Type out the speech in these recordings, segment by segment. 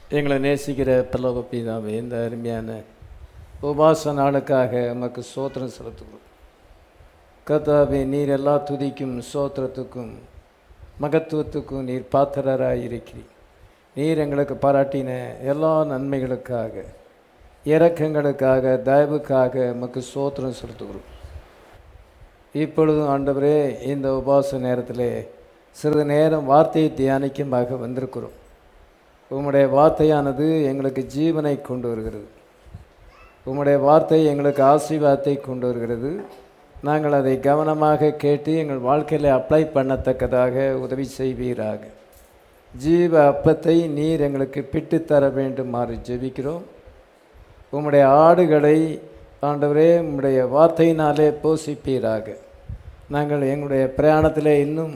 எங்களை நேசிக்கிற பல்லவ பிதாவே இந்த அருமையான உபாச நாளுக்காக உமக்கு சோத்திரம் செலுத்துகிறோம் கர்த்தாவே நீர் எல்லா துதிக்கும் சோத்திரத்துக்கும் மகத்துவத்துக்கும் நீர் பாத்திரராக இருக்கிறீர் நீர் எங்களுக்கு பாராட்டின எல்லா நன்மைகளுக்காக இரக்கங்களுக்காக தயவுக்காக உமக்கு சோத்திரம் செலுத்துகிறோம் இப்பொழுதும் ஆண்டவரே இந்த உபாச நேரத்திலே சிறிது நேரம் வார்த்தையை தியானிக்குமாக வந்திருக்கிறோம் உம்முடைய வார்த்தையானது எங்களுக்கு ஜீவனை கொண்டு வருகிறது உம்முடைய வார்த்தை எங்களுக்கு ஆசீர்வாதத்தை கொண்டு வருகிறது நாங்கள் அதை கவனமாக கேட்டு எங்கள் வாழ்க்கையில் அப்ளை பண்ணத்தக்கதாக உதவி செய்வீராக ஜீவ அப்பத்தை நீர் எங்களுக்கு பிட்டுத்தர வேண்டுமாறு ஜெபிக்கிறோம் உம்முடைய ஆடுகளை ஆண்டவரே உம்முடைய வார்த்தையினாலே போஷிப்பீராக நாங்கள் எங்களுடைய பிரயாணத்திலே இன்னும்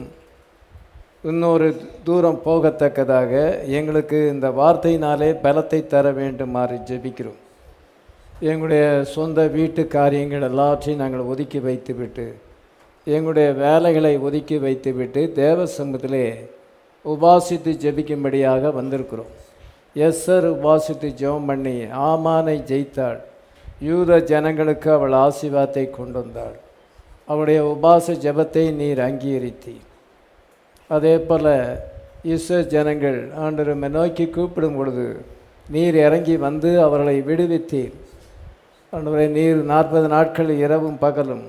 இன்னொரு தூரம் போகத்தக்கதாக எங்களுக்கு இந்த வார்த்தையினாலே பலத்தை தர வேண்டுமாறு ஜெபிக்கிறோம் எங்களுடைய சொந்த வீட்டு காரியங்கள் எல்லாவற்றையும் நாங்கள் ஒதுக்கி வைத்துவிட்டு எங்களுடைய வேலைகளை ஒதுக்கி வைத்துவிட்டு தேவ சமூகத்திலே உபாசித்து ஜெபிக்கும்படியாக வந்திருக்கிறோம் எஸ்ஸர் உபாசித்து ஜெபம் பண்ணி ஆமானை ஜெயித்தாள் யூத ஜனங்களுக்கு அவள் ஆசீர்வாதத்தை கொண்டு வந்தாள் அவளுடைய உபாச ஜெபத்தை நீர் அங்கீகரித்தீர் அதே போல் இஸ்ரோ ஜனங்கள் ஆண்டவரை நோக்கி கூப்பிடும் பொழுது நீர் இறங்கி வந்து அவர்களை விடுவித்தீர் ஆண்டவரை நீர் நாற்பது நாட்கள் இரவும் பகலும்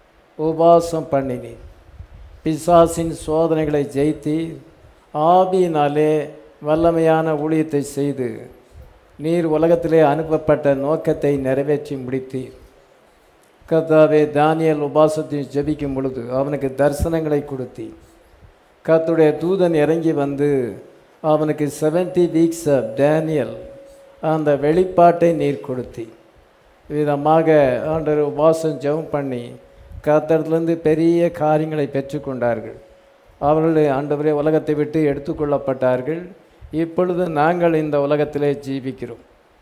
உபாசம் பண்ணினீர் பிசாசின் சோதனைகளை ஜெயித்தீர் ஆவியினாலே வல்லமையான ஊழியத்தை செய்து நீர் உலகத்திலே அனுப்பப்பட்ட நோக்கத்தை நிறைவேற்றி முடித்தீர் கர்த்தாவே தானியல் உபாசத்தை ஜெபிக்கும் பொழுது அவனுக்கு தரிசனங்களை கொடுத்தீர் கர்த்தருடைய தூதன் இறங்கி வந்து அவனுக்கு செவன்டி வீக்ஸ் ஆஃப் டேனியல் அந்த வெளிப்பாட்டை நீர் கொடுத்தி விதமாக ஆண்டவர் உபாசம் ஜெபம் பண்ணி கர்த்தரத்துலேருந்து பெரிய காரியங்களை பெற்றுக்கொண்டார்கள் அவர்கள் ஆண்டவரே உலகத்தை விட்டு எடுத்துக்கொள்ளப்பட்டார்கள் இப்பொழுது நாங்கள் இந்த உலகத்திலே ஜீவிக்கிறோம்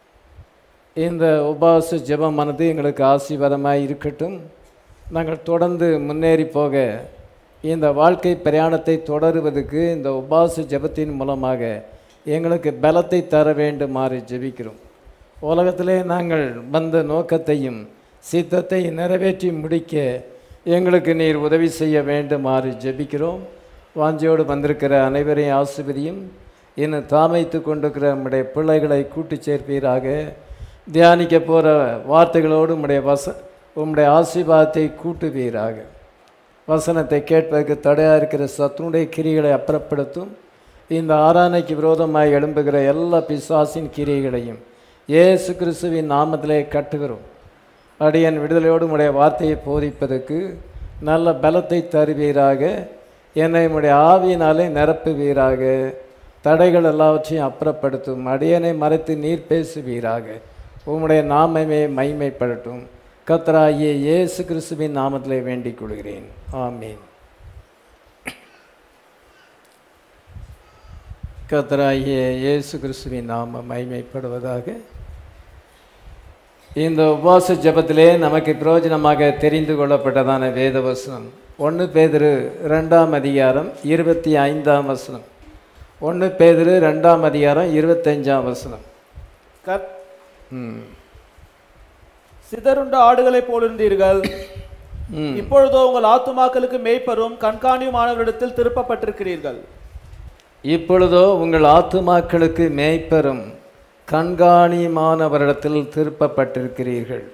இந்த உபாச ஜெபமானது எங்களுக்கு ஆசீர்வாதமாக இருக்கட்டும் நாங்கள் தொடர்ந்து முன்னேறி போக இந்த வாழ்க்கை பிரயாணத்தை தொடருவதற்கு இந்த உபாச ஜெபத்தின் மூலமாக எங்களுக்கு பலத்தை தர வேண்டுமாறு ஜெபிக்கிறோம் உலகத்திலே நாங்கள் வந்த நோக்கத்தையும் சித்தத்தை நிறைவேற்றி முடிக்க எங்களுக்கு நீர் உதவி செய்ய வேண்டுமாறு ஜெபிக்கிறோம் வாஞ்சியோடு வந்திருக்கிற அனைவரையும் ஆசிர்வதியும் இன்னும் தாமைத்து கொண்டிருக்கிற நம்முடைய பிள்ளைகளை கூட்டி சேர்ப்பீராக தியானிக்க போகிற வார்த்தைகளோடு உம்முடைய வச உம்முடைய ஆசீர்வாதத்தை கூட்டுவீராக வசனத்தை கேட்பதற்கு தடையாக இருக்கிற சத்துனுடைய கிரிகளை அப்புறப்படுத்தும் இந்த ஆராதனைக்கு விரோதமாக எழும்புகிற எல்லா பிசாசின் கிரியைகளையும் இயேசு கிறிஸ்துவின் நாமத்திலே கட்டுகிறோம் அடியன் விடுதலையோடு உடைய வார்த்தையை போதிப்பதற்கு நல்ல பலத்தை தருவீராக என்னை உடைய ஆவியினாலே நிரப்புவீராக தடைகள் எல்லாவற்றையும் அப்புறப்படுத்தும் அடியனை மறைத்து நீர் பேசுவீராக உம்முடைய நாமமே மைமைப்படட்டும் கத்தராகிய இயேசு கிறிஸ்துவின் நாமத்திலே வேண்டிக் கொள்கிறேன் ஆமீன் கத்தராகிய இயேசு கிறிஸ்துவின் நாம மைமைப்படுவதாக இந்த உபவாச ஜபத்திலே நமக்கு பிரயோஜனமாக தெரிந்து கொள்ளப்பட்டதான வேத வசனம் ஒன்று பேதிரு ரெண்டாம் அதிகாரம் இருபத்தி ஐந்தாம் வசனம் ஒன்று பேதிரு ரெண்டாம் அதிகாரம் இருபத்தஞ்சாம் வசனம் கத் ம் சிதறுண்ட ஆடுகளைப் போலிருந்தீர்கள் ம் இப்பொழுதோ உங்கள் ஆத்துமாக்களுக்கு மேய்ப்பரும் கண்காணியுமானவரிடத்தில் திருப்பப்பட்டிருக்கிறீர்கள் இப்பொழுதோ உங்கள் ஆத்துமாக்களுக்கு மேய்ப்பரும் கண்காணியுமானவரிடத்தில் திருப்பப்பட்டிருக்கிறீர்கள்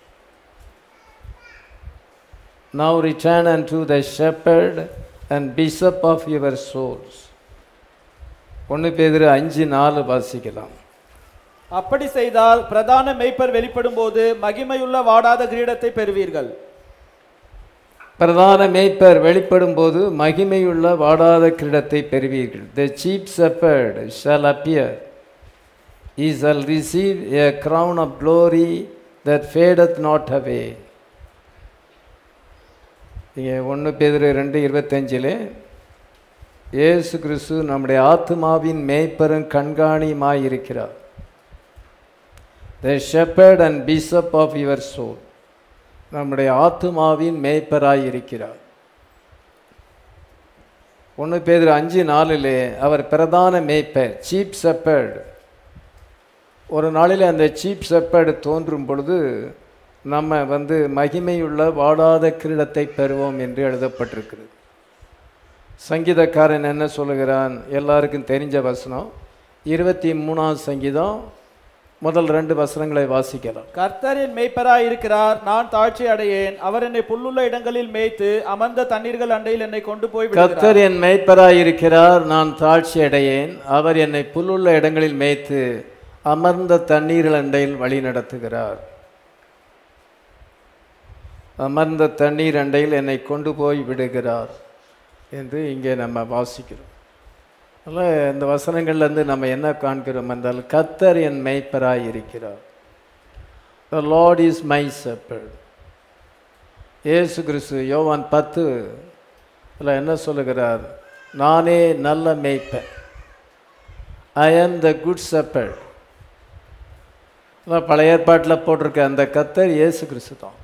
Now return unto the shepherd and bishop of your souls. ஒன்று பேதிரு அஞ்சு நாலு வாசிக்கலாம் அப்படி செய்தால் பிரதான மேய்ப்பர் வெளிப்படும் போது மகிமையுள்ள வாடாத கிரீடத்தை பெறுவீர்கள் பிரதான மேய்ப்பர் வெளிப்படும் போது மகிமையுள்ள வாடாத கிரீடத்தை பெறுவீர்கள் the chief shepherd shall appear he shall receive a crown of glory that fadeth not away இங்கே ஒன்று பேதிரு ரெண்டு இருபத்தஞ்சில் இயேசு கிறிஸ்து நம்முடைய ஆத்மாவின் மேய்ப்பரும் கண்காணியுமாய் இருக்கிறார் the shepherd and bishop of your soul நம்முடைய ஆத்துமாவின் மேய்ப்பராய் இருக்கிறார் ஒன்று பேர் அஞ்சு நாளிலே அவர் பிரதான மேய்ப்பர் சீப் செப்பர்டு ஒரு நாளில் அந்த சீப் செப்பேடு தோன்றும் பொழுது நம்ம வந்து மகிமையுள்ள வாடாத கிரீடத்தை பெறுவோம் என்று எழுதப்பட்டிருக்கிறது சங்கீதக்காரன் என்ன சொல்லுகிறான் எல்லாருக்கும் தெரிஞ்ச வசனம் இருபத்தி மூணாம் சங்கீதம் முதல் ரெண்டு வசனங்களை வாசிக்கலாம் கர்த்தர் என் மேய்ப்பராய் இருக்கிறார் நான் தாழ்ச்சி அடையேன் அவர் என்னை புல்லுள்ள இடங்களில் மேய்த்து அமர்ந்த தண்ணீர்கள் அண்டையில் என்னை கொண்டு போய் விடுகிறார் கர்த்தர் என் மேய்ப்பராய் இருக்கிறார் நான் தாழ்ச்சி அடையேன் அவர் என்னை புல்லுள்ள இடங்களில் மேய்த்து அமர்ந்த தண்ணீர்கள் அண்டையில் வழி நடத்துகிறார் அமர்ந்த தண்ணீர் அண்டையில் என்னை கொண்டு போய் விடுகிறார் என்று இங்கே நம்ம வாசிக்கிறோம் அதனால் இந்த வசனங்கள்லேருந்து நம்ம என்ன காண்கிறோம் என்றால் கர்த்தர் என் மேய்ப்பராய் இருக்கிறார் the Lord is my shepherd இயேசு கிறிஸ்து யோவான் பத்து அதில் என்ன சொல்லுகிறார் நானே நல்ல மேய்ப்பன் ஐ ஆம் த குட் shepherd அதான் பழைய ஏற்பாட்டில் போட்டிருக்க அந்த கத்தர் இயேசு கிறிஸ்து தான்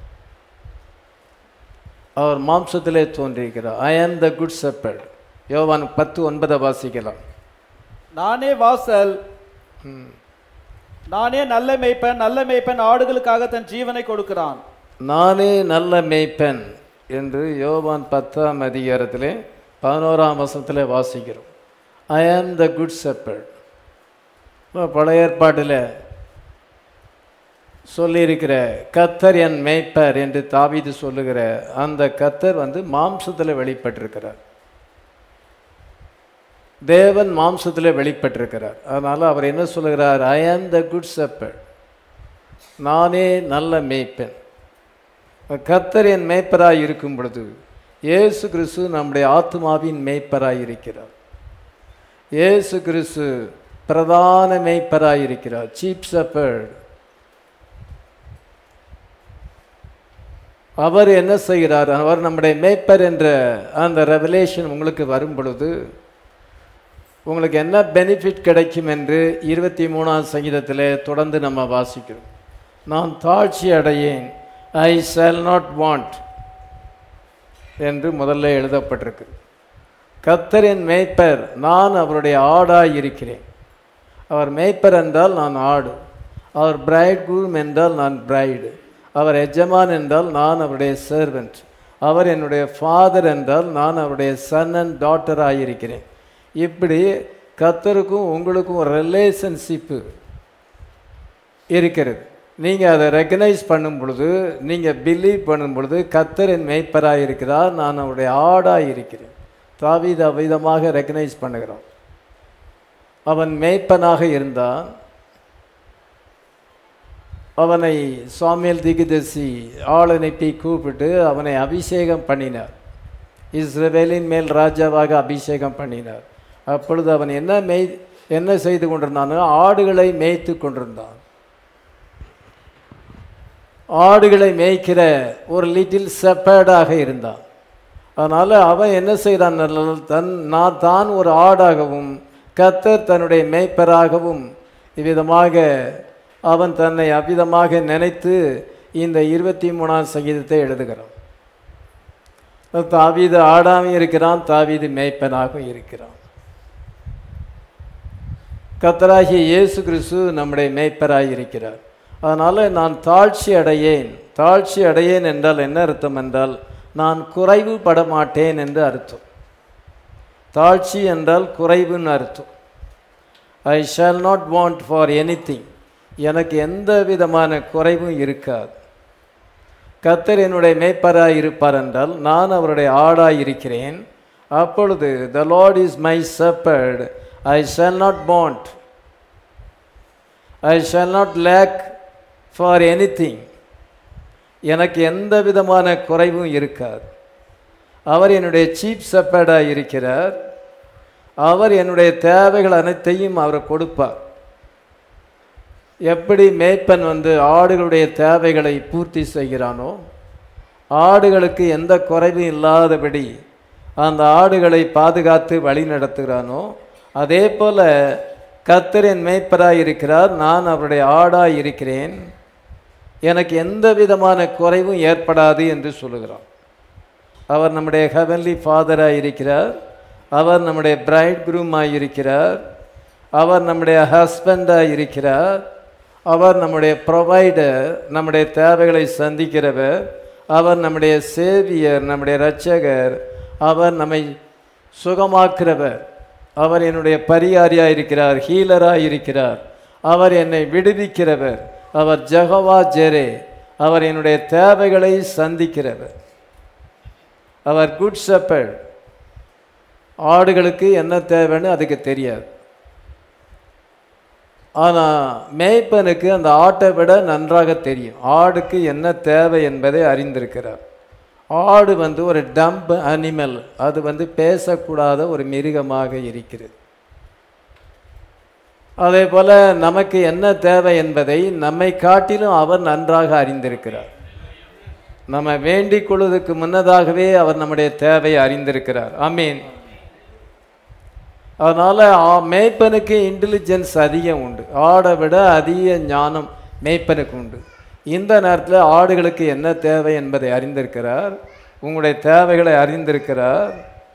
அவர் மாம்சத்திலே தோன்றியிருக்கிறார் ஐ ஆம் த குட் shepherd யோவான் பத்து ஒன்பதை வாசிக்கலாம் நானே வாசல் நானே நல்ல மேய்ப்பன் நல்ல மேய்ப்பன் ஆடுகளுக்காக தன் ஜீவனை கொடுக்கிறான் நானே நல்ல மேய்ப்பன் என்று யோவான் பத்தாம் அதிகாரத்திலே பதினோராம் வசனத்திலே வாசிக்கிறோம் ஐ ஆம் த குட் shepherd இப்போ பழைய ஏற்பாட்டில் சொல்லியிருக்கிற கத்தர் என் மேய்ப்பர் என்று தாவீது சொல்லுகிற அந்த கத்தர் வந்து மாம்சத்தில் வெளிப்பட்டிருக்கிறார் தேவன் மாம்சத்தில் வெளிப்பட்டிருக்கிறார் அதனால் அவர் என்ன சொல்லுகிறார் ஐ ஆம் த குட் shepherd நானே நல்ல மேய்ப்பன் கர்த்தர் என் மேய்ப்பராய் இருக்கும் பொழுது இயேசு கிறிஸ்து நம்முடைய ஆத்மாவின் மேய்ப்பராய் இருக்கிறார் இயேசு கிறிஸ்து பிரதான மேய்ப்பராய் இருக்கிறார் சீப் shepherd அவர் என்ன செய்கிறார் அவர் நம்முடைய மேய்ப்பர் என்ற அந்த ரெவலேஷன் உங்களுக்கு வரும் பொழுது உங்களுக்கு என்ன பெனிஃபிட் கிடைக்கும் என்று இருபத்தி மூணாம் சங்கீதத்தில் தொடர்ந்து நம்ம வாசிக்கிறோம் நான் தாழ்ச்சி அடையேன் ஐ ஷால் நாட் வாண்ட் என்று முதல்ல எழுதப்பட்டிருக்கு கத்தரின் மேய்ப்பர் நான் அவருடைய ஆடாய் இருக்கிறேன் அவர் மேய்ப்பர் என்றால் நான் ஆடு அவர் பிரைட் குரூம் என்றால் நான் பிரைடு அவர் எஜமான் என்றால் நான் அவருடைய சர்வெண்ட் அவர் என்னுடைய ஃபாதர் என்றால் நான் அவருடைய சன் அண்ட் டாட்டர் ஆகியிருக்கிறேன் இப்படி கத்தருக்கும் உங்களுக்கும் ஒரு ரிலேஷன்ஷிப்பு இருக்கிறது நீங்கள் அதை ரெக்கனைஸ் பண்ணும் பொழுது நீங்கள் பிலீவ் பண்ணும் பொழுது கத்தர் என் மேய்ப்பராக இருக்கிறார் நான் அவருடைய ஆடாக இருக்கிறேன் தாவீது அவ்விதமாக ரெக்கனைஸ் பண்ணுகிறான் அவன் மேய்ப்பனாக இருந்தான் அவனை சாமியல் திகுதசி ஆள் அனுப்பி கூப்பிட்டு அவனை அபிஷேகம் பண்ணினார் இஸ்ரவேலின் மேல் ராஜாவாக அபிஷேகம் பண்ணினார் அப்பொழுது அவன் என்ன மேய் என்ன செய்து கொண்டிருந்தான் ஆடுகளை மேய்த்து கொண்டிருந்தான் ஆடுகளை மேய்க்கிற ஒரு லிட்டில் செப்பேடாக இருந்தான் அதனால் அவன் என்ன செய்கிறான் தன் நான் தான் ஒரு ஆடாகவும் கத்தர் தன்னுடைய மேய்ப்பராகவும் இவ்விதமாக அவன் தன்னை அவ்விதமாக நினைத்து இந்த இருபத்தி மூணாம் சங்கீதத்தை எழுதுகிறான் தாவீது ஆடாமல் இருக்கிறான் தாவீது மேய்ப்பனாகவும் இருக்கிறான் கத்தராகிய இயேசு கிறிஸ்து நம்முடைய மேய்ப்பராய் இருக்கிறார் அதனால் நான் தாழ்ச்சி அடையேன் தாழ்ச்சி அடையேன் என்றால் என்ன அர்த்தம் என்றால் நான் குறைவு பட மாட்டேன் என்று அர்த்தம் தாழ்ச்சி என்றால் குறைவுன்னு அர்த்தம் I shall not want for anything எனக்கு எந்த விதமான குறைவும் இருக்காது கத்தர் என்னுடைய மேய்ப்பராய் இருப்பார் என்றால் நான் அவருடைய ஆடாய் இருக்கிறேன் அப்பொழுது the Lord is my shepherd I shall not want I shall not lack for anything எனக்கு எந்த விதமான குறைவும் இருக்காது அவர் என்னுடைய சீப் செப்பேடாக இருக்கிறார் அவர் என்னுடைய தேவைகள் அனைத்தையும் அவர் கொடுப்பார் எப்படி மேய்ப்பன் வந்து ஆடுகளுடைய தேவைகளை பூர்த்தி செய்கிறானோ ஆடுகளுக்கு எந்த குறைவும் இல்லாதபடி அந்த ஆடுகளை பாதுகாத்து வழி நடத்துகிறானோ அதே போல கத்தரின் மேய்ப்பராய் இருக்கிறார் நான் அவருடைய ஆடாய் இருக்கிறேன் எனக்கு எந்த விதமான குறைவும் ஏற்படாது என்று சொல்லுகிறான் அவர் நம்முடைய ஹெவன்லி ஃபாதராக இருக்கிறார் அவர் நம்முடைய பிரைட் குரூமாய் இருக்கிறார் அவர் நம்முடைய ஹஸ்பண்டாக இருக்கிறார் அவர் நம்முடைய ப்ரொவைடர் நம்முடைய தேவைகளை சந்திக்கிறவர் அவர் நம்முடைய சேவியர் நம்முடைய இரட்சகர் அவர் நம்மை சுகமாக்குறவர் அவர் என்னுடைய பரிகாரியாக இருக்கிறார் ஹீலராக இருக்கிறார் அவர் என்னை விடுவிக்கிறவர் அவர் ஜெகவா ஜெரே அவர் என்னுடைய தேவைகளை சந்திக்கிறவர் அவர் குட் shepherd ஆடுகளுக்கு என்ன தேவைன்னு அதுக்கு தெரியாது ஆனால் மேய்ப்பனுக்கு அந்த ஆட்டை விட நன்றாக தெரியும் ஆடுக்கு என்ன தேவை என்பதை அறிந்திருக்கிறார் ஆடு வந்து ஒரு டம்ப் அனிமல் அது வந்து பேசக்கூடாத ஒரு மிருகமாக இருக்கிறது அதே போல நமக்கு என்ன தேவை என்பதை நம்மை காட்டிலும் அவர் நன்றாக அறிந்திருக்கிறார் நம்ம வேண்டிக் கொள்வதற்கு முன்னதாகவே அவர் நம்முடைய தேவையை அறிந்திருக்கிறார் ஆமீன் அதனால ஆ- மேய்ப்பனுக்கு இன்டெலிஜென்ஸ் அதிகம் உண்டு ஆடை விட அதிக ஞானம் மேய்ப்பனுக்கு உண்டு இந்த நேரத்தில் ஆடுகளுக்கு என்ன தேவை என்பதை அறிந்திருக்கிறார் உங்களுடைய தேவைகளை அறிந்திருக்கிறார்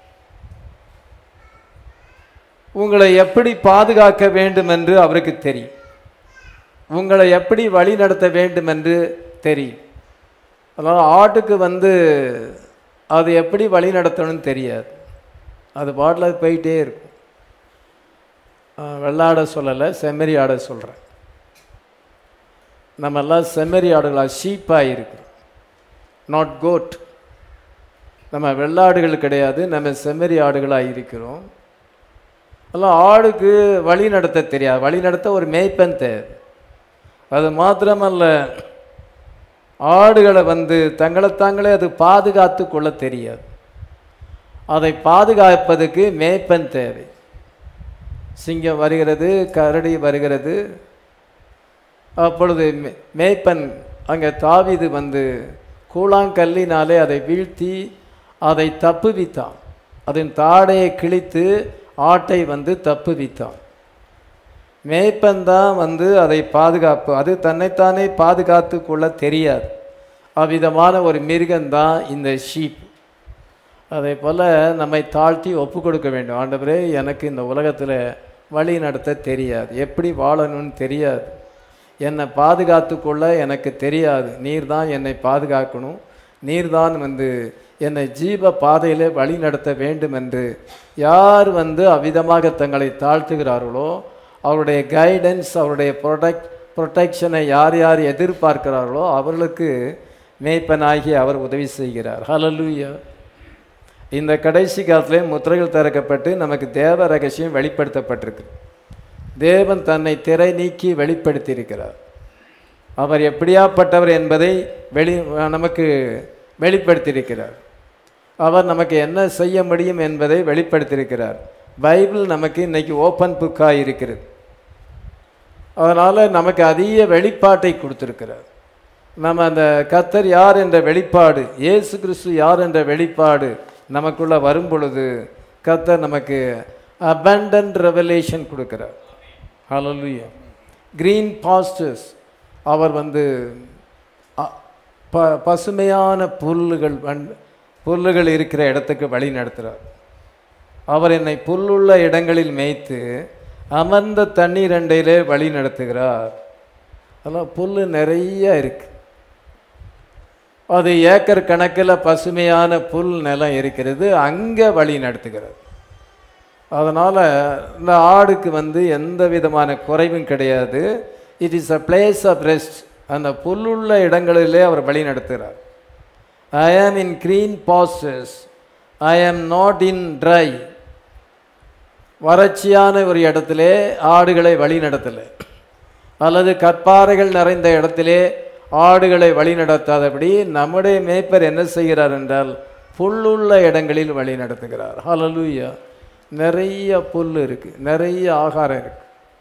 உங்களை எப்படி பாதுகாக்க வேண்டும் என்று அவருக்கு தெரியும் உங்களை எப்படி வழி நடத்த வேண்டும் என்று தெரியும் அதனால் ஆட்டுக்கு வந்து அது எப்படி வழி நடத்தணும்னு தெரியாது அது பாட்டில் போயிட்டே இருக்கும் ஆஹ் வெள்ளாடை சொல்லலை செம்மறி ஆடை சொல்கிறேன் நம்ம எல்லாம் செம்மறி ஆடுகளாக ஷீப்பாக இருக்கிறோம் நாட் கோட் நம்ம வெள்ளாடுகள் கிடையாது நம்ம செம்மறி ஆடுகளாக இருக்கிறோம் அதெல்லாம் ஆடுக்கு வழி நடத்த தெரியாது வழி நடத்த ஒரு மேய்ப்பன் தேவை அது மாத்திரமல்ல ஆடுகளை வந்து தங்களை தாங்களே அது பாதுகாத்து கொள்ள தெரியாது அதை பாதுகாப்பதற்கு மேய்ப்பன் தேவை சிங்கம் வருகிறது கரடி வருகிறது அப்பொழுது மே- மேய்ப்பன் அங்கே தாவீது வந்து கூழாங்கல்லினாலே அதை வீழ்த்தி அதை தப்புவித்தான் அதன் தாடையை கிழித்து ஆட்டை வந்து தப்புவித்தான் மேய்ப்பன் தான் வந்து அதை பாதுகாப்பு அது தன்னைத்தானே பாதுகாத்து கொள்ள தெரியாது அவ்விதமான ஒரு மிருகம்தான் இந்த ஷீப் அதே போல் நம்மை தாழ்த்தி ஒப்பு கொடுக்க வேண்டும் ஆண்டவரே எனக்கு இந்த உலகத்தில் வழி நடத்த தெரியாது எப்படி வாழணும்னு தெரியாது என்னை பாதுகாத்து கொள்ள எனக்கு தெரியாது நீர் தான் என்னை பாதுகாக்கணும் நீர் தான் வந்து என்னை ஜீவ பாதையிலே வழி நடத்த வேண்டும் என்று யார் வந்து அவ்விதமாக தங்களை தாழ்த்துகிறார்களோ அவருடைய கைடன்ஸ் அவருடைய ப்ரொடெக்ட் ப்ரொடெக்ஷனை யார் யார் எதிர்பார்க்கிறார்களோ அவர்களுக்கு மேய்ப்பனாகி அவர் உதவி செய்கிறார் ஹalleluya இந்த கடைசி காலத்திலே முத்திரைகள் திறக்கப்பட்டு நமக்கு தேவ ரகசியம் வெளிப்படுத்தப்பட்டிருக்கு தேவன் தன்னை திரை நீக்கி வெளிப்படுத்தியிருக்கிறார் அவர் எப்படியாப்பட்டவர் என்பதை வெளி நமக்கு வெளிப்படுத்தியிருக்கிறார் அவர் நமக்கு என்ன செய்ய முடியும் என்பதை வெளிப்படுத்தியிருக்கிறார் பைபிள் நமக்கு இன்னைக்கு ஓப்பன் புக்காக இருக்கிறது அதனால் நமக்கு அதிக வெளிப்பாட்டை கொடுத்திருக்கிறார் நம்ம அந்த கத்தர் யார் என்ற வெளிப்பாடு இயேசு கிறிஸ்து யார் என்ற வெளிப்பாடு நமக்குள்ள வரும் பொழுது கத்தர் நமக்கு abundant ரெவலேஷன் கொடுக்கிறார் ஹalleluya green pastures அவர் வந்து அ- ப பசுமையான புல்லுகள் வண்- புல்லுகள் இருக்கிற இடத்துக்கு வழி நடத்துகிறார் அவர் என்னை புல்லுள்ள இடங்களில் மேய்த்து அமர்ந்த தண்ணீர் அண்டையிலே வழி நடத்துகிறார் அதெல்லாம் புல் நிறைய இருக்கு அது ஏக்கர் கணக்கில் பசுமையான புல் நிலம் இருக்கிறது அங்கே வழி நடத்துகிறது அதனால் இந்த ஆடுக்கு வந்து எந்த விதமான குறைவும் கிடையாது it is a place of rest அந்த புல்லுள்ள இடங்களிலே அவர் வழி நடத்துகிறார் ஐ ஆம் இன் green pastors I am not in try வறட்சியான ஒரு இடத்திலே ஆடுகளை வழி நடத்தலை அல்லது கற்பாறைகள் நிறைந்த இடத்திலே ஆடுகளை வழி நடத்தாதபடி நம்முடைய மேய்ப்பர் என்ன செய்கிறார் என்றால் புல்லுள்ள இடங்களில் வழி நடத்துகிறார் ஹalleluya நிறைய புல் இருக்கு நிறைய ஆகாரம் இருக்கு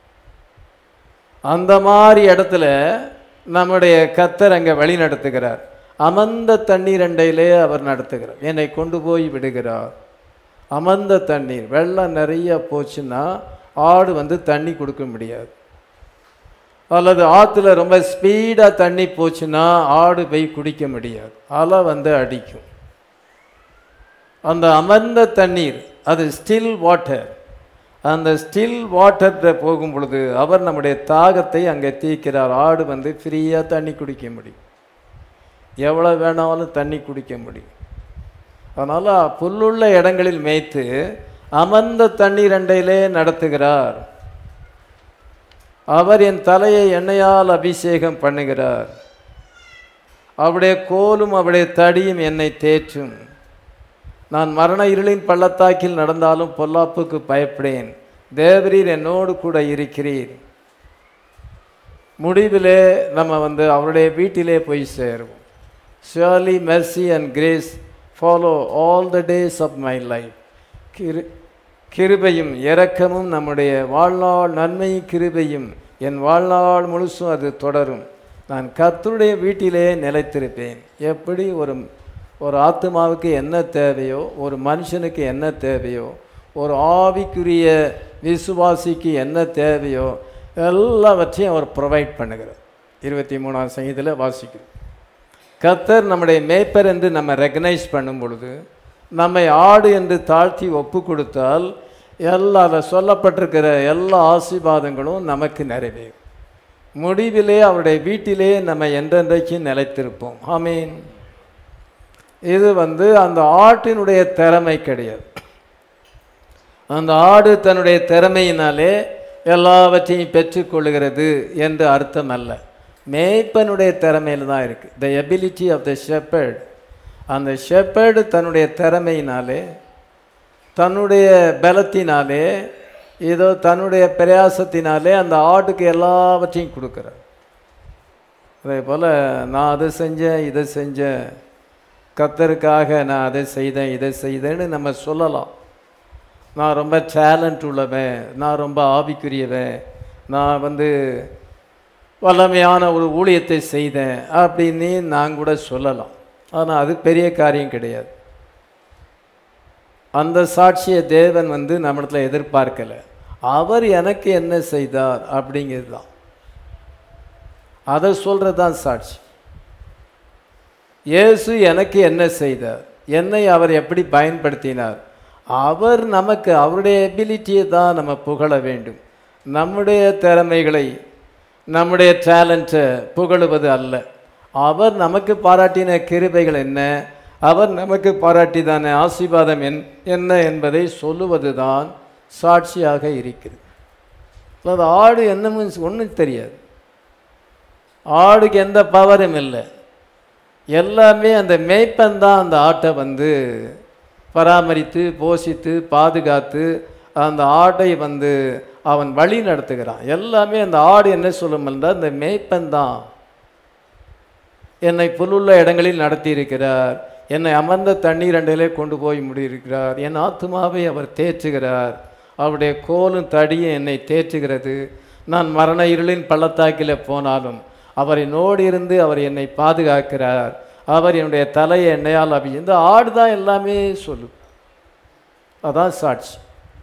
அந்த மாதிரி இடத்துல நம்முடைய கத்தர் அங்கே வழி நடத்துகிறார் அமர்ந்த தண்ணீர் அண்டையிலே அவர் நடத்துகிறார் என்னை கொண்டு போய் விடுகிறார் அமர்ந்த தண்ணீர் வெள்ளம் நிறைய போச்சுன்னா ஆடு வந்து தண்ணி கொடுக்க முடியாது அல்லது ஆற்றுல ரொம்ப ஸ்பீடாக தண்ணி போச்சுன்னா ஆடு போய் குடிக்க முடியாது அலை வந்து அடிக்கும் அந்த அமர்ந்த தண்ணீர் அது ஸ்டில் வாட்டர் அந்த ஸ்டில் வாட்டரில் போகும் பொழுது அவர் நம்முடைய தாகத்தை அங்கே தீர்க்கிறார் ஆடு வந்து ஃப்ரீயாக தண்ணி குடிக்க முடியும் எவ்வளோ வேணாலும் தண்ணி குடிக்க முடியும் அதனால் புல்லுள்ள இடங்களில் மேய்த்து அமர்ந்த தண்ணீர் அண்டையிலே நடத்துகிறார் அவர் என் தலையை எண்ணெயால் அபிஷேகம் பண்ணுகிறார் அவருடைய கோலும் அவருடைய தடியும் என்னை தேற்றும் நான் மரண இருளின் பள்ளத்தாக்கில் நடந்தாலும் பொல்லாப்புக்கு பயப்படேன் தேவரீர் என்னோடு கூட இருக்கிறீர் முடிவிலே நம்ம வந்து அவருடைய வீட்டிலே போய் சேருவோம் surely mercy and grace follow all the days of my life கிரு கிருபையும் இரக்கமும் நம்முடைய வாழ்நாள் நன்மையும் கிருபையும் என் வாழ்நாள் முழுசும் அது தொடரும் நான் கர்த்தருடைய வீட்டிலே நிலைத்திருப்பேன் எப்படி ஒரு ஒரு ஆத்மாவுக்கு என்ன தேவையோ ஒரு மனுஷனுக்கு என்ன தேவையோ ஒரு ஆவிக்குரிய விசுவாசிக்கு என்ன தேவையோ எல்லாவற்றையும் அவர் ப்ரொவைட் பண்ணுகிறார் இருபத்தி மூணாம் சங்கீதத்தில் வாசிக்கிறோம் கர்த்தர் நம்முடைய மேய்ப்பர் என்று நம்ம ரெகனைஸ் பண்ணும் பொழுது நம்மை ஆடு என்று தாழ்த்தி ஒப்பு கொடுத்தால் எல்லா அதில் சொல்லப்பட்டிருக்கிற எல்லா ஆசீர்வாதங்களும் நமக்கு நிறைவேறும் முடிவிலே அவருடைய வீட்டிலே நம்ம என்றென்றைக்கும் நிலைத்திருப்போம் ஆமீன் இது வந்து அந்த ஆட்டினுடைய திறமை கிடையாது அந்த ஆடு தன்னுடைய திறமையினாலே எல்லாவற்றையும் பெற்றுக்கொள்கிறது என்று அர்த்தம் அல்ல மேய்ப்பனுடைய திறமையில் தான் இருக்குது the ability of the shepherd அந்த ஷெப்பர்டு தன்னுடைய திறமையினாலே தன்னுடைய பலத்தினாலே ஏதோ தன்னுடைய பிரயாசத்தினாலே அந்த ஆட்டுக்கு எல்லாவற்றையும் கொடுக்குறார் அதே போல் நான் அதை செஞ்சேன் இதை செஞ்சேன் கத்தருக்காக நான் அதை செய்தேன் இதை செய்தேன்னு நம்ம சொல்லலாம் நான் ரொம்ப டேலண்ட் உள்ளவன் நான் ரொம்ப ஆவிக்குரியவன் நான் வந்து வல்லமையான ஒரு ஊழியத்தை செய்தேன் அப்படின்னு நான் கூட சொல்லலாம் ஆனால் அது பெரிய காரியம் கிடையாது அந்த சாட்சியை தேவன் வந்து நம்மிடத்தில் எதிர்பார்க்கலை அவர் எனக்கு என்ன செய்தார் அப்படிங்கிறது தான் அதை சொல்கிறது தான் சாட்சி இயேசு எனக்கு என்ன செய்தார் என்னை அவர் எப்படி பயன்படுத்தினார் அவர் நமக்கு அவருடைய எபிலிட்டியை தான் நம்ம புகழ வேண்டும் நம்முடைய திறமைகளை நம்முடைய டேலண்ட்டை புகழுவது அல்ல அவர் நமக்கு பாராட்டின கிருபைகள் என்ன அவர் நமக்கு பாராட்டிதான ஆசீர்வாதம் என் என்ன என்பதை சொல்லுவது தான் சாட்சியாக இருக்கிறது அது ஆடு என்ன ஒன்றும் தெரியாது ஆடுக்கு எந்த பவரும் இல்லை எல்லாமே அந்த மேய்ப்பன் தான் அந்த ஆட்டை வந்து பராமரித்து போஷித்து பாதுகாத்து அந்த ஆட்டை வந்து அவன் வழி நடத்துகிறான் எல்லாமே அந்த ஆடு என்ன சொல்லும் என்றால் அந்த மேய்ப்பன் தான் என்னை புல்லுள்ள இடங்களில் நடத்தி இருக்கிறார் என்னை அமர்ந்த தண்ணீர் அண்டையிலே கொண்டு போய் முடியிருக்கிறார் என் ஆத்மாவை அவர் தேற்றுகிறார் அவருடைய கோலும் தடியும் என்னை தேற்றுகிறது நான் மரண இருளின் பள்ளத்தாக்கில் போனாலும் அவர் என்னோடு இருந்து அவர் என்னை பாதுகாக்கிறார் அவர் என்னுடைய தலையை எண்ணெயால் அபி இந்த ஆடு தான் எல்லாமே சொல்லு அதான் சாட்சி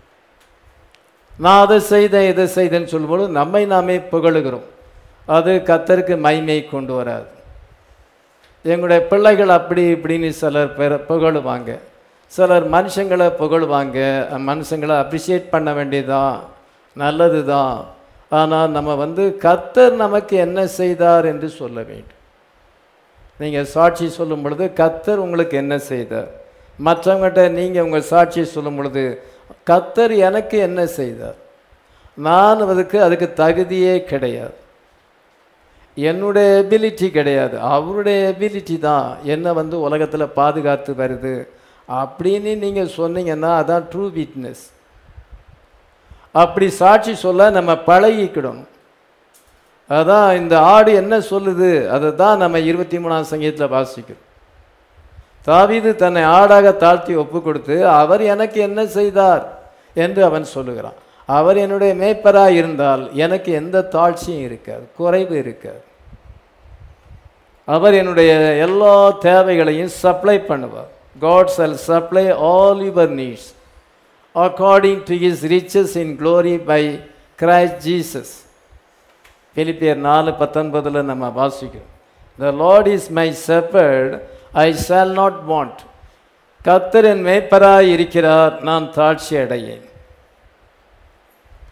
நான் அதை செய்தேன் இதை செய்தேன்னு சொல்லும்போது நம்மை நாமே புகழுகிறோம் அது கத்தருக்கு மைமை கொண்டு வராது எங்களுடைய பிள்ளைகள் அப்படி இப்படின்னு சிலர் பெற புகழுவாங்க சிலர் மனுஷங்களை புகழுவாங்க மனுஷங்களை அப்ரிஷியேட் பண்ண வேண்டியதான் நல்லது தான் ஆனால் நம்ம வந்து கத்தர் நமக்கு என்ன செய்தார் என்று சொல்ல வேண்டும் நீங்கள் சாட்சி சொல்லும் பொழுது கத்தர் உங்களுக்கு என்ன செய்தார் மற்றவங்ககிட்ட நீங்கள் உங்கள் சாட்சி சொல்லும் பொழுது கத்தர் எனக்கு என்ன செய்தார் நான் அதுக்கு அதுக்கு தகுதியே கிடையாது என்னுடைய எபிலிட்டி கிடையாது அவருடைய எபிலிட்டி தான் என்னை வந்து உலகத்தில் பாதுகாத்து வருது அப்படின்னு நீங்கள் சொன்னீங்கன்னா அதான் ட்ரூ விட்னஸ் அப்படி சாட்சி சொல்ல நம்ம பழகிக்கிடணும் அதான் இந்த ஆடு என்ன சொல்லுது அதை தான் நம்ம இருபத்தி மூணாம் சங்கீதத்தில் வாசிக்கிறோம் தாவீது தன்னை ஆடாக தாழ்த்தி ஒப்பு கொடுத்து அவர் எனக்கு என்ன செய்தார் என்று அவன் சொல்லுகிறான் அவர் என்னுடைய மேய்ப்பராக இருந்தால் எனக்கு எந்த தாழ்ச்சியும் இருக்காது குறைவு இருக்காது அவர் என்னுடைய எல்லா தேவைகளையும் சப்ளை பண்ணுவார் God shall supply all your needs according to his riches in glory by Christ Jesus பிலிப்பியர் நாலு பத்தொன்பதில் நம்ம வாசிக்கிறோம் the Lord is my shepherd I shall not want கத்தர் என் மேய்ப்பராய் இருக்கிறார் நான் தாட்சி அடையேன்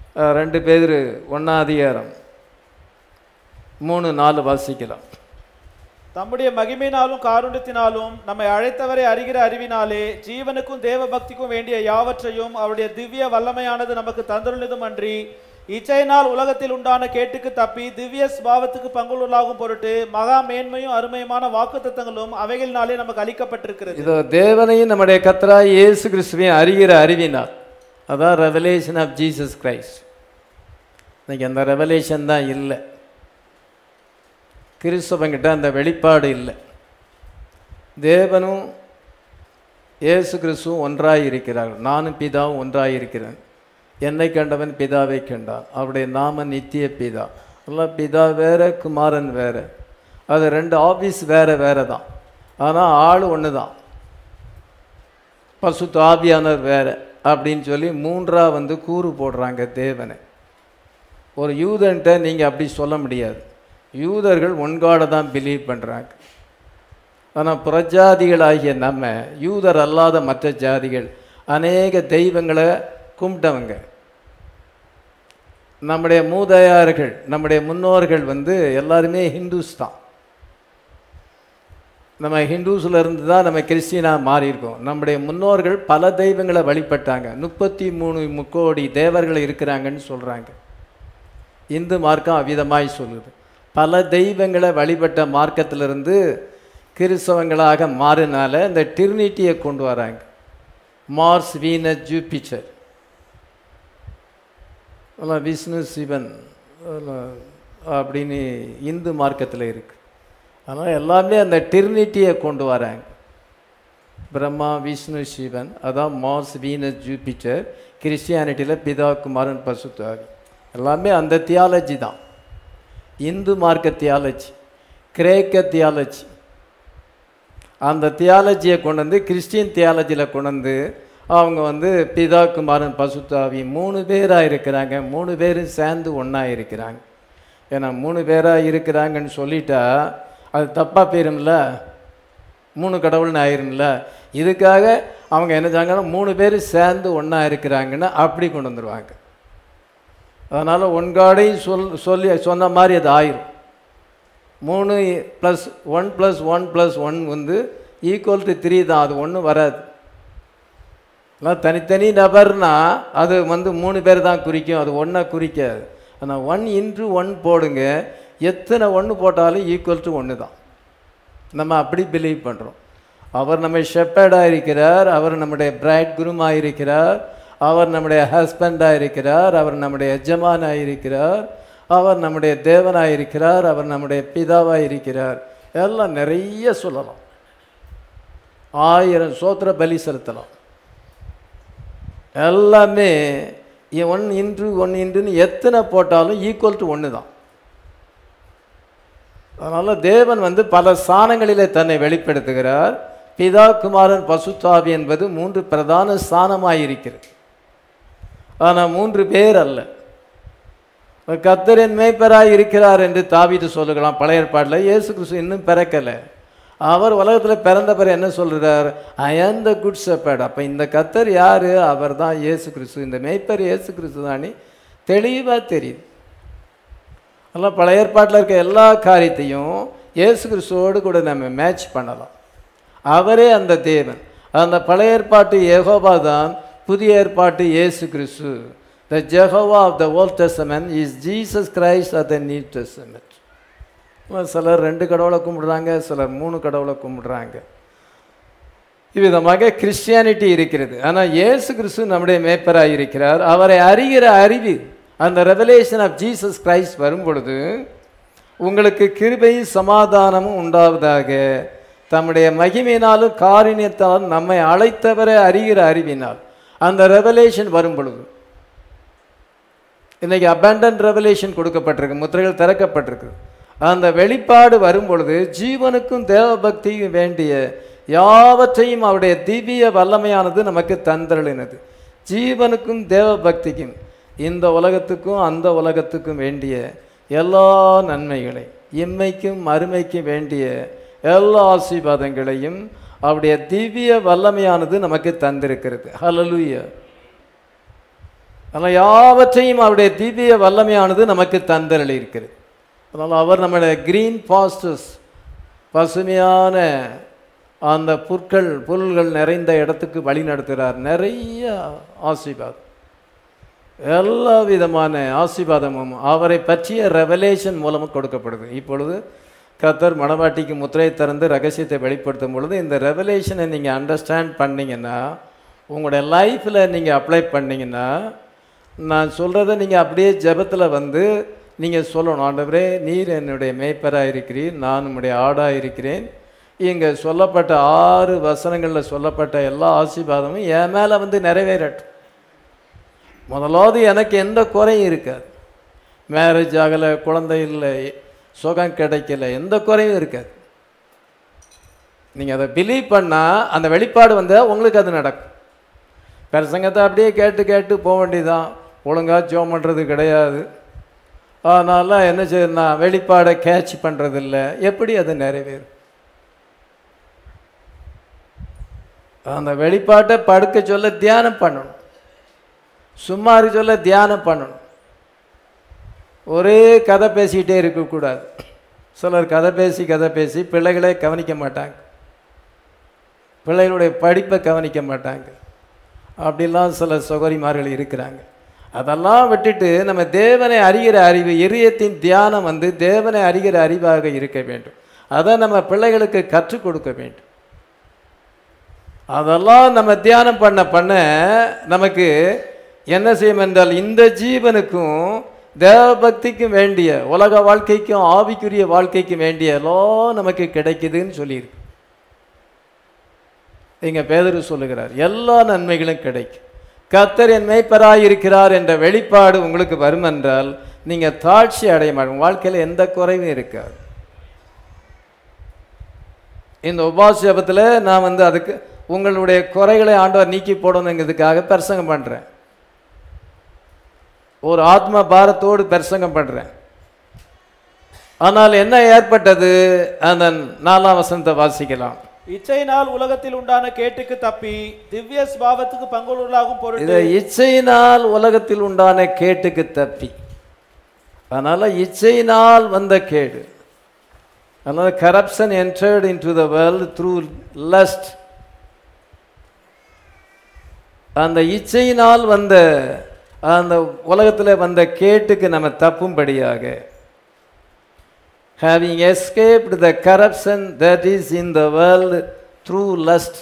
அஹ், ரெண்டு பேர் ஒன்றா அதிகாரம் மூணு நாலு வாசிக்கலாம் தம்முடைய மகிமையினாலும் காருண்யத்தினாலும் நம்மை அழைத்தவரை அறிகிற அறிவினாலே ஜீவனுக்கும் தேவ பக்திக்கும் வேண்டிய யாவற்றையும் அவருடைய திவ்ய வல்லமையானது நமக்கு தந்துள்ளதும் அன்றி இச்சையினால் உலகத்தில் உண்டான கேட்டுக்கு தப்பி திவ்ய ஸ்பாவத்துக்கு பங்குள்ளாகும் பொருட்டு மகா மேன்மையும் அருமையுமான வாக்குத்தத்தங்களும் அவைகளினாலே நமக்கு அளிக்கப்பட்டிருக்கிறது இதோ தேவனையும் நம்முடைய கத்தராய் இயேசு கிறிஸ்துவையும் அறிகிற அறிவினார் அதான் ரெவலேஷன் ஆஃப் ஜீசஸ் கிரைஸ்ட் இன்னைக்கு அந்த ரெவலேஷன் தான் இல்லை கிறிஸ்தவங்கிட்ட அந்த வெளிப்பாடு இல்லை தேவனும் இயேசு கிறிஸ்துவும் ஒன்றாய் இருக்கிறார்கள் நானும் பிதாவும் ஒன்றாய் இருக்கிறேன் என்னை கண்டவன் பிதாவை கண்டான் அவருடைய நாம நித்திய பிதா எல்லாம் பிதா வேற குமாரன் வேற அது ரெண்டு ஆபீஸ் வேற வேற தான் ஆனால் ஆள் ஒன்று தான் பசுத்த ஆவியானவர் வேற அப்படின்னு சொல்லி மூன்றா வந்து கூறு போடுறாங்க தேவனை ஒரு யூதன்ட்ட நீங்கள் அப்படி சொல்ல முடியாது யூதர்கள் ஒன்காடை தான் பிலீவ் பண்ணுறாங்க ஆனால் புறஜாதிகளாகிய நம்ம யூதர் அல்லாத மற்ற ஜாதிகள் அநேக தெய்வங்களை கும்பிட்டவங்க நம்முடைய மூதையார்கள் நம்முடைய முன்னோர்கள் வந்து எல்லாருமே ஹிந்துஸ் தான் நம்ம ஹிந்துஸில் இருந்து தான் நம்ம கிறிஸ்டியனாக மாறியிருக்கோம் நம்முடைய முன்னோர்கள் பல தெய்வங்களை வழிபட்டாங்க முப்பத்தி மூணு முக்கோடி தேவர்கள் இருக்கிறாங்கன்னு சொல்கிறாங்க இந்து மார்க்கம் அவ்விதமாய் சொல்லுது பல தெய்வங்களை வழிபட்ட மார்க்கத்திலிருந்து கிறிஸ்தவங்களாக மாறினால இந்த டிரினிட்டியை கொண்டு வராங்க மார்ஸ் வீனஸ் ஜூபிச்சர் அதெல்லாம் விஷ்ணு சிவன் அதெல்லாம் அப்படின்னு இந்து மார்க்கத்தில் இருக்கு அதனால் எல்லாமே அந்த டிரினிட்டியை கொண்டு வராங்க பிரம்மா விஷ்ணு சிவன் அதான் மார்ஸ் வீனஸ் ஜூபிச்சர் கிறிஸ்டியானிட்டியில் பிதா குமாரன் பசுத்தாவி எல்லாமே அந்த தியாலஜி தான் இந்து மார்க்க தியாலஜி கிரேக்க தியாலஜி அந்த தியாலஜியை கொண்டு வந்து கிறிஸ்டியன் தியாலஜியில் கொண்டு வந்து அவங்க வந்து பிதா குமாரன் பசுத்தாவி மூணு பேராக இருக்கிறாங்க மூணு பேரும் சேர்ந்து ஒன்றா இருக்கிறாங்க ஏன்னா மூணு பேராக இருக்கிறாங்கன்னு சொல்லிட்டா அது தப்பாக போயிரும்ல மூணு கடவுள்னு ஆயிரும்ல இதுக்காக அவங்க என்ன செய்வாங்கன்னா மூணு பேர் சேர்ந்து ஒன்றா இருக்கிறாங்கன்னு அப்படி கொண்டு வந்துடுவாங்க அதனால் ஒன்காடையும் சொல் சொல்லி சொன்ன மாதிரி அது ஆயிரும் மூணு plus one plus one plus one வந்து ஈக்குவல் டு த்ரீ தான் அது ஒன்றும் வராது ஆனால் தனித்தனி நபர்னா அது வந்து மூணு பேர் தான் குறிக்கும் அது ஒன்றை குறிக்காது ஆனால் ஒன் இன்ட்ரு ஒன் போடுங்க எத்தனை ஒன்று போட்டாலும் ஈக்குவல் டு ஒன்று தான் நம்ம அப்படி பிலீவ் பண்ணுறோம் அவர் நம்ம ஷெப்பர்டாக இருக்கிறார் அவர் நம்முடைய பிரைட் குருமாக இருக்கிறார் அவர் நம்முடைய ஹஸ்பண்டாக இருக்கிறார் அவர் நம்முடைய எஜமானாக இருக்கிறார் அவர் நம்முடைய தேவனாக இருக்கிறார் அவர் நம்முடைய பிதாவாக இருக்கிறார் எல்லாம் நிறைய சொல்லலாம் ஆயிரம் சோத்திர பலி செலுத்தலாம் எல்லாமே ஒன் இன்ட்ரு ஒன் இன்ட்ருன்னு எத்தனை போட்டாலும் ஈக்குவல் டு ஒன்று தான் அதனால் தேவன் வந்து பல ஸ்தானங்களிலே தன்னை வெளிப்படுத்துகிறார் பிதா குமாரன் பசுத்தாவி என்பது மூன்று பிரதான ஸ்தானமாயிருக்கிறது ஆனால் மூன்று பேர் அல்ல கத்தரின் மேய்ப்பராய் இருக்கிறார் என்று தாவீது சொல்லுகலாம் பழைய ஏற்பாட்டில் இயேசு கிறிஸ்து இன்னும் பிறக்கலை அவர் உலகத்தில் பிறந்த பிறகு என்ன சொல்கிறார் ஐ ஆம் த குட் செப்பர்ட் அப்போ இந்த கத்தர் யார் அவர் தான் இயேசு கிறிஸ்து இந்த மேய்ப்பர் இயேசு கிறிஸ்து தானே தெளிவாக தெரியுது அதெல்லாம் பழைய ஏற்பாட்டில் இருக்க எல்லா காரியத்தையும் இயேசு கிறிஸ்துவோடு கூட நம்ம மேட்ச் பண்ணலாம் அவரே அந்த தேவன் அந்த பழைய ஏற்பாட்டு யெகோவா தான் புதிய ஏற்பாட்டு இயேசு கிறிஸ்து the Jehovah of the old testament is Jesus Christ of the new testament சிலர் ரெண்டு கடவுளை கும்பிடுறாங்க சிலர் மூணு கடவுளை கும்பிடுறாங்க இவ்விதமாக கிறிஸ்டியானிட்டி இருக்கிறது ஆனால் இயேசு கிறிஸ்து நம்முடைய மேப்பராக இருக்கிறார் அவரை அறிகிற அறிவு அந்த ரெவலேஷன் ஆஃப் ஜீசஸ் கிரைஸ்ட் வரும் பொழுது உங்களுக்கு கிருபையும் சமாதானமும் உண்டாவதாக தம்முடைய மகிமையினாலும் காரிணியத்தாலும் நம்மை அழைத்தவரை அறிகிற அறிவினால் அந்த ரெவலேஷன் வரும் பொழுது இன்னைக்கு அபேண்டன் ரெவலேஷன் கொடுக்கப்பட்டிருக்கு முத்திரைகள் திறக்கப்பட்டிருக்கு அந்த வெளிப்பாடு வரும் பொழுது ஜீவனுக்கும் தேவபக்தியும் வேண்டிய யாவற்றையும் அவருடைய திவ்ய வல்லமையானது நமக்கு தந்தருளினது ஜீவனுக்கும் தேவபக்திக்கும் இந்த உலகத்துக்கும் அந்த உலகத்துக்கும் வேண்டிய எல்லா நன்மைகளை இம்மைக்கும் மறுமைக்கும் வேண்டிய எல்லா ஆசீர்வாதங்களையும் அவருடைய திவ்ய வல்லமையானது நமக்கு தந்திருக்கிறது ஹலலுயா அதனால் யாவற்றையும் அவருடைய திவ்ய வல்லமையானது நமக்கு தந்தரளி இருக்கிறது அதனால் அவர் நம்முடைய கிரீன் பாஸ்டர்ஸ் பசுமையான அந்த புற்கள் புல்கள் நிறைந்த இடத்துக்கு வழி நடத்துகிறார் நிறைய ஆசீர்வாதம் எல்லா விதமான ஆசீர்வாதமும் அவரை பற்றிய ரெவலேஷன் மூலமாக கொடுக்கப்படுது இப்பொழுது கத்தர் மணவாட்டிக்கு முத்திரை திறந்து ரகசியத்தை வெளிப்படுத்தும் பொழுது இந்த ரெவலேஷனை நீங்கள் அண்டர்ஸ்டாண்ட் பண்ணீங்கன்னா உங்களுடைய லைஃப்பில் நீங்கள் அப்ளை பண்ணீங்கன்னா நான் சொல்கிறத நீங்கள் அப்படியே ஜெபத்தில் வந்து நீங்கள் சொல்லணும் ஆண்டவரே நீர் என்னுடைய மேய்ப்பராக இருக்கிறீர் நான் உம்முடைய ஆடாக இருக்கிறேன் இங்கே சொல்லப்பட்ட ஆறு வசனங்களில் சொல்லப்பட்ட எல்லா ஆசீர்வாதமும் என் மேலே வந்து நிறைவேறட்டும் முதலாவது எனக்கு எந்த குறையும் இருக்காது மேரேஜ் ஆகலை குழந்தை இல்லை சுகம் கிடைக்கல எந்த குறையும் இருக்காது நீங்கள் அதை பிலீவ் பண்ணால் அந்த வெளிப்பாடு வந்தால் உங்களுக்கு அது நடக்கும் பிரசங்கத்தை அப்படியே கேட்டு கேட்டு போக வேண்டியதான் ஒழுங்காக ஜோம் பண்ணுறது கிடையாது அதனால என்ன செய்யணும்னா வெளிப்பாடை கேட்ச் பண்ணுறதில்ல எப்படி அது நிறைவேறும் அந்த வெளிப்பாட்டை படுக்க சொல்ல தியானம் பண்ணணும் சும்மா இருக்க சொல்ல தியானம் பண்ணணும் ஒரே கதை பேசிக்கிட்டே இருக்கக்கூடாது சிலர் கதை பேசி கதை பேசி பிள்ளைகளே கவனிக்க மாட்டாங்க பிள்ளைகளுடைய படிப்பை கவனிக்க மாட்டாங்க அப்படிலாம் சில சகோதரிமார்கள் இருக்கிறாங்க அதெல்லாம் விட்டுட்டு நம்ம தேவனை அறிகிற அறிவு இதயத்தின் தியானம் வந்து தேவனை அறிகிற அறிவாக இருக்க வேண்டும் அதை நம்ம பிள்ளைகளுக்கு கற்றுக் கொடுக்க வேண்டும் அதெல்லாம் நம்ம தியானம் பண்ண பண்ண நமக்கு என்ன செய்யும் என்றால் இந்த ஜீவனுக்கும் தேவபக்திக்கும் வேண்டிய உலக வாழ்க்கைக்கும் ஆவிக்குரிய வாழ்க்கைக்கும் வேண்டிய எல்லாம் நமக்கு கிடைக்குதுன்னு சொல்லியிருக்கு இங்க பேதரு சொல்லுகிறார் எல்லா நன்மைகளும் கிடைக்கும் கத்தர் என் மேய்ப்பராய் இருக்கிறார் என்ற வெளிப்பாடு உங்களுக்கு வரும் என்றால் நீங்க தாட்சி அடைய மாட்டீங்க வாழ்க்கையில் எந்த குறைவும் இருக்காது இந்த உபாசபத்தில் நான் வந்து அதுக்கு உங்களுடைய குறைகளை ஆண்டவர் நீக்கி போடணுங்கிறதுக்காக பிரசங்கம் பண்ணுறேன் ஒரு ஆத்ம பாரத்தோடு பிரசங்கம் பண்ணுறேன் ஆனால் என்ன ஏற்பட்டது அந்த நாலாம் வசனத்தை வாசிக்கலாம் இச்சையினால் உலகத்தில் உண்டான கேட்டுக்கு தப்பி திவ்ய ஸ்பாவத்துக்கு பங்குள்ளவர்களாகும் பொருட்டு இதை இச்சையினால் உலகத்தில் உண்டான கேட்டுக்கு தப்பி அதனால இச்சையினால் வந்த கேடு அதனால corruption entered into the world through lust அந்த இச்சையினால் வந்த அந்த உலகத்தில் வந்த கேட்டுக்கு நம்ம தப்பும்படியாக having escaped the corruption that is in the world through lust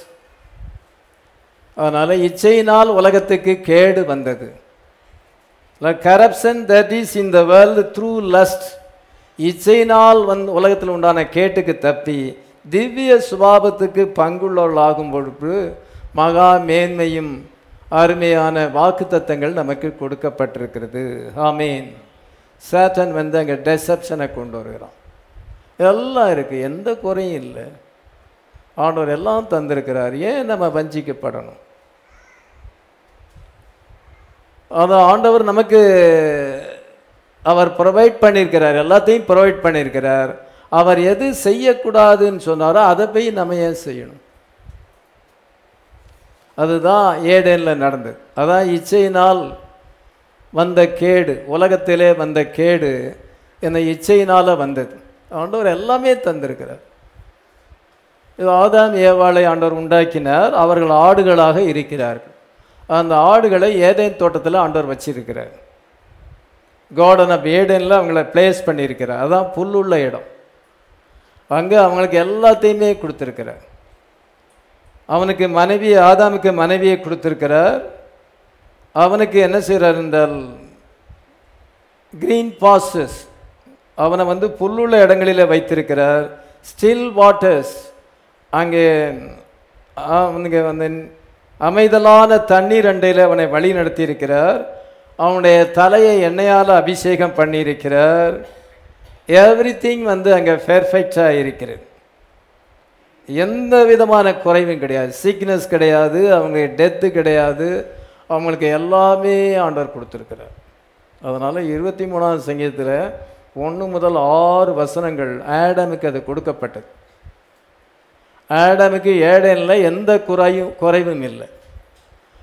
அதனால இச்சையினால் உலகத்துக்கு கேடு வந்தது corruption that is in the world through lust இச்சையினால் வந்து உலகத்தில் உண்டான கேட்டுக்கு தப்பி திவ்ய சுபாவத்துக்கு பங்குள்ளவர்களாகும் பொழுது மகா மேன்மையும் அருமையான வாக்குத்தத்தங்கள் நமக்கு கொடுக்கப்பட்டிருக்கிறது ஆமீன் சேட்டன் வந்து அங்கே டெசப்ஷனை கொண்டு வருகிறான் எல்லாம் இருக்குது எந்த குறையும் இல்லை ஆண்டவர் எல்லாம் தந்திருக்கிறார் ஏன் நம்ம வஞ்சிக்கப்படணும் அது ஆண்டவர் நமக்கு அவர் ப்ரொவைட் பண்ணியிருக்கிறார் எல்லாத்தையும் ப்ரொவைட் பண்ணியிருக்கிறார் அவர் எது செய்யக்கூடாதுன்னு சொன்னாரோ அதை போய் நம்ம ஏன் செய்யணும் அதுதான் ஏடேனில் நடந்தது அதான் இச்சையினால் வந்த கேடு உலகத்திலே வந்த கேடு என்ன இச்சையினால் வந்தது ஆண்டவர் எல்லாமே தந்திருக்கிறார் இது ஆதாம் ஏவாளை ஆண்டவர் உண்டாக்கினார் அவர்கள் ஆடுகளாக இருக்கிறார்கள் அந்த ஆடுகளை ஏதேன் தோட்டத்தில் ஆண்டவர் வச்சிருக்கிறார் கார்டன் ஆஃப் ஏடனில் அவங்கள பிளேஸ் பண்ணியிருக்கிறார் அதான் புல்லுள்ள இடம் அங்கே அவங்களுக்கு எல்லாத்தையுமே கொடுத்துருக்கிறார் அவனுக்கு மனைவி ஆதாமுக்கு மனைவியை கொடுத்துருக்கிறார் அவனுக்கு என்ன செய்கிறார் என்றால் கிரீன் பாஸ்டர்ஸ் அவனை வந்து புல்லுள்ள இடங்களில் வைத்திருக்கிறார் ஸ்டில் வாட்டர்ஸ் அங்கே அவனுக்கு வந்து அமைதலான தண்ணீர் அண்டையில் அவனை வழி நடத்தியிருக்கிறார் அவனுடைய தலையை எண்ணெயால் அபிஷேகம் பண்ணியிருக்கிறார் எவ்ரி வந்து அங்கே பெர்ஃபெக்டாக இருக்கிறது எந்த விதமான குறைவும் கிடையாது சிக்னஸ் கிடையாது அவங்க டெத்து கிடையாது அவங்களுக்கு எல்லாமே ஆண்டவர் கொடுத்துருக்கிறார் அதனால் இருபத்தி மூணாவது சங்கீதத்தில் ஒன்று முதல் ஆறு வசனங்கள் ஆடமுக்கு அது கொடுக்கப்பட்டது ஆடமுக்கு ஏடனில் எந்த குறையும் குறைவும் இல்லை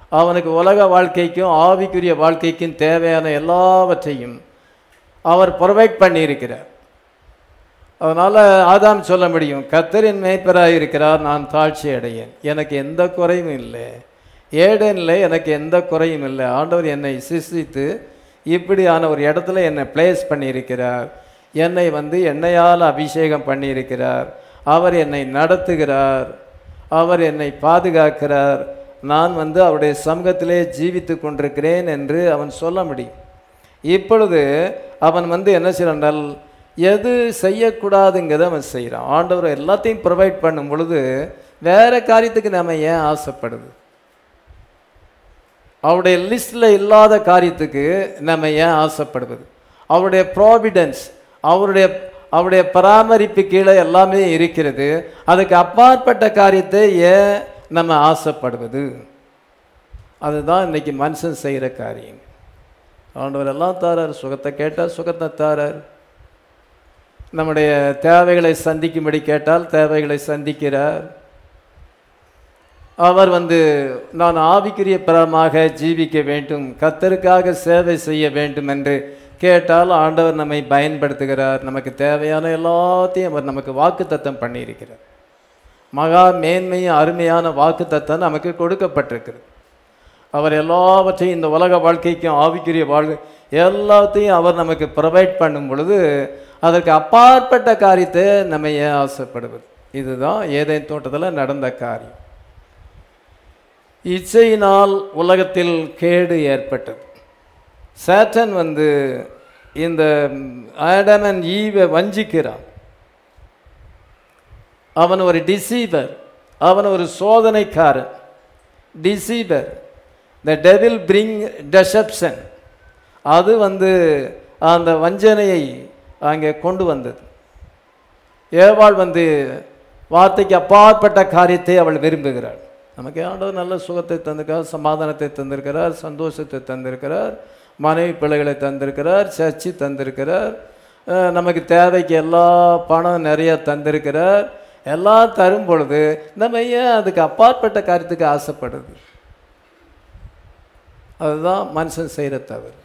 அவனுக்கு உலக வாழ்க்கைக்கும் ஆவிக்குரிய வாழ்க்கைக்கும் தேவையான எல்லாவற்றையும் அவர் ப்ரொவைட் பண்ணியிருக்கிறார் அதனால் ஆதாம் சொல்ல முடியும் கத்தரின் மேய்ப்பராக இருக்கிறார் நான் தாழ்ச்சி அடையேன் எனக்கு எந்த குறையும் இல்லை ஏடனில் எனக்கு எந்த குறையும் இல்லை ஆண்டவர் என்னை சிசித்து இப்படியான ஒரு இடத்துல என்னை பிளேஸ் பண்ணியிருக்கிறார் என்னை வந்து எண்ணெயால் அபிஷேகம் பண்ணியிருக்கிறார் அவர் என்னை நடத்துகிறார் அவர் என்னை பாதுகாக்கிறார் நான் வந்து அவருடைய சமூகத்திலே ஜீவித்து கொண்டிருக்கிறேன் என்று அவன் சொல்ல முடியும் இப்பொழுது அவன் வந்து என்ன செய்யறால் எது செய்யக்கூடாதுங்கிறத அவன் செய்கிறான் ஆண்டவர் எல்லாத்தையும் ப்ரொவைட் பண்ணும் பொழுது வேற காரியத்துக்கு நம்ம ஏன் ஆசைப்படுது அவருடைய லிஸ்டில் இல்லாத காரியத்துக்கு நம்ம ஏன் ஆசைப்படுவது அவருடைய ப்ராவிடன்ஸ் அவருடைய அவருடைய பராமரிப்பு கீழே எல்லாமே இருக்கிறது அதுக்கு அப்பாற்பட்ட காரியத்தை ஏன் நம்ம ஆசைப்படுவது அதுதான் இன்னைக்கு மனுஷன் செய்கிற காரியம் ஆண்டவர் எல்லாம் தாரார் சுகத்தை கேட்டால் சுகத்தை தாரார் நம்முடைய தேவைகளை சந்திக்கும்படி கேட்டால் தேவைகளை சந்திக்கிறார் அவர் வந்து நான் ஆவிக்குரிய பரமாக ஜீவிக்க வேண்டும் கத்தருக்காக சேவை செய்ய வேண்டும் என்று கேட்டால் ஆண்டவர் நம்மை பயன்படுத்துகிறார் நமக்கு தேவையான எல்லாத்தையும் அவர் நமக்கு வாக்குத்தத்தம் பண்ணியிருக்கிறார் மகா மேன்மையும் அருமையான வாக்குத்தத்தம் நமக்கு கொடுக்கப்பட்டிருக்கிறது அவர் எல்லாவற்றையும் இந்த உலக வாழ்க்கைக்கும் ஆவிக்குரிய வாழ்க்கை எல்லாத்தையும் அவர் நமக்கு ப்ரொவைட் பண்ணும் பொழுது அதற்கு அப்பாற்பட்ட காரியத்தை நம்ம ஏன் ஆசைப்படுவது இதுதான் ஏதேன் தோட்டத்தில் நடந்த காரியம் இச்சையினால் உலகத்தில் கேடு ஏற்பட்டது சேட்டன் வந்து இந்த ஆடம் அண்ட் ஈவை வஞ்சிக்கிறான் அவன் ஒரு டிசீவர் அவன் ஒரு சோதனைக்காரன் deceiver the devil bring deception அது வந்து அந்த வஞ்சனையை அங்கே கொண்டு வந்தது ஏவாள் வந்து வார்த்தைக்கு அப்பாற்பட்ட காரியத்தை அவள் விரும்புகிறாள் நமக்கு ஆண்டவர் நல்ல சுகத்தை தந்திருக்கிறார் சமாதானத்தை தந்திருக்கிறார் சந்தோஷத்தை தந்திருக்கிறார் மனைவி பிள்ளைகளை தந்திருக்கிறார் சர்ச்சி தந்திருக்கிறார் அஹ் நமக்கு தேவைக்கு எல்லா பணம் நிறைய தந்திருக்கிறார் எல்லாம் தரும் பொழுது நம்ம ஏன் அதுக்கு அப்பாற்பட்ட காரியத்துக்கு ஆசைப்படுது அதுதான் மனுஷன் செய்கிற தவறு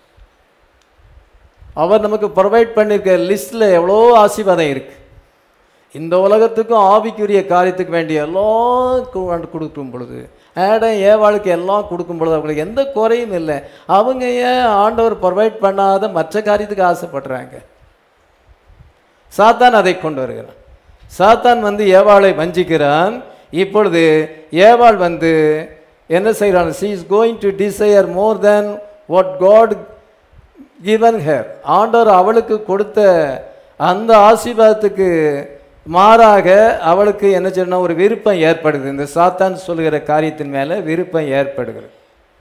அவர் நமக்கு ப்ரொவைட் பண்ணியிருக்க லிஸ்ட்டில் எவ்வளோ ஆசீர்வாதம் இருக்குது இந்த உலகத்துக்கும் ஆவிக்குரிய காரியத்துக்கு வேண்டிய எல்லாம் கு- கொடுக்கும் பொழுது ஆடம் ஏவாளுக்கு எல்லாம் கொடுக்கும் பொழுது அவங்களுக்கு எந்த குறையும் இல்லை அவங்க ஏன் ஆண்டவர் ப்ரொவைட் பண்ணாத மற்ற காரியத்துக்கு ஆசைப்படுறாங்க சாத்தான் அதை கொண்டு வருகிறான் சாத்தான் வந்து ஏவாளை வஞ்சிக்கிறான் இப்பொழுது ஏவாள் வந்து என்ன செய்கிறான் she is going to desire more than what God given her ஆண்டவர் அவளுக்கு கொடுத்த அந்த ஆசீர்வாதத்துக்கு மாறாக அவளுக்கு என்ன சொன்னா ஒரு விருப்பம் ஏற்படுது இந்த சாத்தான் சொல்லுகிற காரியத்தின் மேலே விருப்பம் ஏற்படுகிறது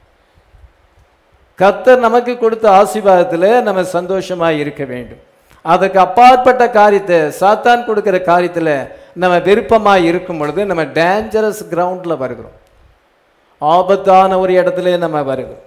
கர்த்தர் நமக்கு கொடுத்த ஆசீர்வாதத்தில் நம்ம சந்தோஷமாக இருக்க வேண்டும் அதுக்கு அப்பாற்பட்ட காரியத்தை சாத்தான் கொடுக்கிற காரியத்தில் நம்ம விருப்பமாக இருக்கும் பொழுது நம்ம டேஞ்சரஸ் கிரவுண்டில் வருகிறோம் ஆபத்தான ஒரு இடத்துல நம்ம வருகிறோம்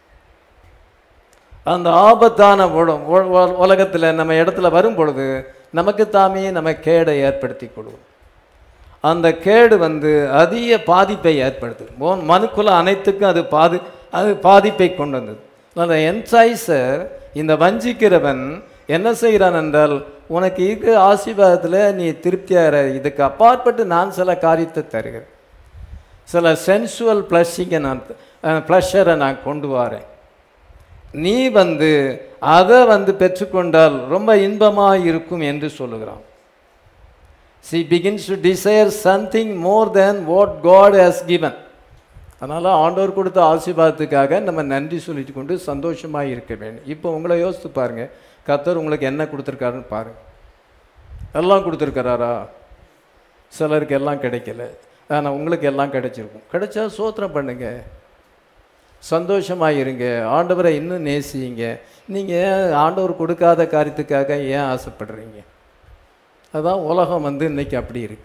அந்த ஆபத்தான உலகத்தில் நம்ம இடத்துல வரும் பொழுது நமக்கு தாமே நம்ம கேடை ஏற்படுத்தி கொள்வோம் அந்த கேடு வந்து அதிக பாதிப்பை ஏற்படுத்துது மோ- மனுக்குல அனைத்துக்கும் அது பாதி அது பாதிப்பை கொண்டு வந்தது அந்த என்சைசர் இந்த வஞ்சிக்கிறவன் என்ன செய்கிறான் என்றால் உனக்கு இருக்கிற ஆசீர்வாதத்தில் நீ திருப்தியாகிற இதுக்கு அப்பாற்பட்டு நான் சில காரியத்தை தருகிறேன் சில சென்சுவல் ப்ளஷிங்கை நான் ப்ளஷரை நான் கொண்டு வரேன் நீ வந்து அதை வந்து பெற்றுக்கொண்டால் ரொம்ப இன்பமாக இருக்கும் என்று சொல்லுகிறான் she begins to desire something more than what God has given அதனால் ஆண்டவர் கொடுத்த ஆசீர்வாதத்துக்காக நம்ம நன்றி சொல்லிட்டு கொண்டு சந்தோஷமாக இருக்க வேண்டும் இப்போ உங்களை யோசித்து பாருங்க கர்த்தர் உங்களுக்கு என்ன கொடுத்துருக்காருன்னு பாருங்க எல்லாம் கொடுத்துருக்காரா சிலருக்கு எல்லாம் கிடைக்கல ஆனால் உங்களுக்கு எல்லாம் கிடைச்சிருக்கும் கிடைச்சா சோத்திரம் பண்ணுங்க சந்தோஷமாக இருங்க ஆண்டவரை இன்னும் நேசிங்க நீங்கள் ஏன் ஆண்டவர் கொடுக்காத காரியத்துக்காக ஏன் ஆசைப்படுறீங்க அதான் உலகம் வந்து இன்னைக்கு அப்படி இருக்கு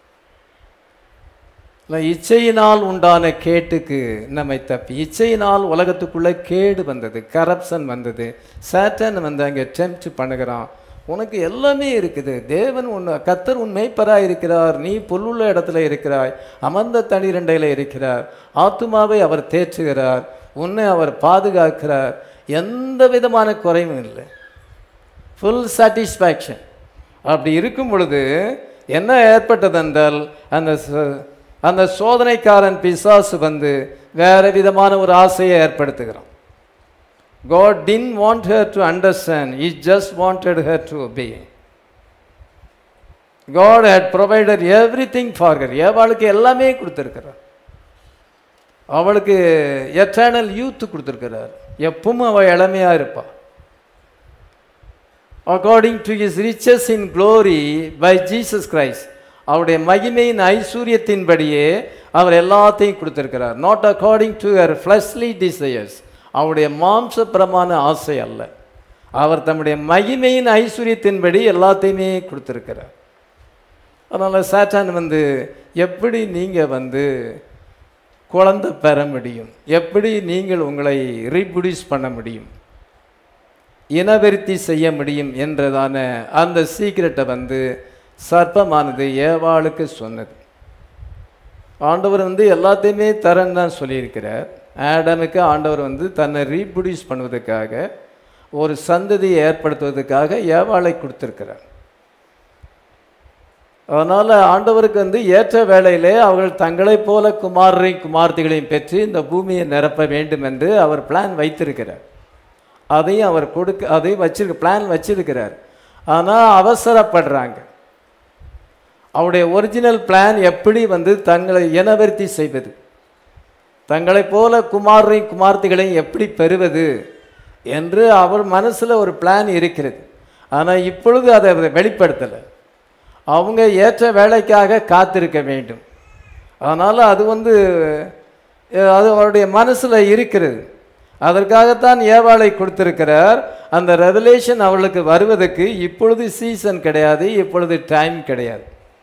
இல்லை, இச்சையினால் உண்டான கேட்டுக்கு நம்மை தப்பி இச்சையினால் உலகத்துக்குள்ள கேடு வந்தது கரப்ஷன் வந்தது சேட்டன் வந்து அங்கே டெம்ப்ட் பண்ணுகிறான் உனக்கு எல்லாமே இருக்குது தேவன் உன் கத்தர் உன் மேய்ப்பராய் இருக்கிறார் நீ புல்லுள்ள இடத்துல இருக்கிறாய் அமர்ந்த தனிரண்டையில் இருக்கிறார் ஆத்துமாவை அவர் தேற்றுகிறார் உன்னை அவர் பாதுகாக்கிறார் எந்த விதமான குறைவும் இல்லை ஃபுல் சாட்டிஸ்ஃபேக்ஷன் அப்படி இருக்கும் பொழுது என்ன ஏற்பட்டதென்றால் அந்த ச- அந்த சோதனைக்காரன் பிசாசு வந்து வேற விதமான ஒரு ஆசையை ஏற்படுத்துகிறான் God didn't want her to understand, He just wanted her to obey. God had provided everything for her. அவளுக்கு எல்லாமே கொடுத்துருக்கிறார் அவளுக்கு எட்டர்னல் யூத் கொடுத்துருக்கிறார் எப்பவும் அவள் இளமையாக இருப்பாள் according to his riches in glory by Jesus Christ அவருடைய மகிமையின் ஐஸ்வர்யத்தின்படியே அவர் எல்லாத்தையும் கொடுத்திருக்கிறார் not according to her fleshly desires அவருடைய மாம்சப்பிரமான ஆசை அல்ல அவர் தம்முடைய மகிமையின் ஐஸ்வர்யத்தின்படி எல்லாத்தையுமே கொடுத்திருக்கிறார் அதனால் சாத்தான் வந்து எப்படி நீங்கள் வந்து குழந்தை பெற முடியும் எப்படி நீங்கள் உங்களை ரீப்ரொடியூஸ் பண்ண முடியும் இனவெருத்தி செய்ய முடியும் என்றதான அந்த சீக்கிரட்டை வந்து சர்ப்பமானது ஏவாளுக்கு சொன்னது ஆண்டவர் வந்து எல்லாத்தையுமே தரேன்னு தான் சொல்லியிருக்கிறார் ஆடமுக்கு ஆண்டவர் வந்து தன்னை ரீப்ரொடியூஸ் பண்ணுவதற்காக ஒரு சந்ததியை ஏற்படுத்துவதற்காக ஏவாளை கொடுத்திருக்கிறார் அதனால் ஆண்டவருக்கு வந்து ஏற்ற வேளையிலே அவர்கள் தங்களைப் போல குமாரரையும் குமார்த்திகளையும் பெற்று இந்த பூமியை நிரப்ப வேண்டும் என்று அவர் பிளான் வைத்திருக்கிறார் அதையும் அவர் கொடுக்க அதையும் வச்சிருக்க பிளான் வச்சிருக்கிறார் ஆனால் அவசரப்படுறாங்க அவருடைய ஒரிஜினல் பிளான் எப்படி வந்து தங்களை இனவர்த்தி செய்வது தங்களைப் போல குமாரையும் குமார்த்திகளையும் எப்படி பெறுவது என்று அவர் மனசில் ஒரு பிளான் இருக்கிறது ஆனால் இப்பொழுது அதை அவர் வெளிப்படுத்தலை அவங்க ஏற்ற வேலைக்காக காத்திருக்க வேண்டும் அதனால் அது வந்து அஹ், அது அவருடைய மனசில் இருக்கிறது அதற்காகத்தான் ஏவாளை கொடுத்திருக்கிறார் அந்த ரெவலேஷன் அவளுக்கு வருவதற்கு இப்பொழுது சீசன் கிடையாது இப்பொழுது டைம் கிடையாது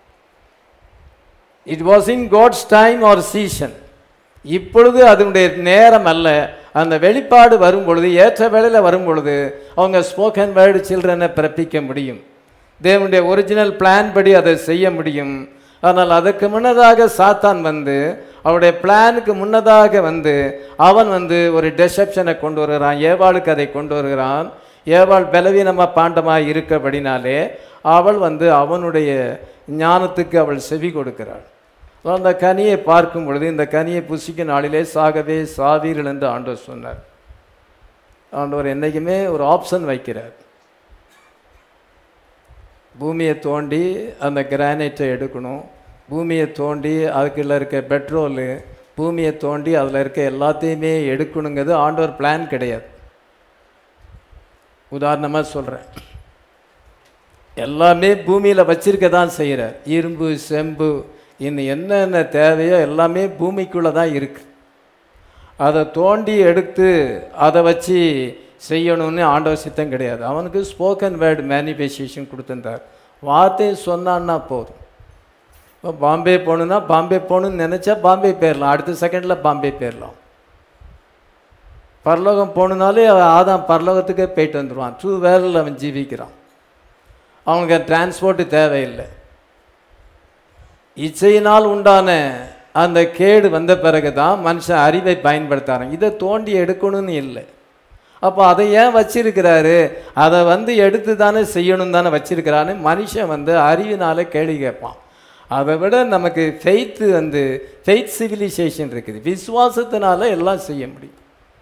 it was in God's time or season இப்பொழுது அதனுடைய நேரம் அல்ல அந்த வெளிப்பாடு வரும் பொழுது ஏற்ற வேளையில் வரும் பொழுது அவங்க ஸ்போக்கன் வேர்டு சில்ட்ரனை பிறப்பிக்க முடியும் தேவனுடைய ஒரிஜினல் பிளான் படி அதை செய்ய முடியும் ஆனால் அதற்கு முன்னதாக சாத்தான் வந்து அவருடைய பிளானுக்கு முன்னதாக வந்து அவன் வந்து ஒரு டெசப்ஷனை கொண்டு வருகிறான் ஏவாளுக்கு அதை கொண்டு வருகிறான் ஏவாள் பலவீனமாக பாண்டமாக இருக்கபடினாலே அவள் வந்து அவனுடைய ஞானத்துக்கு அவள் செவி கொடுக்கிறாள் அந்த கனியை பார்க்கும் பொழுது இந்த கனியை புசிக்கும் நாளிலே சாகவே சாவீர்கள் என்று ஆண்டவர் சொன்னார் ஆண்டவர் என்றைக்குமே ஒரு ஆப்ஷன் வைக்கிறார் பூமியை தோண்டி அந்த கிரானைட்டை எடுக்கணும் பூமியை தோண்டி அதுக்குள்ள இருக்க பெட்ரோலு பூமியை தோண்டி அதில் இருக்க எல்லாத்தையுமே எடுக்கணுங்கிறது ஆண்டவர் பிளான் கிடையாது உதாரணமாக சொல்கிறேன் எல்லாமே பூமியில் வச்சிருக்க தான் செய்கிறார் இரும்பு செம்பு இன்னும் என்னென்ன தேவையோ எல்லாமே பூமிக்குள்ளே தான் இருக்கு அதை தோண்டி எடுத்து அதை வச்சு செய்யணும்னு ஆண்டவர் சித்தம் கிடையாது அவனுக்கு ஸ்போக்கன் வேர்டு மேனிஃபெஸ்டேஷன் கொடுத்துருந்தார் வார்த்தை சொன்னான்னா போதும் இப்போ பாம்பே போகணுன்னா பாம்பே போகணுன்னு நினச்சா பாம்பே போயிடலாம் அடுத்த செகண்டில் பாம்பே போயிடலாம் பரலோகம் போகணுனாலே அவன் ஆதாம் பரலோகத்துக்கே போயிட்டு வந்துடுவான் ட்ரூ வேரில் அவன் ஜீவிக்கிறான் அவனுக்கு டிரான்ஸ்போர்ட்டு தேவையில்லை இச்சையினால் உண்டான அந்த கேடு வந்த பிறகு தான் மனுஷன் அறிவை பயன்படுத்தாரான் இதை தோண்டி எடுக்கணும்னு இல்லை அப்போ அதை ஏன் வச்சிருக்கிறாரு அதை வந்து எடுத்து தானே செய்யணும் தானே வச்சிருக்கிறான்னு மனுஷன் வந்து அறிவினால கேள்வி கேட்பான் அதை விட நமக்கு ஃபெய்த்து வந்து ஃபெய்த் சிவிலைசேஷன் இருக்குது விசுவாசத்தினால எல்லாம் செய்ய முடியும்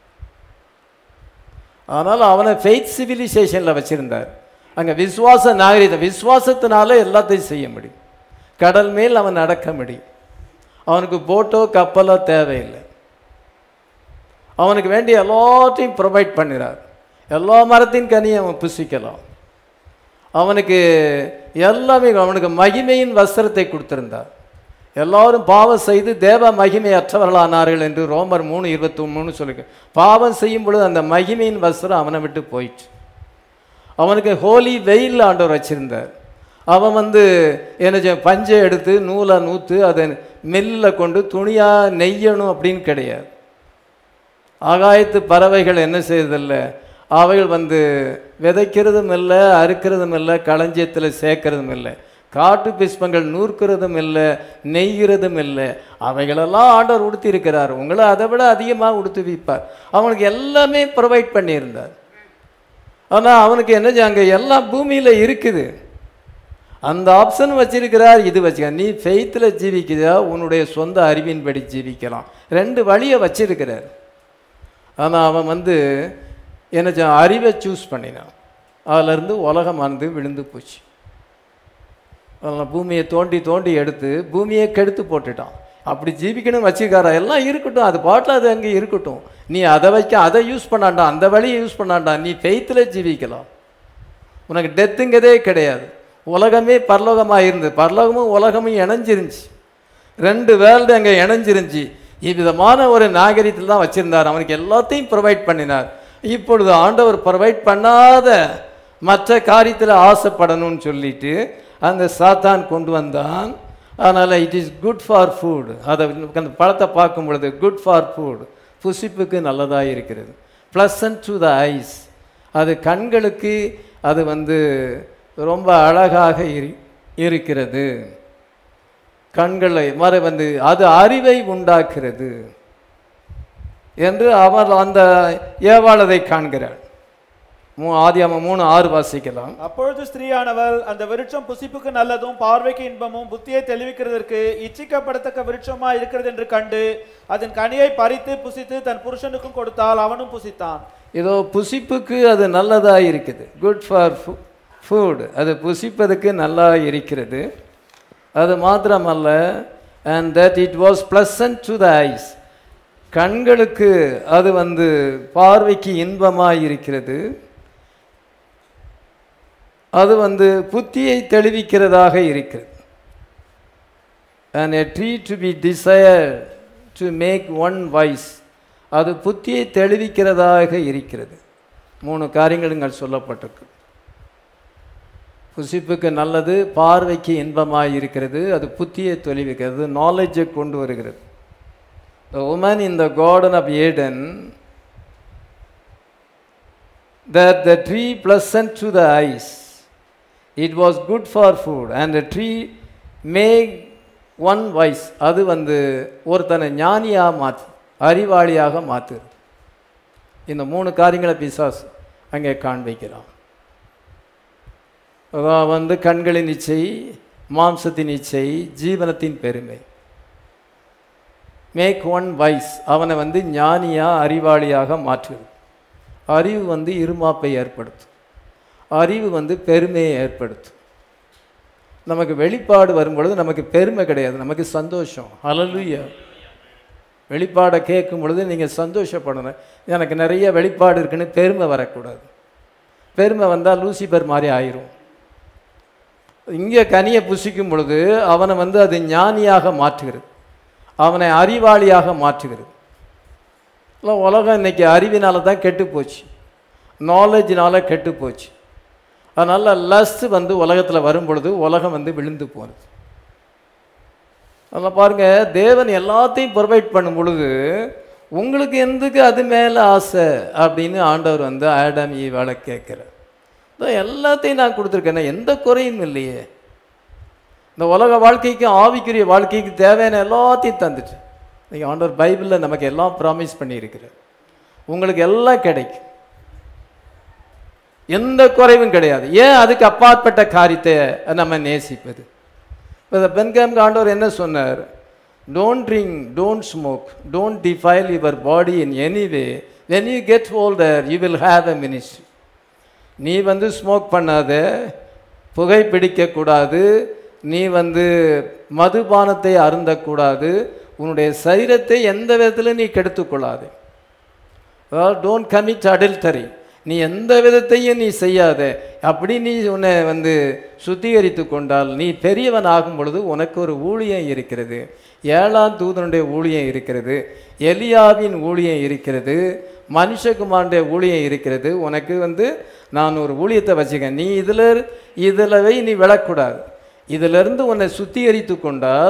ஆனால் அவனை ஃபெய்த் சிவிலைசேஷனில் வச்சிருந்தார் அங்கே விசுவாச நாகரிகம் விசுவாசத்தினால எல்லாத்தையும் செய்ய முடியும் கடல் மேல் அவன் நடக்க முடியும் அவனுக்கு போட்டோ கப்பலோ தேவையில்லை அவனுக்கு வேண்டிய எல்லாத்தையும் ப்ரொவைட் பண்ணுறார் எல்லா மரத்தின் கனியும் அவன் புசிக்கலாம் அவனுக்கு எல்லாமே அவனுக்கு மகிமையின் வஸ்திரத்தை கொடுத்திருந்தார் எல்லாரும் பாவம் செய்து தேவ மகிமை அற்றவர்களானார்கள் என்று ரோமர் மூணு இருபத்தி மூணு சொல்லுங்க பாவம் செய்யும் பொழுது அந்த மகிமையின் வஸ்திரம் அவனை விட்டு போயிடுச்சு அவனுக்கு ஹோலி வெயில் ஆண்டவர் வச்சிருந்தார் அவன் வந்து என்ன செய்ய பஞ்சை எடுத்து நூலை நூற்று அதை மில்லில் கொண்டு துணியாக நெய்யணும் அப்படின்னு கிடையாது ஆகாயத்து பறவைகள் என்ன செய்யறதில்ல அவைகள் வந்து விதைக்கிறதும் இல்லை அறுக்கிறதும் இல்லை களஞ்சியத்தில் சேர்க்கறதும் இல்லை காட்டு புஷ்பங்கள் நூற்கிறதும் இல்லை நெய்கிறதும் இல்லை அவைகளெல்லாம் ஆண்டவர் உடுத்தி இருக்கிறார் உங்களை அதை விட அதிகமாக உடுத்து வைப்பார் அவனுக்கு எல்லாமே ப்ரொவைட் பண்ணியிருந்தார் ஆனால் அவனுக்கு என்ன அங்கே எல்லாம் பூமியில் இருக்குது அந்த ஆப்ஷன் வச்சிருக்கிறார் இது வச்சுக்க நீ ஃபெய்த்தில் ஜீவிக்கிறதா உன்னுடைய சொந்த அறிவின்படி ஜீவிக்கலாம் ரெண்டு வழியை வச்சிருக்கிறார் ஆனால் அவன் வந்து என்ன செஞ்சான்? அறிவை சூஸ் பண்ணினான் அதிலிருந்து உலகமானது விழுந்து போச்சு அதனால் பூமியை தோண்டி தோண்டி எடுத்து பூமியை கெடுத்து போட்டுட்டான் அப்படி ஜீவிக்கணும்னு வச்சுக்காரா எல்லாம் இருக்கட்டும் அது பாட்டில் அது அங்கே இருக்கட்டும் நீ அதை வைக்க அதை யூஸ் பண்ணாண்டா அந்த வழியை யூஸ் பண்ணாண்டா நீ ஃபெய்த்தில் ஜீவிக்கலாம் உனக்கு டெத்துங்கிறதே கிடையாது உலகமே பரலோகமாக இருந்தது பரலோகமும் உலகமும் இணைஞ்சிருந்துச்சு ரெண்டு வேர்ல்டு அங்கே இணைஞ்சிருந்துச்சு இவ்விதமான ஒரு நாகரிகத்தில் தான் வச்சுருந்தார் அவனுக்கு எல்லாத்தையும் ப்ரொவைட் பண்ணினார் இப்பொழுது ஆண்டவர் ப்ரொவைட் பண்ணாத மற்ற காரியத்தில் ஆசைப்படணும்னு சொல்லிட்டு அந்த சாத்தான் கொண்டு வந்தான் அதனால் it is good for food அதை அந்த பழத்தை பார்க்கும் பொழுது குட் ஃபார் ஃபுட் புசிப்புக்கு நல்லதாக இருக்கிறது ப்ளசன்ட் டு த ஐஸ் அது கண்களுக்கு அது வந்து ரொம்ப அழகாக இரு இருக்கிறது கண்களை மறை வந்து அது அறிவை உண்டாக்குறது என்று அவர் அந்த ஏவாளதை காண்கிறார் மூ ஆதியாமம் மூணு ஆறு வாசிக்கலாம் அப்பொழுது ஸ்திரீயானவள் அந்த விருட்சம் புசிப்புக்கு நல்லதும் பார்வைக்கு இன்பமும் புத்தியை தெளிவிக்கிறதற்கு இச்சிக்கப்படத்தக்க விருட்சமா இருக்கிறது என்று கண்டு அதன் கனியை பறித்து புசித்து தன் புருஷனுக்கும் கொடுத்தால் அவனும் புசித்தான் இதோ புசிப்புக்கு அது நல்லதாக இருக்குது குட் ஃபார் ஃபுட் அது புசிப்பதற்கு நல்லா இருக்கிறது அது மாத்திரமல்ல and that it was pleasant to the eyes கண்களுக்கு அது வந்து பார்வைக்கு இன்பமாக இருக்கிறது அது வந்து புத்தியை தெளிவிக்கிறதாக இருக்கிறது and a tree to be desire to make one wise அது புத்தியை தெளிவிக்கிறதாக இருக்கிறது மூணு காரியங்கள் இங்கே சொல்லப்பட்டிருக்கு புசிப்புக்கு நல்லது பார்வைக்கு இன்பமாக இருக்கிறது அது புத்தியை தெளிவிக்கிறது நாலேஜை கொண்டு வருகிறது the woman in the garden of Eden that the tree pleasant to the eyes it was good for food and the tree made one wise அது வந்து ஒருத்தனை ஞானியாக மாற்று அறிவாளியாக மாற்றுது இந்த மூணு காரியங்களை பிசாஸ் அங்கே காண்பிக்கிறான் அதான் வந்து கண்களின் இச்சை மாம்சத்தின் இச்சை ஜீவனத்தின் பெருமை மேக் ஒன் வைஸ் அவனை வந்து ஞானியா அறிவாளியாக மாற்றுது அறிவு வந்து இருமாப்பை ஏற்படுத்தும் அறிவு வந்து பெருமையை ஏற்படுத்தும் நமக்கு வெளிப்பாடு வரும்பொழுது நமக்கு பெருமை கிடையாது நமக்கு சந்தோஷம் ஹalleluya வெளிப்பாடை கேட்கும் பொழுது நீங்கள் சந்தோஷப்படணும் எனக்கு நிறைய வெளிப்பாடு இருக்குன்னு பெருமை வரக்கூடாது பெருமை வந்தால் லூசிபர் மாதிரி ஆயிரும் இங்கே கனியை புசிக்கும் பொழுது அவனை வந்து அது ஞானியாக மாற்றுகிறது அவனை அறிவாளியாக மாற்றுகிறது இல்லை உலகம் இன்னைக்கு அறிவினால தான் கெட்டு போச்சு நாலேஜினால கெட்டு போச்சு அதனால் லஸ்ட் வந்து உலகத்தில் வரும் பொழுது உலகம் வந்து விழுந்து போகுது அதில் பாருங்கள் தேவன் எல்லாத்தையும் ப்ரொவைட் பண்ணும் பொழுது உங்களுக்கு எதுக்கு அது மேலே ஆசை அப்படின்னு ஆண்டவர் வந்து ஆடம் ஈவாளை கேட்குறார் இதோ எல்லாத்தையும் நான் கொடுத்துருக்கேன் எந்த குறையும் இல்லையே இந்த உலக வாழ்க்கைக்கு ஆவிக்குரிய வாழ்க்கைக்கு தேவையான எல்லாத்தையும் தந்துட்டு நீங்கள் ஆண்டவர் பைபிளில் நமக்கு எல்லாம் ப்ராமிஸ் பண்ணியிருக்கிறார் உங்களுக்கு எல்லாம் கிடைக்கும் எந்த குறைவும் கிடையாது ஏன் அதுக்கு அப்பாற்பட்ட காரியத்தை நம்ம நேசிப்பது இப்போ பென்காம் ஆண்டவர் என்ன சொன்னார் don't drink don't smoke don't defile your body in any way when you get older you will have a ministry நீ வந்து ஸ்மோக் பண்ணாத புகை பிடிக்கக்கூடாது நீ வந்து மதுபானத்தை அருந்தக்கூடாது உன்னுடைய சரீரத்தை எந்த விதத்தில் நீ கெடுத்துக்கொள்ளாது அதாவது டோன்ட் கமிட் அடல்டரி நீ எந்த விதத்தையும் நீ செய்யாத அப்படி நீ உன்னை வந்து சுத்திகரித்து கொண்டால் நீ பெரியவன் ஆகும் பொழுது உனக்கு ஒரு ஊழியம் இருக்கிறது ஏழாம் தூதனுடைய ஊழியம் இருக்கிறது எலியாவின் ஊழியம் இருக்கிறது மனுஷகுமாருடைய ஊழியம் இருக்கிறது உனக்கு வந்து நான் ஒரு ஊழியத்தை வச்சுக்கேன் நீ இதில் இதில் வை நீ விழக்கூடாது இதிலிருந்து உன்னை சுத்திகரித்து கொண்டால்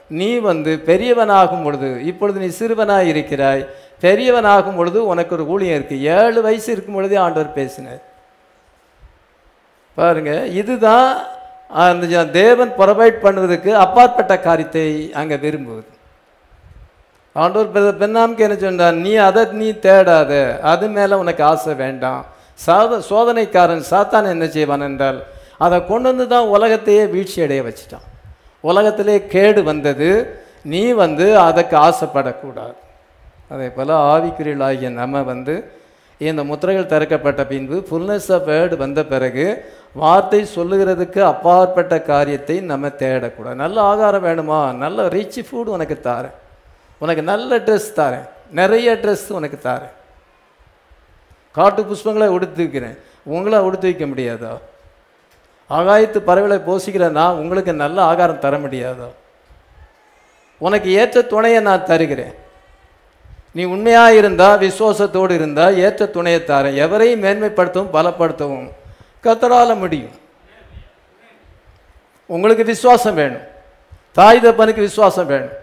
நீ வந்து பெரியவனாகும் பொழுது இப்பொழுது நீ சிறுவனாய் இருக்கிறாய் பெரியவனாகும் பொழுது உனக்கு ஒரு ஊழியம் இருக்கு ஏழு வயசு இருக்கும் பொழுதே ஆண்டவர் பேசினார் பாருங்க இதுதான் அந்த ஜ- தேவன் ப்ரொவைட் பண்ணுவதற்கு அப்பாற்பட்ட காரியத்தை அங்கே விரும்புவது ஆண்டவர் பெ- பெண்ணாமுக்கு என்ன சொன்னார் நீ அதை நீ தேடாத அது மேலே உனக்கு ஆசை வேண்டாம் சாத சோதனைக்காரன் சாத்தான் என்ன செய்வான் என்றால் அதை கொண்டு வந்து தான் உலகத்தையே வீழ்ச்சி அடைய வச்சுட்டான் உலகத்திலே கேடு வந்தது நீ வந்து அதுக்கு ஆசைப்படக்கூடாது அதே போல் ஆவிக்குறிகளாகிய நம்ம வந்து இந்த முத்திரைகள் திறக்கப்பட்ட பின்பு ஃபுல்னஸ் ஆஃப் வேர்டு வந்த பிறகு வார்த்தை சொல்லுகிறதுக்கு அப்பாற்பட்ட காரியத்தை நம்ம தேடக்கூடாது நல்ல ஆகாரம் வேணுமா நல்ல ரிச் ஃபுட் உனக்கு தாரேன் உனக்கு நல்ல ட்ரெஸ் தாரேன் நிறைய ட்ரெஸ் உனக்கு தாரேன் காட்டு புஷ்பங்களை உடுத்து வைக்கிறேன் உங்களை உடுத்து வைக்க முடியாதா ஆகாயத்து பறவைகளை போசிக்கிற நான் உங்களுக்கு நல்ல ஆகாரம் தர முடியாதா உனக்கு ஏற்ற துணையை நான் தருகிறேன் நீ உண்மையாக இருந்தா விசுவாசத்தோடு இருந்தா ஏற்ற துணையை தாரேன் எவரையும் மேன்மைப்படுத்தவும் பலப்படுத்தவும் கத்தரால முடியும் உங்களுக்கு விசுவாசம் வேணும் தாய் தப்பனுக்கு விசுவாசம் வேணும்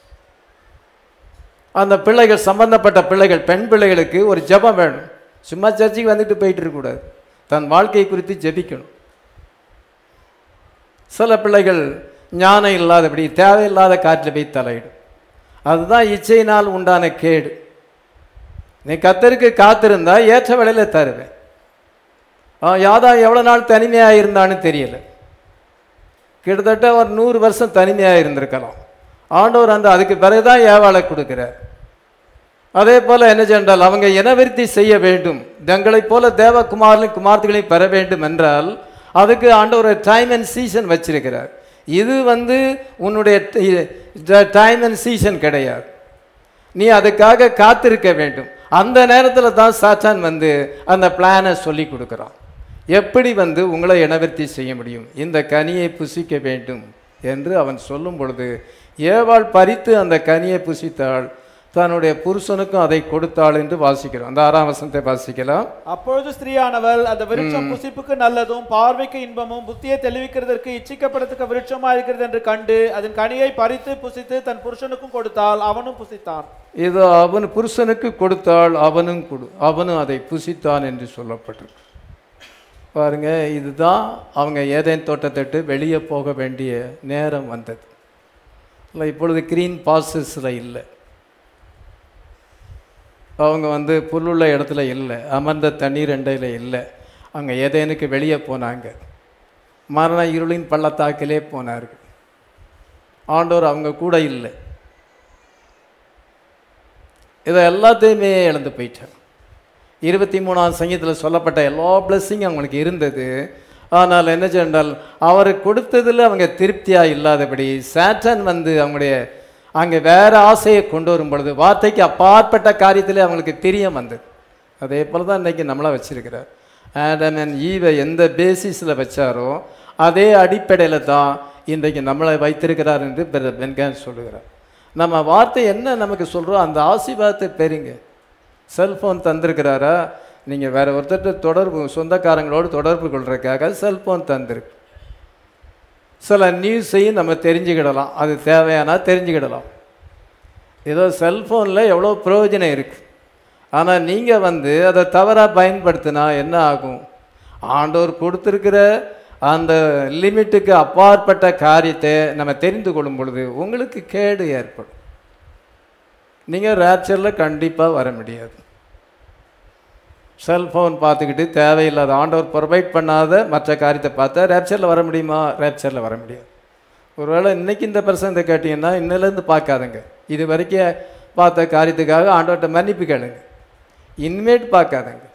அந்த பிள்ளைகள் சம்பந்தப்பட்ட பிள்ளைகள் பெண் பிள்ளைகளுக்கு ஒரு ஜெபம் வேணும் சும்மா சர்ச்சுக்கு வந்துட்டு போயிட்டு இருக்கக்கூடாது தன் வாழ்க்கை குறித்து ஜெபிக்கணும் சில பிள்ளைகள் ஞானம் இல்லாதபடி தேவையில்லாத காற்றில் போய் தலையிடும் அதுதான் இச்சையினால் உண்டான கேடு நீ கத்தருக்கு காத்திருந்தா ஏற்ற வேளையில தருவேன் ஆ, யாதா எவ்வளோ நாள் தனிமையாக இருந்தான்னு தெரியல கிட்டத்தட்ட ஒரு நூறு வருஷம் தனிமையாக இருந்திருக்கலாம் ஆண்டவர் அந்த அதுக்கு பிறகுதான் ஏவாளை கொடுக்கிறார் அதே போல என்ன சென்றால் அவங்க இனவிருத்தி செய்ய வேண்டும் தங்களைப் போல தேவகுமாரனையும் குமார்த்திகளையும் பெற வேண்டும் என்றால் அதுக்கு ஆண்டவர் டைம் அண்ட் சீசன் வச்சிருக்கிறார் இது வந்து உன்னுடைய டைம் அண்ட் சீசன் கிடையாது நீ அதுக்காக காத்திருக்க வேண்டும் அந்த நேரத்தில் தான் சாத்தான் வந்து அந்த பிளானை சொல்லி கொடுக்குறான் எப்படி வந்து உங்களை இனவர்த்தி செய்ய முடியும் இந்த கனியை புசிக்க வேண்டும் என்று அவன் சொல்லும் பொழுது ஏவாள் பறித்து அந்த கனியை புசித்தாள் தன்னுடைய புருஷனுக்கும் அதை கொடுத்தாள் என்று வாசிக்கிறோம் அந்த ஆறாம் வசனத்தை வாசிக்கலாம் அப்பொழுது ஸ்திரீயானவள் அந்த விருட்சம் புசிப்புக்கு நல்லதும் பார்வைக்கு இன்பமும் புத்தியை தெளிவிக்கிறதற்கு இச்சிக்கப்படத்தக்க விருட்சமா இருக்கிறது என்று கண்டு அதன் கனியை பறித்து புசித்து தன் புருஷனுக்கும் கொடுத்தால் அவனும் புசித்தான் இது அவன் புருஷனுக்கு கொடுத்தாள் அவனும் கொடு அவனும் அதை புசித்தான் என்று சொல்லப்பட்டிருக்கு பாருங்க இதுதான் அவங்க ஏதேன் தோட்டத்திட்டு வெளியே போக வேண்டிய நேரம் வந்தது இல்லை இப்பொழுது க்ரீன் பாசஸில் இல்லை அவங்க வந்து புல்லுள்ள இடத்துல இல்லை அமர்ந்த தண்ணீர் அண்டையில் இல்லை அங்கே ஏதேனுக்கு வெளியே போனாங்க மரண இருளின் பள்ளத்தாக்கிலே போனார்கள் ஆண்டோர் அவங்க கூட இல்லை இதை எல்லாத்தையுமே இழந்து போயிட்டாங்க இருபத்தி மூணாம் சங்கீதத்தில் சொல்லப்பட்ட எல்லா பிளஸ்ஸிங் அவங்களுக்கு இருந்தது ஆனால் என்ன சொன்னால் அவர் கொடுத்ததில் அவங்க திருப்தியாக இல்லாதபடி சாட்டன் வந்து அவங்களுடைய அங்கே வேற ஆசையை கொண்டு வரும் பொழுது வார்த்தைக்கு அப்பாற்பட்ட காரியத்தில் அவங்களுக்கு பிரியம் வந்தது அதே போல தான் இன்றைக்கி நம்மளை வச்சிருக்கிறார் ஆடம் அண்ட் ஈவை எந்த பேசிஸில் வச்சாரோ அதே அடிப்படையில் தான் இன்றைக்கு நம்மளை வைத்திருக்கிறார் என்று பிரதர் பென்கான் சொல்லுகிறார் நம்ம வார்த்தை என்ன நமக்கு சொல்கிறோம் அந்த ஆசீர்வாதத்தை பெறுங்க செல்ஃபோன் தந்திருக்கிறாரா நீங்கள் வேற ஒருத்தர்கிட்ட தொடர்பு சொந்தக்காரங்களோடு தொடர்பு கொள்றதுக்காக செல்ஃபோன் தந்திருக்கு சில நியூஸையும் நம்ம தெரிஞ்சுக்கிடலாம் அது தேவையானா தெரிஞ்சுக்கிடலாம் ஏதோ செல்ஃபோனில் எவ்வளோ பிரயோஜனம் இருக்குது ஆனால் நீங்கள் வந்து அதை தவறாக பயன்படுத்தினா என்ன ஆகும் ஆண்டவர் கொடுத்துருக்கிற அந்த லிமிட்டுக்கு அப்பாற்பட்ட காரியத்தை நம்ம தெரிந்து கொள்ளும் பொழுது உங்களுக்கு கேடு ஏற்படும் நீங்கள் ரேப்சரில் கண்டிப்பாக வர முடியாது செல்ஃபோன் பார்த்துக்கிட்டு தேவையில்லாத ஆண்டவர் ப்ரொவைட் பண்ணாத மற்ற காரியத்தை பார்த்தா ரேப்சரில் வர முடியுமா ரேப்சரில் வர முடியாது ஒருவேளை இன்னைக்கு இந்த பிரசனத்தை கேட்டிங்கன்னா இன்னிலேருந்து பார்க்காதுங்க இது வரைக்கும் பார்த்த காரியத்துக்காக ஆண்டவர்கிட்ட மன்னிப்பு கேளுங்க இனிமேட் பார்க்காதங்க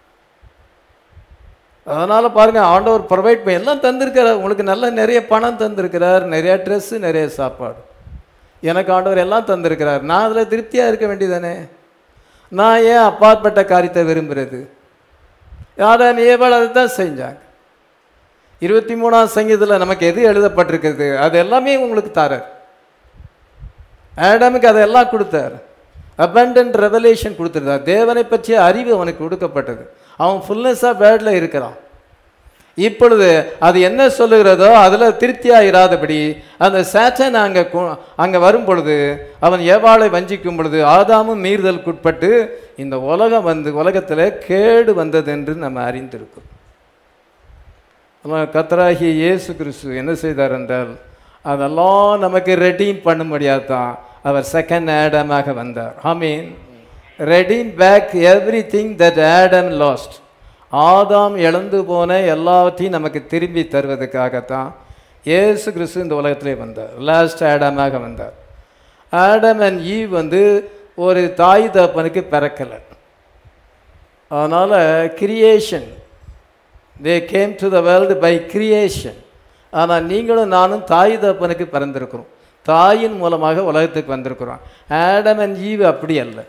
அதனால் பாருங்கள் ஆண்டவர் ப்ரொவைட் பண்ணி எல்லாம் தந்திருக்கிறார் உங்களுக்கு நல்ல நிறைய பணம் தந்திருக்கிறார் நிறைய ட்ரெஸ்ஸு நிறைய சாப்பாடு எனக்கு ஆண்டவர் எல்லாம் தந்திருக்கிறார் நான் அதில் திருப்தியாக இருக்க வேண்டியதானே நான் ஏன் அப்பாற்பட்ட காரியத்தை விரும்புகிறது யாரும் ஏவாள் அதை தான் செஞ்சாங்க இருபத்தி மூணாம் சங்கீதத்தில் நமக்கு எது எழுதப்பட்டிருக்குது அது எல்லாமே உங்களுக்கு தாரார் ஆடமுக்கு அதெல்லாம் கொடுத்தார் abundant ரெவலேஷன் கொடுத்துருந்தார் தேவனை பற்றிய அறிவு அவனுக்கு கொடுக்கப்பட்டது அவன் ஃபுல்னஸ் ஆஃப் வேர்டில் இருக்கிறான் இப்பொழுது அது என்ன சொல்லுகிறதோ அதில் திருப்தியாக இராதபடி அந்த சேட்டன் அங்கே அங்கே வரும் பொழுது அவன் ஏவாளை வஞ்சிக்கும் பொழுது ஆதாமும் மீறுதலுக்குட்பட்டு இந்த உலகம் வந்து உலகத்தில் கேடு வந்தது என்று நம்ம அறிந்திருக்கோம் அவன் கத்தராகிய இயேசு கிறிஸ்து என்ன செய்தார் என்றால் அதெல்லாம் நமக்கு ரெடீம் பண்ணும்படியாக தான் அவர் செகண்ட் ஆடமாக வந்தார் I mean redeem back everything that Adam lost ஆதாம் இழந்து போன எல்லாத்தையும் நமக்கு திரும்பி தருவதற்காகத்தான் இயேசு கிறிஸ்து இந்த உலகத்திலே வந்தார் லாஸ்ட் ஆடமாக வந்தார் ஆடம் அண்ட் ஈவ் வந்து ஒரு தாய் தகப்பனுக்கு பிறக்கலை அதனால் creation they came to the world by creation ஆனால் நீங்களும் நானும் தாய் தகப்பனுக்கு பிறந்திருக்கிறோம் தாயின் மூலமாக உலகத்துக்கு வந்திருக்கிறோம் ஆடம் அண்ட் ஈவ் அப்படி அல்ல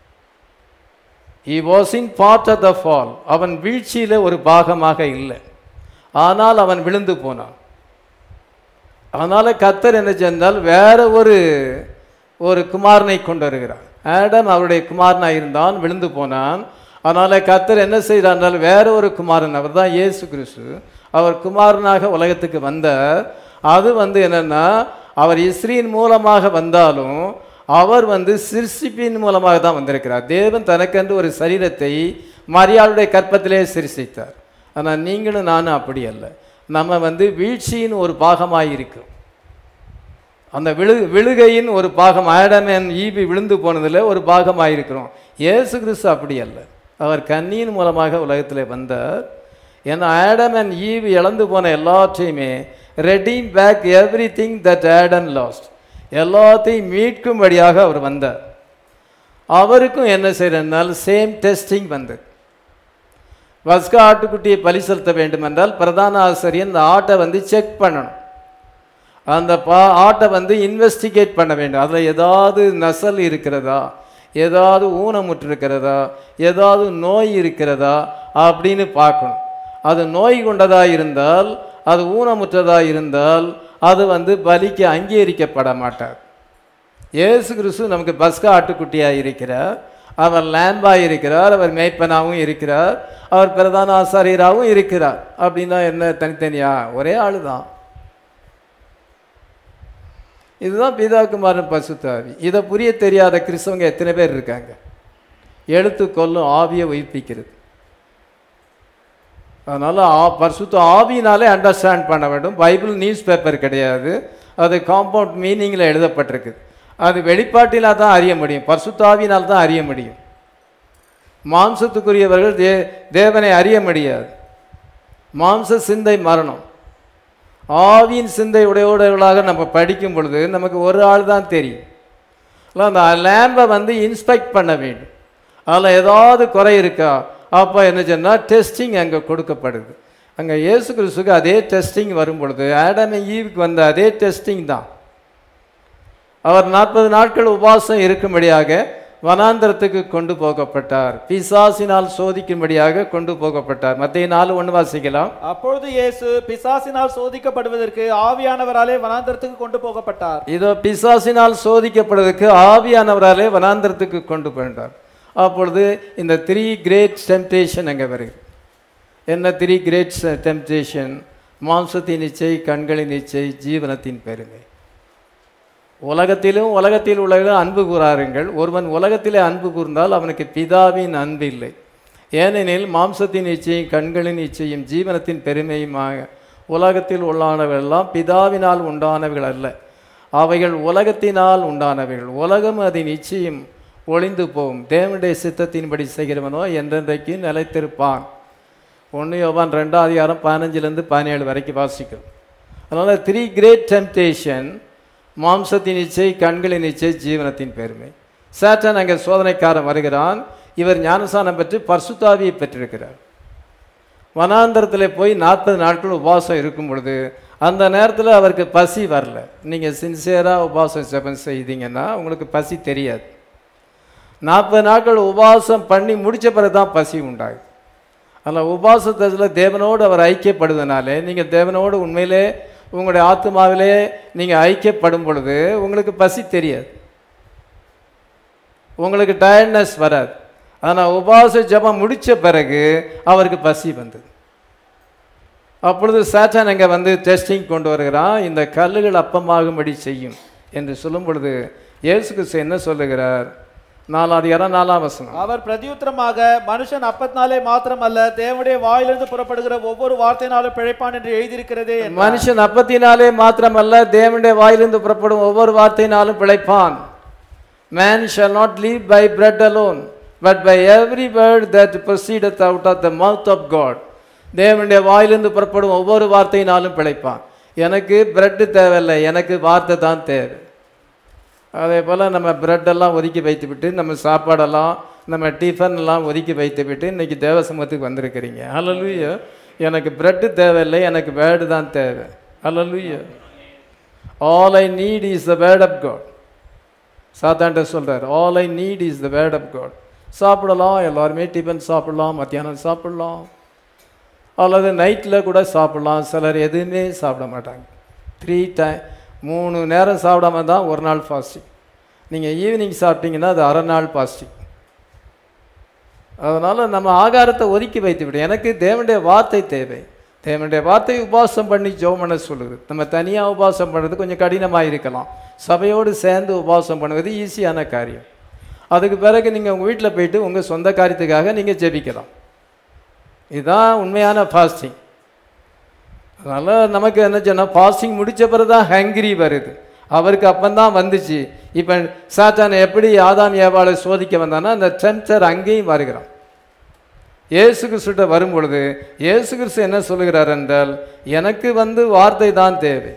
he was in part of the fall அவன் வீழ்ச்சியில் ஒரு பாகமாக இல்லை ஆனால் அவன் விழுந்து போனான் அதனால் கத்தர் என்ன செஞ்சால் வேற ஒரு ஒரு குமாரனை கொண்டு வருகிறார் ஆடம் அவருடைய குமாரனாக இருந்தான் விழுந்து போனான் அதனால் கத்தர் என்ன செய்தார் வேற ஒரு குமாரன் அவர் தான் இயேசு கிறிஸ்து அவர் குமாரனாக உலகத்துக்கு வந்தார் அது வந்து என்னென்னா அவர் இஸ்ரீன் மூலமாக வந்தாலும் அவர் வந்து சிருஷ்டிப்பின் மூலமாக தான் வந்திருக்கிறார் தேவன் தனக்கென்று ஒரு சரீரத்தை மரியாளுடைய கற்பத்திலே சிருஷ்டித்தார் ஆனால் நீங்களும் நானும் அப்படி அல்ல நம்ம வந்து வீழ்ச்சியின் ஒரு பாகமாக இருக்கிறோம் அந்த விழு விழுகையின் ஒரு பாகம் ஆடமன் ஈபி விழுந்து போனதில் ஒரு பாகமாக இருக்கிறோம் இயேசு கிறிஸ்து அப்படி அல்ல அவர் கண்ணியின் மூலமாக உலகத்தில் வந்தார் ஏன்னா ஆடம் அண்ட் ஈவ் இழந்து போன எல்லாற்றையுமே redeem back everything that Adam lost எல்லாத்தையும் மீட்கும்படியாக அவர் வந்தார் அவருக்கும் என்ன செய்யறதுனால் சேம் டெஸ்டிங் வந்தது வஸ்கா ஆட்டுக்குட்டியை பலி செலுத்த வேண்டுமென்றால் பிரதான ஆசிரியர் இந்த ஆட்டை வந்து செக் பண்ணணும் அந்த பா ஆட்டை வந்து இன்வெஸ்டிகேட் பண்ண வேண்டும் அதில் ஏதாவது நசல் இருக்கிறதா ஏதாவது ஊனமுற்றிருக்கிறதா ஏதாவது நோய் இருக்கிறதா அப்படின்னு பார்க்கணும் அது நோய் கொண்டதாக இருந்தால் அது ஊனமுற்றதாக இருந்தால் அது வந்து பலிக்கு அங்கீகரிக்கப்பட மாட்டார் இயேசு கிறிஸ்து நமக்கு பஸ்கா ஆட்டுக்குட்டியாக இருக்கிறார் அவர் லேம்பாக இருக்கிறார் அவர் மேய்ப்பனாகவும் இருக்கிறார் அவர் பிரதான ஆசாரியராகவும் இருக்கிறார் அப்படின்னா என்ன தனித்தனியா ஒரே ஆளு தான் இதுதான் பிதாகுமாரன் பசுத்தாவி இதை புரிய தெரியாத கிறிஸ்தவங்க எத்தனை பேர் இருக்காங்க எழுத்து கொல்லும் ஆவியை உயிர்ப்பிக்கிறது அதனால் ஆ பரிசுத்த ஆவியினாலே அண்டர்ஸ்டாண்ட் பண்ண வேண்டும் பைபிள் நியூஸ் பேப்பர் கிடையாது அது காம்பவுண்ட் மீனிங்கில் எழுதப்பட்டிருக்குது அது வெளிப்பாட்டினால் தான் அறிய முடியும் பரிசுத்தாவினால் தான் அறிய முடியும் மாம்சத்துக்குரியவர்கள் தே தேவனை அறிய முடியாது மாம்ச சிந்தை மரணம் ஆவியின் சிந்தை உடையவர்களாக நம்ம படிக்கும் பொழுது நமக்கு ஒரு ஆள் தான் தெரியும் இல்லை அந்த லேம்பை வந்து இன்ஸ்பெக்ட் பண்ண வேண்டும் அதில் ஏதாவது குறை இருக்கா அப்போ என்ன சொன்னால் டெஸ்டிங் அங்கே கொடுக்கப்படுது அங்கே இயேசு கிறிஸ்துக்கு அதே டெஸ்டிங் வரும் பொழுது ஆடமை ஈவுக்கு வந்த அதே டெஸ்டிங் தான் அவர் நாற்பது நாட்கள் உபவாசம் இருக்கும்படியாக வனாந்தரத்துக்கு கொண்டு போகப்பட்டார் பிசாசினால் சோதிக்கும்படியாக கொண்டு போகப்பட்டார் மத்திய நாலு ஒன்று வாசிக்கலாம் அப்பொழுது இயேசு பிசாசினால் சோதிக்கப்படுவதற்கு ஆவியானவராலே வனாந்தரத்துக்கு கொண்டு போகப்பட்டார் இதோ பிசாசினால் சோதிக்கப்படுவதற்கு ஆவியானவராலே வனாந்தரத்துக்கு கொண்டு போயிட்டார் அப்பொழுது இந்த த்ரீ கிரேட் டெம்டேஷன் அங்கே வருது என்ன த்ரீ கிரேட் டெம்டேஷன் மாம்சத்தின் இச்சை கண்களின் இச்சை ஜீவனத்தின் பெருமை உலகத்திலும் உலகத்தில் உள்ளவர்கள் அன்பு கூறாருங்கள் ஒருவன் உலகத்திலே அன்பு கூர்ந்தால் அவனுக்கு பிதாவின் அன்பு இல்லை ஏனெனில் மாம்சத்தின் இச்சையும் கண்களின் இச்சையும் ஜீவனத்தின் பெருமையுமாக உலகத்தில் உள்ளானவர்கள் எல்லாம் பிதாவினால் உண்டானவர்கள் அல்ல அவைகள் உலகத்தினால் உண்டானவைகள் உலகம் அதன் இச்சையும் ஒளிந்து போகும் தேவனுடைய சித்தத்தின்படி செய்கிறவனோ என்றென்றைக்கு நிலைத்திருப்பான் ஒன்று யோவான் ரெண்டாம் அதிகாரம் பதினஞ்சுலேருந்து பதினேழு வரைக்கும் வாசிக்கும் அதனால் த்ரீ கிரேட் டெம்டேஷன் மாம்சத்தின் இச்சை கண்களின் இச்சை ஜீவனத்தின் பெருமை சேட்டன் அங்கே சோதனைக்காரன் வருகிறான் இவர் ஞானசானம் பெற்று பர்சுத்தாவியை பெற்றிருக்கிறார் வனாந்தரத்தில் போய் நாற்பது நாட்கள் உபவாசம் இருக்கும் பொழுது அந்த நேரத்தில் அவருக்கு பசி வரல நீங்கள் சின்சியராக உபவாசம் ஜெபம் செய்தீங்கன்னா உங்களுக்கு பசி தெரியாது நாற்பது நாட்கள் உபவாசம் பண்ணி முடித்த பிறகு தான் பசி உண்டாகுது அதில் உபவாசத்தில் தேவனோடு அவர் ஐக்கியப்படுவதனாலே நீங்கள் தேவனோடு உண்மையிலே உங்களுடைய ஆத்மாவிலே நீங்கள் ஐக்கியப்படும் பொழுது உங்களுக்கு பசி தெரியாது உங்களுக்கு டயர்ட்னஸ் வராது ஆனால் உபவாச ஜபம் முடித்த பிறகு அவருக்கு பசி வந்தது அப்பொழுது சாத்தான் அங்கே வந்து டெஸ்டிங் கொண்டு வருகிறான் இந்த கல்லுகள் அப்பமாகும்படி செய்யும் என்று சொல்லும் பொழுது இயேசு கிறிஸ்து என்ன சொல்லுகிறார் நாலாம் அதிகாரம் நாலாம் வசனம் அவர் பிரதியுத்தரமாக மனுஷன் அப்பத்தினாலே மாத்திரமல்ல தேவனுடைய வாயிலிருந்து புறப்படுகிற ஒவ்வொரு வார்த்தையினாலும் பிழைப்பான் என்று எழுதியிருக்கிறதே என்றார். மனுஷன் அப்பத்தினாலே மாத்திரமல்ல தேவனுடைய வாயிலிருந்து புறப்படும் ஒவ்வொரு வார்த்தையினாலும் பிழைப்பான் man shall not live by bread alone but by every word that proceedeth out of the mouth of God தேவனுடைய வாயிலிருந்து புறப்படும் ஒவ்வொரு வார்த்தையினாலும் பிழைப்பான் எனக்கு பிரெட்டு தேவையில்லை எனக்கு வார்த்தை தான் தேவை அதே போல் நம்ம பிரெட்டெல்லாம் ஒதுக்கி வைத்துவிட்டு நம்ம சாப்பாடெல்லாம் நம்ம டிஃபன் எல்லாம் ஒதுக்கி வைத்துவிட்டு இன்னைக்கு தேவசமத்துக்கு வந்திருக்கிறீங்க ஹalleluya எனக்கு பிரெட்டு தேவையில்லை எனக்கு வேர்டு தான் தேவை ஹalleluya all I need is the word of God சாத்தான்ட்ட சொல்றார் all I need is the word of God சாப்பிடலாம் எல்லாருமே டிஃபன் சாப்பிடலாம் மத்தியானம் சாப்பிடலாம் அல்லது நைட்டில் கூட சாப்பிடலாம் சிலர் எதுவுமே சாப்பிட மாட்டாங்க த்ரீ டைம் மூணு நேரம் சாப்பிடாம தான் ஒரு நாள் ஃபாஸ்டிங் நீங்கள் ஈவினிங் சாப்பிட்டீங்கன்னா அது அரை நாள் ஃபாஸ்டிங் அதனால் நம்ம ஆகாரத்தை ஒதுக்கி வைத்து விடு எனக்கு தேவனுடைய வார்த்தை தேவை தேவனுடைய வார்த்தை உபாசம் பண்ணி ஜெபம் பண்ண சொல்லுது நம்ம தனியாக உபாசம் பண்ணுறது கொஞ்சம் கடினமாக இருக்கலாம் சபையோடு சேர்ந்து உபாசம் பண்ணுவது ஈஸியான காரியம் அதுக்கு பிறகு நீங்கள் உங்கள் வீட்டில் போயிட்டு உங்கள் சொந்த காரியத்துக்காக நீங்கள் ஜெபிக்கலாம் இதுதான் உண்மையான ஃபாஸ்டிங் அதனால் நமக்கு என்ன சொன்னால் ஃபாஸ்டிங் முடிச்ச பிறகு தான் ஹங்கிரி வருது அவருக்கு அப்பந்தான் வந்துச்சு இப்போ சாத்தான் எப்படி ஆதாம் ஏவாளை சோதிக்க வந்தானா அந்த டெம்டர் அங்கேயும் வருகிறான் இயேசு கிறிஸ்துட்ட வரும் பொழுது இயேசு கிறிஸ்து என்ன சொல்லுகிறார் என்றால் எனக்கு வந்து வார்த்தை தான் தேவை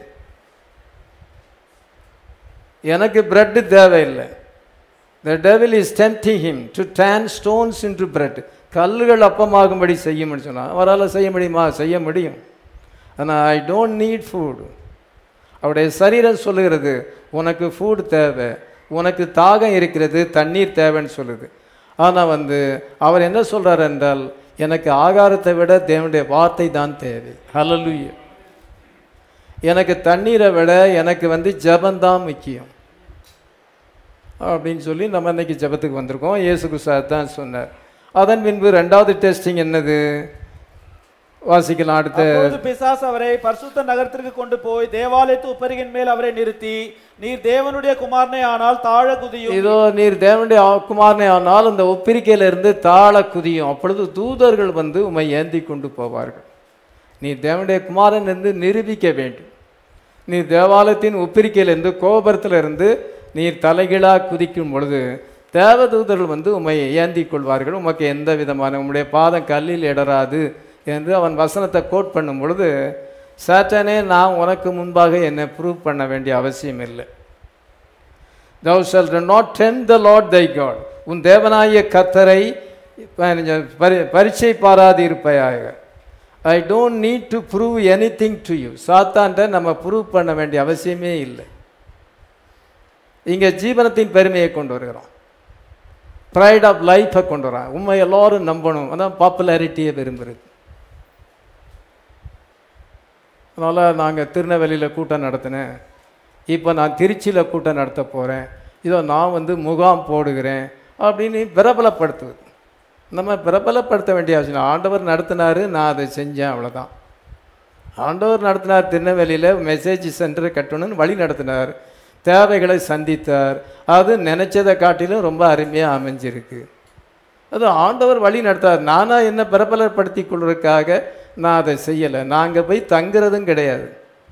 எனக்கு பிரெட் தேவையில்லை the devil is tempting him to turn stones into bread கல்லுகள் அப்பமாகும்படி செய்யும்னு சொன்னால் அவரால் செய்ய முடியுமா செய்ய முடியும் ஆனால் ஐ டோன்ட் நீட் ஃபுட் அவருடைய சரீரம் சொல்லுகிறது உனக்கு ஃபுட் தேவை உனக்கு தாகம் இருக்கிறது தண்ணீர் தேவைன்னு சொல்லுது ஆனால் வந்து அவர் என்ன சொல்றார் என்றால் எனக்கு ஆகாரத்தை விட தேவனுடைய வார்த்தை தான் தேவை ஹalleluya எனக்கு தண்ணீரை விட எனக்கு வந்து ஜெபந்தான் முக்கியம் அப்படின்னு சொல்லி நம்ம இன்னைக்கு ஜெபத்துக்கு வந்திருக்கோம் இயேசு கிறிஸ்து தான் சொன்னார் அதன் பின்பு ரெண்டாவது டெஸ்டிங் என்னது வாசிக்கலாம் அடுத்த அப்பொழுது பிசாசு அவரை பரிசுத்த நகரத்திற்கு கொண்டு போய் தேவாலயத்து உப்பரிகின் மேல் அவரை நிறுத்தி நீர் தேவனுடைய குமாரனே ஆனால் தாழ குதியும் இதோ நீர் தேவனுடைய குமாரனே ஆனால் அந்த ஒப்பிரிக்கையில இருந்து தாழ குதியும் அப்பொழுது தூதர்கள் வந்து உம்மை ஏந்தி கொண்டு போவார்கள் நீ தேவனுடைய குமாரன் என்று நிரூபிக்க வேண்டும் நீ தேவாலயத்தின் ஒப்பிரிக்கையிலிருந்து கோபுரத்திலிருந்து நீர் தலைகீழாக குதிக்கும் பொழுது தேவதூதர்கள் வந்து உம்மை ஏந்தி கொள்வார்கள் உமக்கு எந்த விதமான உம்முடைய பாதம் கல்லில் இடராது என்று அவன் வசனத்தை கோட் பண்ணும் பொழுது சாத்தானே நான் உனக்கு முன்பாக என்னை ப்ரூவ் பண்ண வேண்டிய அவசியம் இல்லை thou shalt not tempt the lord thy god உன் தேவனாகிய கத்தரை பரி பரீட்சை பாராது இருப்பையாக I don't need to prove anything to you சாத்தான்ட்ட நம்ம ப்ரூவ் பண்ண வேண்டிய அவசியமே இல்லை இங்கே ஜீவனத்தின் பெருமையை கொண்டு வருகிறோம் ப்ரைட் ஆஃப் லைஃப்பை கொண்டு வரான் உண்மை எல்லாரும் நம்பணும் அதான் பாப்புலாரிட்டியை விரும்புகிறது அதனால் நாங்கள் திருநெல்வேலியில் கூட்டம் நடத்தினேன் இப்போ நான் திருச்சியில் கூட்டம் நடத்த போகிறேன் இதோ நான் வந்து முகாம் போடுகிறேன் அப்படின்னு பிரபலப்படுத்துவது நம்ம பிரபலப்படுத்த வேண்டிய அவசியம் இல்லை. ஆண்டவர் நடத்தினாரு நான் அதை செஞ்சேன் அவ்வளோதான் ஆண்டவர் நடத்தினார் திருநெல்வேலியில் மெசேஜ் சென்டரை கட்டணும்னு வழி நடத்தினார் தேவைகளை சந்தித்தார் அது நினைச்சதை காட்டிலும் ரொம்ப அருமையாக அமைஞ்சிருக்கு அது ஆண்டவர் வழி நடத்தார் நானாக என்ன பிரபலப்படுத்தி கொள்வதற்காக நான் அதை செய்யலை நாங்கள் போய் தங்குறதும் கிடையாது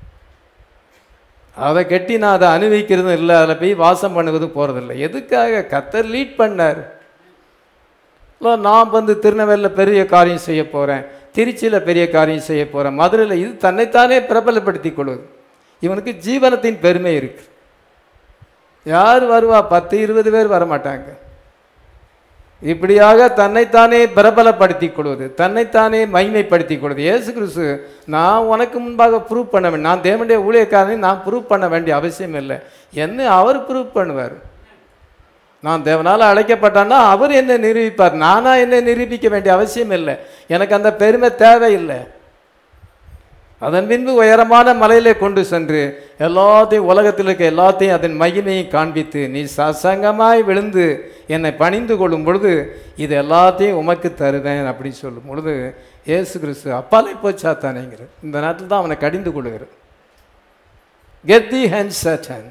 அதை கட்டி நான் அதை அனுபவிக்கிறதும் இல்லை அதில் போய் வாசம் பண்ணுவதும் போகிறதில்ல எதுக்காக கத்தர் லீட் பண்ணார் இல்லை, நான் வந்து திருநெல்வேலியில் பெரிய காரியம் செய்ய போகிறேன் திருச்சியில் பெரிய காரியம் செய்ய போகிறேன் மதுரையில் இது தன்னைத்தானே பிரபலப்படுத்தி கொள்வது இவனுக்கு ஜீவனத்தின் பெருமை இருக்கு யார் வருவா பத்து இருபது பேர் வரமாட்டாங்க இப்படியாக தன்னைத்தானே பிரபலப்படுத்திக் கொள்வது தன்னைத்தானே மைமைப்படுத்திக் கொள்வது இயேசு கிறிஸ்து நான் உனக்கு முன்பாக ப்ரூவ் பண்ண வேண்டும் நான் தேவனுடைய ஊழியக்காரனை நான் ப்ரூவ் பண்ண வேண்டிய அவசியம் இல்லை என்ன அவர் ப்ரூவ் பண்ணுவார் நான் தேவனால் அழைக்கப்பட்டான்னா அவர் என்ன நிரூபிப்பார் நானா என்ன நிரூபிக்க வேண்டிய அவசியம் இல்லை எனக்கு அந்த பெருமை தேவையில்லை அதன் பின்பு உயரமான மலையிலே கொண்டு சென்று எல்லாத்தையும் உலகத்தில் இருக்க எல்லாத்தையும் அதன் மகிமையை காண்பித்து நீ சசங்கமாய் விழுந்து என்னை பணிந்து கொள்ளும் பொழுது இது எல்லாத்தையும் உமக்கு தருவேன் அப்படின்னு சொல்லும் பொழுது இயேசு கிறிஸ்து அப்பாலே போச்சாத்தானேங்கிற இந்த நேரத்தில் தான் அவனை கடிந்து கொள்ளுகிறார் get thee behind Satan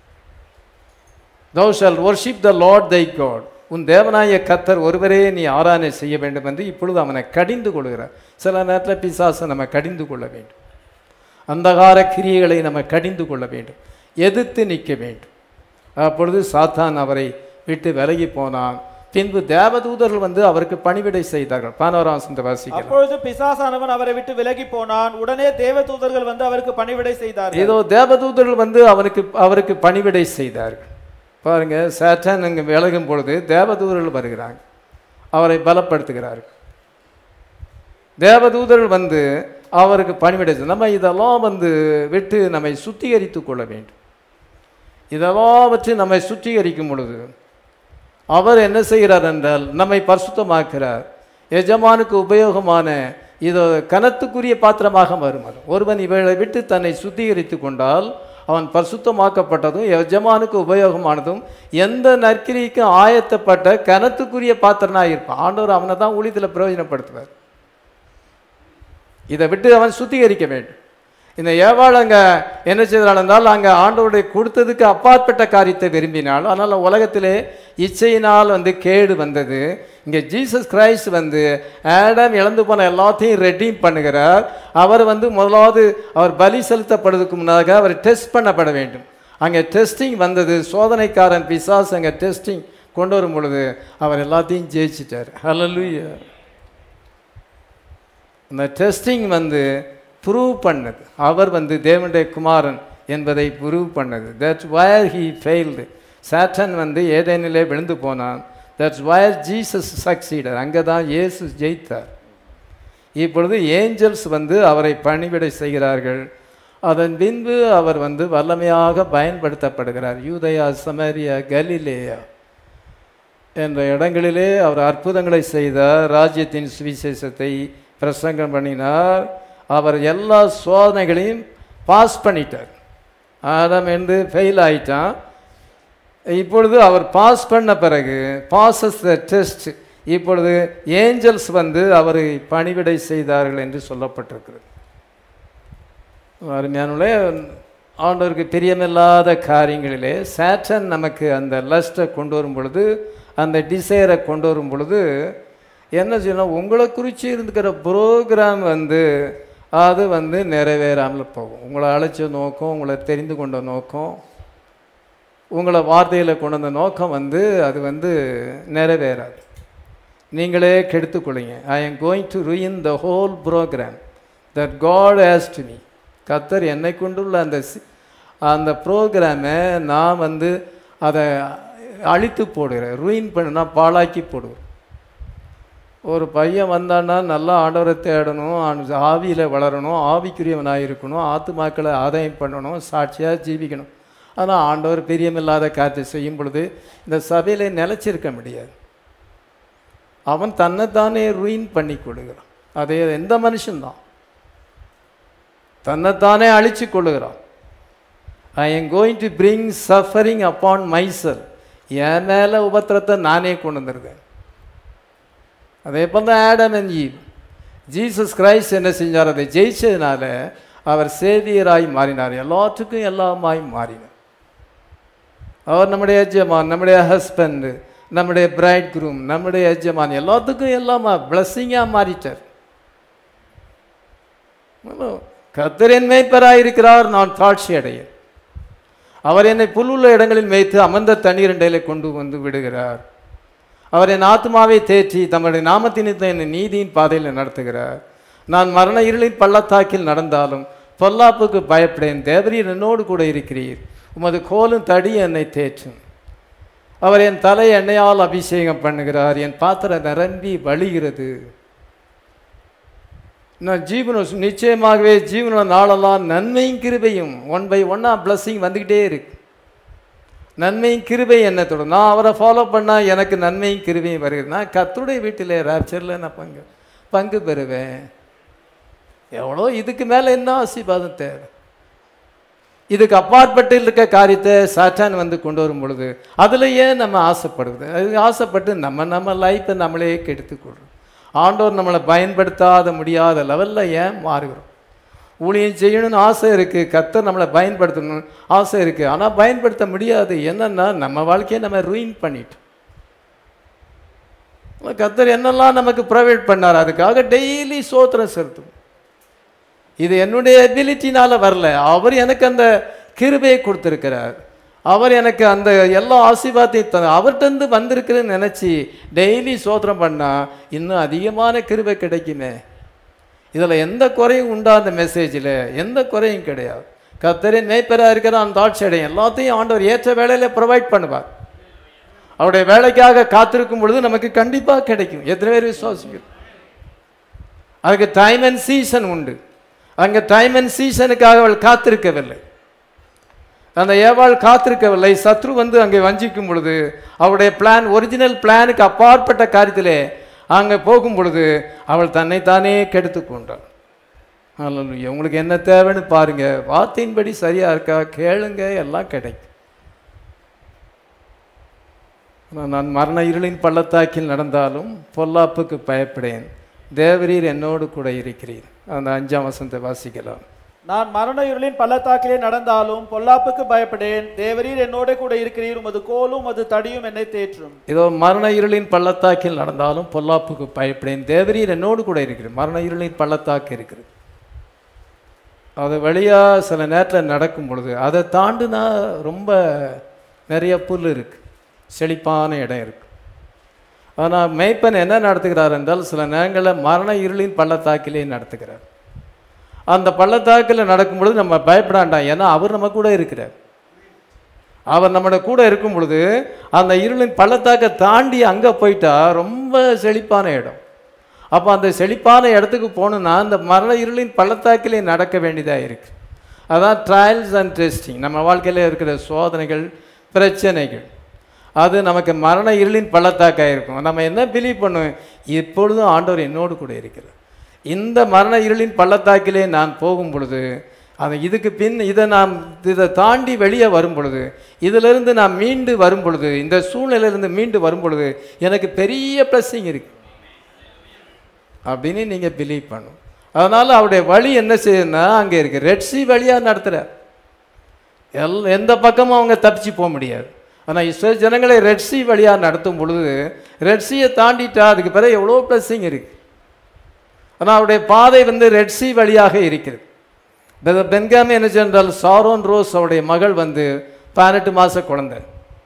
thou shall worship the lord thy god உன் தேவனாய கத்தர் ஒருவரே நீ ஆராதனை செய்ய வேண்டும் என்று இப்பொழுது அவனை கடிந்து கொள்கிறார் சில நேரத்தில் பிசாசை நம்ம கடிந்து கொள்ள வேண்டும் அந்தகார கிரியைகளை நம்ம கடிந்து கொள்ள வேண்டும் எதிர்த்து நிற்க வேண்டும் அப்பொழுது சாத்தான் அவரை விட்டு விலகி போனான் பின்பு தேவதூதர்கள் வந்து அவருக்கு பணிவிடை செய்தார்கள் பதினோராம் வசனத்தை வாசிக்கலாம் அப்பொழுது பிசாசானவன் அவரை விட்டு விலகி போனான் உடனே தேவதூதர்கள் வந்து அவருக்கு பணிவிடை செய்தார்கள் ஏதோ தேவதூதர்கள் வந்து அவனுக்கு அவருக்கு பணிவிடை செய்தார்கள் பாருங்க சேட்டன் அங்கே விலகும் பொழுது தேவதூதர்கள் வருகிறாங்க அவரை பலப்படுத்துகிறார்கள் தேவதூதர்கள் வந்து அவருக்கு பணிவிடை செய்து நம்ம இதெல்லாம் வந்து விட்டு நம்மை சுத்திகரித்து கொள்ள வேண்டும் இதெல்லாம் வச்சு நம்மை சுத்திகரிக்கும் பொழுது அவர் என்ன செய்கிறார் என்றால் நம்மை பரிசுத்தமாக்கிறார் எஜமானுக்கு உபயோகமான இது கனத்துக்குரிய பாத்திரமாக வரும் அது ஒருவன் இவளை விட்டு தன்னை சுத்திகரித்து கொண்டால் அவன் பரிசுத்தமாக்கப்பட்டதும் எஜமானுக்கு உபயோகமானதும் எந்த நற்கிரிக்கும் ஆயத்தப்பட்ட கனத்துக்குரிய பாத்திரனாக இருப்பான் ஆண்டவர் அவனை தான் ஊழியத்தில் பிரயோஜனப்படுத்துவார் இதை விட்டு அவன் சுத்திகரிக்க வேண்டும் இந்த ஏவாள் அங்கே என்ன செய்தாள் என்றால் அங்கே ஆண்டவருடைய கொடுத்ததுக்கு அப்பாற்பட்ட காரியத்தை விரும்பினாள் ஆனால் உலகத்திலே இச்சையினால் வந்து கேடு வந்தது இங்கே ஜீசஸ் கிரைஸ்ட் வந்து ஆடம் இழந்து போன எல்லாத்தையும் ரெடீம் பண்ணுகிறார் அவர் வந்து முதலாவது அவர் பலி செலுத்தப்படுவதற்கு முன்னதாக அவர் டெஸ்ட் பண்ணப்பட வேண்டும் அங்கே டெஸ்டிங் வந்தது சோதனைக்காரன் பிசாஸ் அங்கே டெஸ்டிங் கொண்டு வரும் பொழுது அவர் எல்லாத்தையும் ஜெயிச்சிட்டார் ஹalleluya அந்த டெஸ்டிங் வந்து ப்ரூவ் பண்ணது அவர் வந்து தேவனுடைய குமாரன் என்பதை ப்ரூவ் பண்ணது that's where he failed Satan வந்து ஏதேனிலே விழுந்து போனான் தட்ஸ் வயர் ஜீசஸ் சக்சீடர் அங்கே தான் இயேசு ஜெயித்தார் இப்பொழுது ஏஞ்சல்ஸ் வந்து அவரை பணிவிடை செய்கிறார்கள் அதன் பின்பு அவர் வந்து வல்லமையாக பயன்படுத்தப்படுகிறார் யூதயா சமரியா கலிலேயா என்ற இடங்களிலே அவர் அற்புதங்களை செய்தார் ராஜ்யத்தின் சுவிசேஷத்தை பிரசங்கம் பண்ணினார் அவர் எல்லா சோதனைகளையும் பாஸ் பண்ணிட்டார் ஆடம் என்று ஃபெயில் ஆயிட்டான் இப்பொழுது அவர் பாஸ் பண்ண பிறகு பாசஸ் த டெஸ்ட் இப்பொழுது ஏஞ்சல்ஸ் வந்து அவரை பணிவிடை செய்தார்கள் என்று சொல்லப்பட்டிருக்கிறது அருமையானுள்ளே ஆண்டவருக்கு பிரியமில்லாத காரியங்களிலே சேட்டன் நமக்கு அந்த லஸ்ட்டை கொண்டு வரும் பொழுது அந்த டிசைரை கொண்டு வரும் பொழுது என்ன செய்யணும் உங்களை குறித்து இருந்துக்கிற ப்ரோக்ராம் வந்து அது வந்து நிறைவேறாமல் போகும் உங்களை அழைச்ச நோக்கம் உங்களை தெரிந்து கொண்ட நோக்கம் உங்களை வார்த்தையில் கொண்டு வந்த நோக்கம் வந்து அது வந்து நிறைவேறாது நீங்களே கெடுத்துக்கொள்ளுங்க I am going to ruin the whole program that God has to me கத்தர் என்னை கொண்டுள்ள அந்த சி- அந்த ப்ரோக்ராமை நான் வந்து அதை அழித்து போடுகிறேன் ruin பண்ண நான் பாழாக்கி போடுவேன் ஒரு பையன் வந்தான்னா நல்லா ஆண்டவரை தேடணும் ஆவியில் வளரணும் ஆவிக்குரியவனாக இருக்கணும் ஆத்துமாக்களை ஆதாயம் பண்ணணும் சாட்சியாக ஜீவிக்கணும் ஆனால் ஆண்டவர் பிரியமில்லாத காரியத்தை செய்யும் பொழுது இந்த சபையில் நிலைச்சிருக்க முடியாது அவன் தன்னைத்தானே ruin பண்ணி கொள்ளுகிறான் அதே எந்த மனுஷன்தான் தன்னைத்தானே அழிச்சு கொள்ளுகிறான் I am going to bring suffering upon myself என் மேலே உபத்திரத்தை நானே கொண்டு வந்திருக்கேன் அதே போல் தான் Adam and Eve Jesus Christ என்ன செஞ்சார் அதை ஜெயிச்சதுனால அவர் சேவியராய் மாறினார் எல்லாத்துக்கும் எல்லாமாய் மாறினார் அவர் நம்முடைய எஜமான் நம்முடைய ஹஸ்பண்டு நம்முடைய பிரைட் குரூம் நம்முடைய எஜமான் எல்லாத்துக்கும் எல்லாமா பிளஸ்ஸிங்காக மாறிட்டார் கத்தரின் மேய்ப்பராய் இருக்கிறார் நான் தாட்சி அடையேன் அவர் என்னை புல்லுள்ள இடங்களில் மேய்த்து அமர்ந்த தண்ணீர் இடையிலே கொண்டு வந்து விடுகிறார் அவர் என் ஆத்மாவை தேற்றி தம்முடைய நாமத்தின் என்னை நீதியின் பாதையில் நடத்துகிறார் நான் மரண இருளின் பள்ளத்தாக்கில் நடந்தாலும் பொல்லாப்புக்கு பயப்படேன் தேவரீர் என்னோடு கூட இருக்கிறீர் உமது கோலும் தடி என்னை தேற்றும் அவர் என் தலை எண்ணெயால் அபிஷேகம் பண்ணுகிறார் என் பாத்திரம் நிரம்பி வழிகிறது நான் ஜீவனம் நிச்சயமாகவே ஜீவனம் நாளெல்லாம் நன்மையும் கிருபையும் ஒன் பை ஒன்னா பிளஸ்ஸிங் வந்துக்கிட்டே இருக்கு நன்மையும் கிருபை என்ன தொடரும் நான் அவரை ஃபாலோ பண்ணால் எனக்கு நன்மையும் கிருபையும் வருகிறது நான் கத்துடைய வீட்டில் ரேப்சரில் நான் பங்கு பங்கு பெறுவேன் எவ்வளோ இதுக்கு மேலே என்ன ஆசீர்வாதம் தேவை இதுக்கு அப்பாற்பட்டு இருக்க காரியத்தை சாத்தான் வந்து கொண்டு வரும் பொழுது அதில் ஏன் நம்ம ஆசைப்படுவது அது ஆசைப்பட்டு நம்ம நம்ம லைஃப்பை நம்மளே கெடுத்துக்கொள்றோம் ஆண்டவர் நம்மளை பயன்படுத்தாத முடியாத லெவலில் ஏன் மாறுகிறோம் ஊழியம் செய்யணும்னு ஆசை இருக்குது கத்தர் நம்மளை பயன்படுத்தணும்னு ஆசை இருக்குது ஆனால் பயன்படுத்த முடியாது என்னன்னா நம்ம வாழ்க்கையை நம்ம ரூயின் பண்ணிட்டோம் கத்தர் என்னெல்லாம் நமக்கு ப்ரொவைட் பண்ணார் அதுக்காக டெய்லி சோத்திரம் செலுத்தும் இது என்னுடைய எபிலிட்டினால வரல அவர் எனக்கு அந்த கிருபையை கொடுத்துருக்கிறார் அவர் எனக்கு அந்த எல்லா ஆசீர்வாதத்தையும் த அவர்கிட்டருந்து வந்திருக்குதுன்னு நினச்சி டெய்லி சோத்திரம் பண்ணால் இன்னும் அதிகமான கிருபை கிடைக்குமே இதில் எந்த குறையும் உண்டா அந்த மெசேஜில் எந்த குறையும் கிடையாது கத்தரின் மேய்ப்பராக இருக்கிற அந்த தாட்சி அடையும் எல்லாத்தையும் ஆண்டவர் ஏற்ற வேலையில் ப்ரொவைட் பண்ணுவார் அவருடைய வேலைக்காக காத்திருக்கும் பொழுது நமக்கு கண்டிப்பாக கிடைக்கும் எத்தனை பேர் விசுவாசிக்கிறோம் அதுக்கு டைம் அண்ட் சீசன் உண்டு அங்கே டைம் அண்ட் சீசனுக்காக அவள் காத்திருக்கவில்லை அந்த ஏவாள் காத்திருக்கவில்லை சத்ரு வந்து அங்கே வஞ்சிக்கும் பொழுது அவருடைய பிளான் ஒரிஜினல் பிளானுக்கு அப்பாற்பட்ட காரியத்திலே அங்கே போகும் பொழுது அவள் தன்னைத்தானே கெடுத்து கொண்டாள் அல்ல உங்களுக்கு என்ன தேவைன்னு பாருங்க வார்த்தையின்படி சரியா இருக்கா கேளுங்க எல்லாம் கிடைக்கும் நான் நான் மரண இருளின் பள்ளத்தாக்கில் நடந்தாலும் பொல்லாப்புக்கு பயப்படேன் தேவரீர் என்னோடு கூட இருக்கிறீர் அந்த அஞ்சாம் வசனத்தை வாசிக்கலாம் நான் மரண இருளின் பள்ளத்தாக்கிலே நடந்தாலும் பொல்லாப்புக்கு பயப்படேன் தேவரீர் என்னோட கூட இருக்கிறீர் உமது கோலும் உமது தடியும் என்னை தேற்றும் இதோ மரண இருளின் பள்ளத்தாக்கில் நடந்தாலும் பொல்லாப்புக்கு பயப்படேன் தேவரீர் என்னோடு கூட இருக்கிறீர் மரண இருளின் பள்ளத்தாக்கு இருக்குது அது வழியாக சில நேரத்தில் நடக்கும் பொழுது அதை தாண்டுனா ரொம்ப நிறைய புல் இருக்கு செழிப்பான இடம் இருக்கு ஆனால் மேய்ப்பன் என்ன நடத்துகிறார் என்றால் சில நேரங்களில் மரண இருளின் பள்ளத்தாக்கிலே நடத்துகிறார் அந்த பள்ளத்தாக்கில் நடக்கும் பொழுது நம்ம பயப்படாண்டாம் ஏன்னா அவர் நம்ம கூட இருக்கிறார் அவர் நம்மளோட கூட இருக்கும் பொழுது அந்த இருளின் பள்ளத்தாக்கை தாண்டி அங்கே போயிட்டா ரொம்ப செழிப்பான இடம் அப்போ அந்த செழிப்பான இடத்துக்கு போகணுன்னா அந்த மரண இருளின் பள்ளத்தாக்கிலே நடக்க வேண்டியதாக இருக்கு அதான் ட்ரையல்ஸ் அண்ட் டெஸ்டிங் நம்ம வாழ்க்கையில் இருக்கிற சோதனைகள் பிரச்சனைகள் அது நமக்கு மரண இருளின் பள்ளத்தாக்காக இருக்கும் நம்ம என்ன பிலீவ் பண்ணுவோம் இப்பொழுதும் ஆண்டவர் என்னோடு கூட இருக்கிறார் இந்த மரண இருளின் பள்ளத்தாக்கிலே நான் போகும் பொழுது அது இதுக்கு பின் இதை நாம் இதை தாண்டி வெளியே வரும் பொழுது இதிலிருந்து நான் மீண்டு வரும் பொழுது இந்த சூழ்நிலையிலிருந்து மீண்டு வரும் பொழுது எனக்கு பெரிய ப்ளஸ்ஸிங் இருக்கு அப்படின்னு நீங்கள் பிலீவ் பண்ணும் அதனால் அவருடைய வழி என்ன செய்யுதுன்னா அங்கே இருக்கு ரெட்சி வழியாக நடத்துகிறார் எல் எந்த பக்கமும் அவங்க தப்பிச்சு போக முடியாது ஆனால் இஸ்ரோ ஜனங்களை ரெட்சி வழியாக நடத்தும் பொழுது ரெட்சியை தாண்டிட்டா அதுக்கு பிறகு எவ்வளோ ப்ளஸ்ஸிங் இருக்கு ஆனால் அவருடைய பாதை வந்து ரெட்சி வழியாக இருக்கிறது பெ- பென்காமி என்ன சென்றால் சாரோன் ரோஸ் அவருடைய மகள் வந்து பதினெட்டு மாத குழந்தை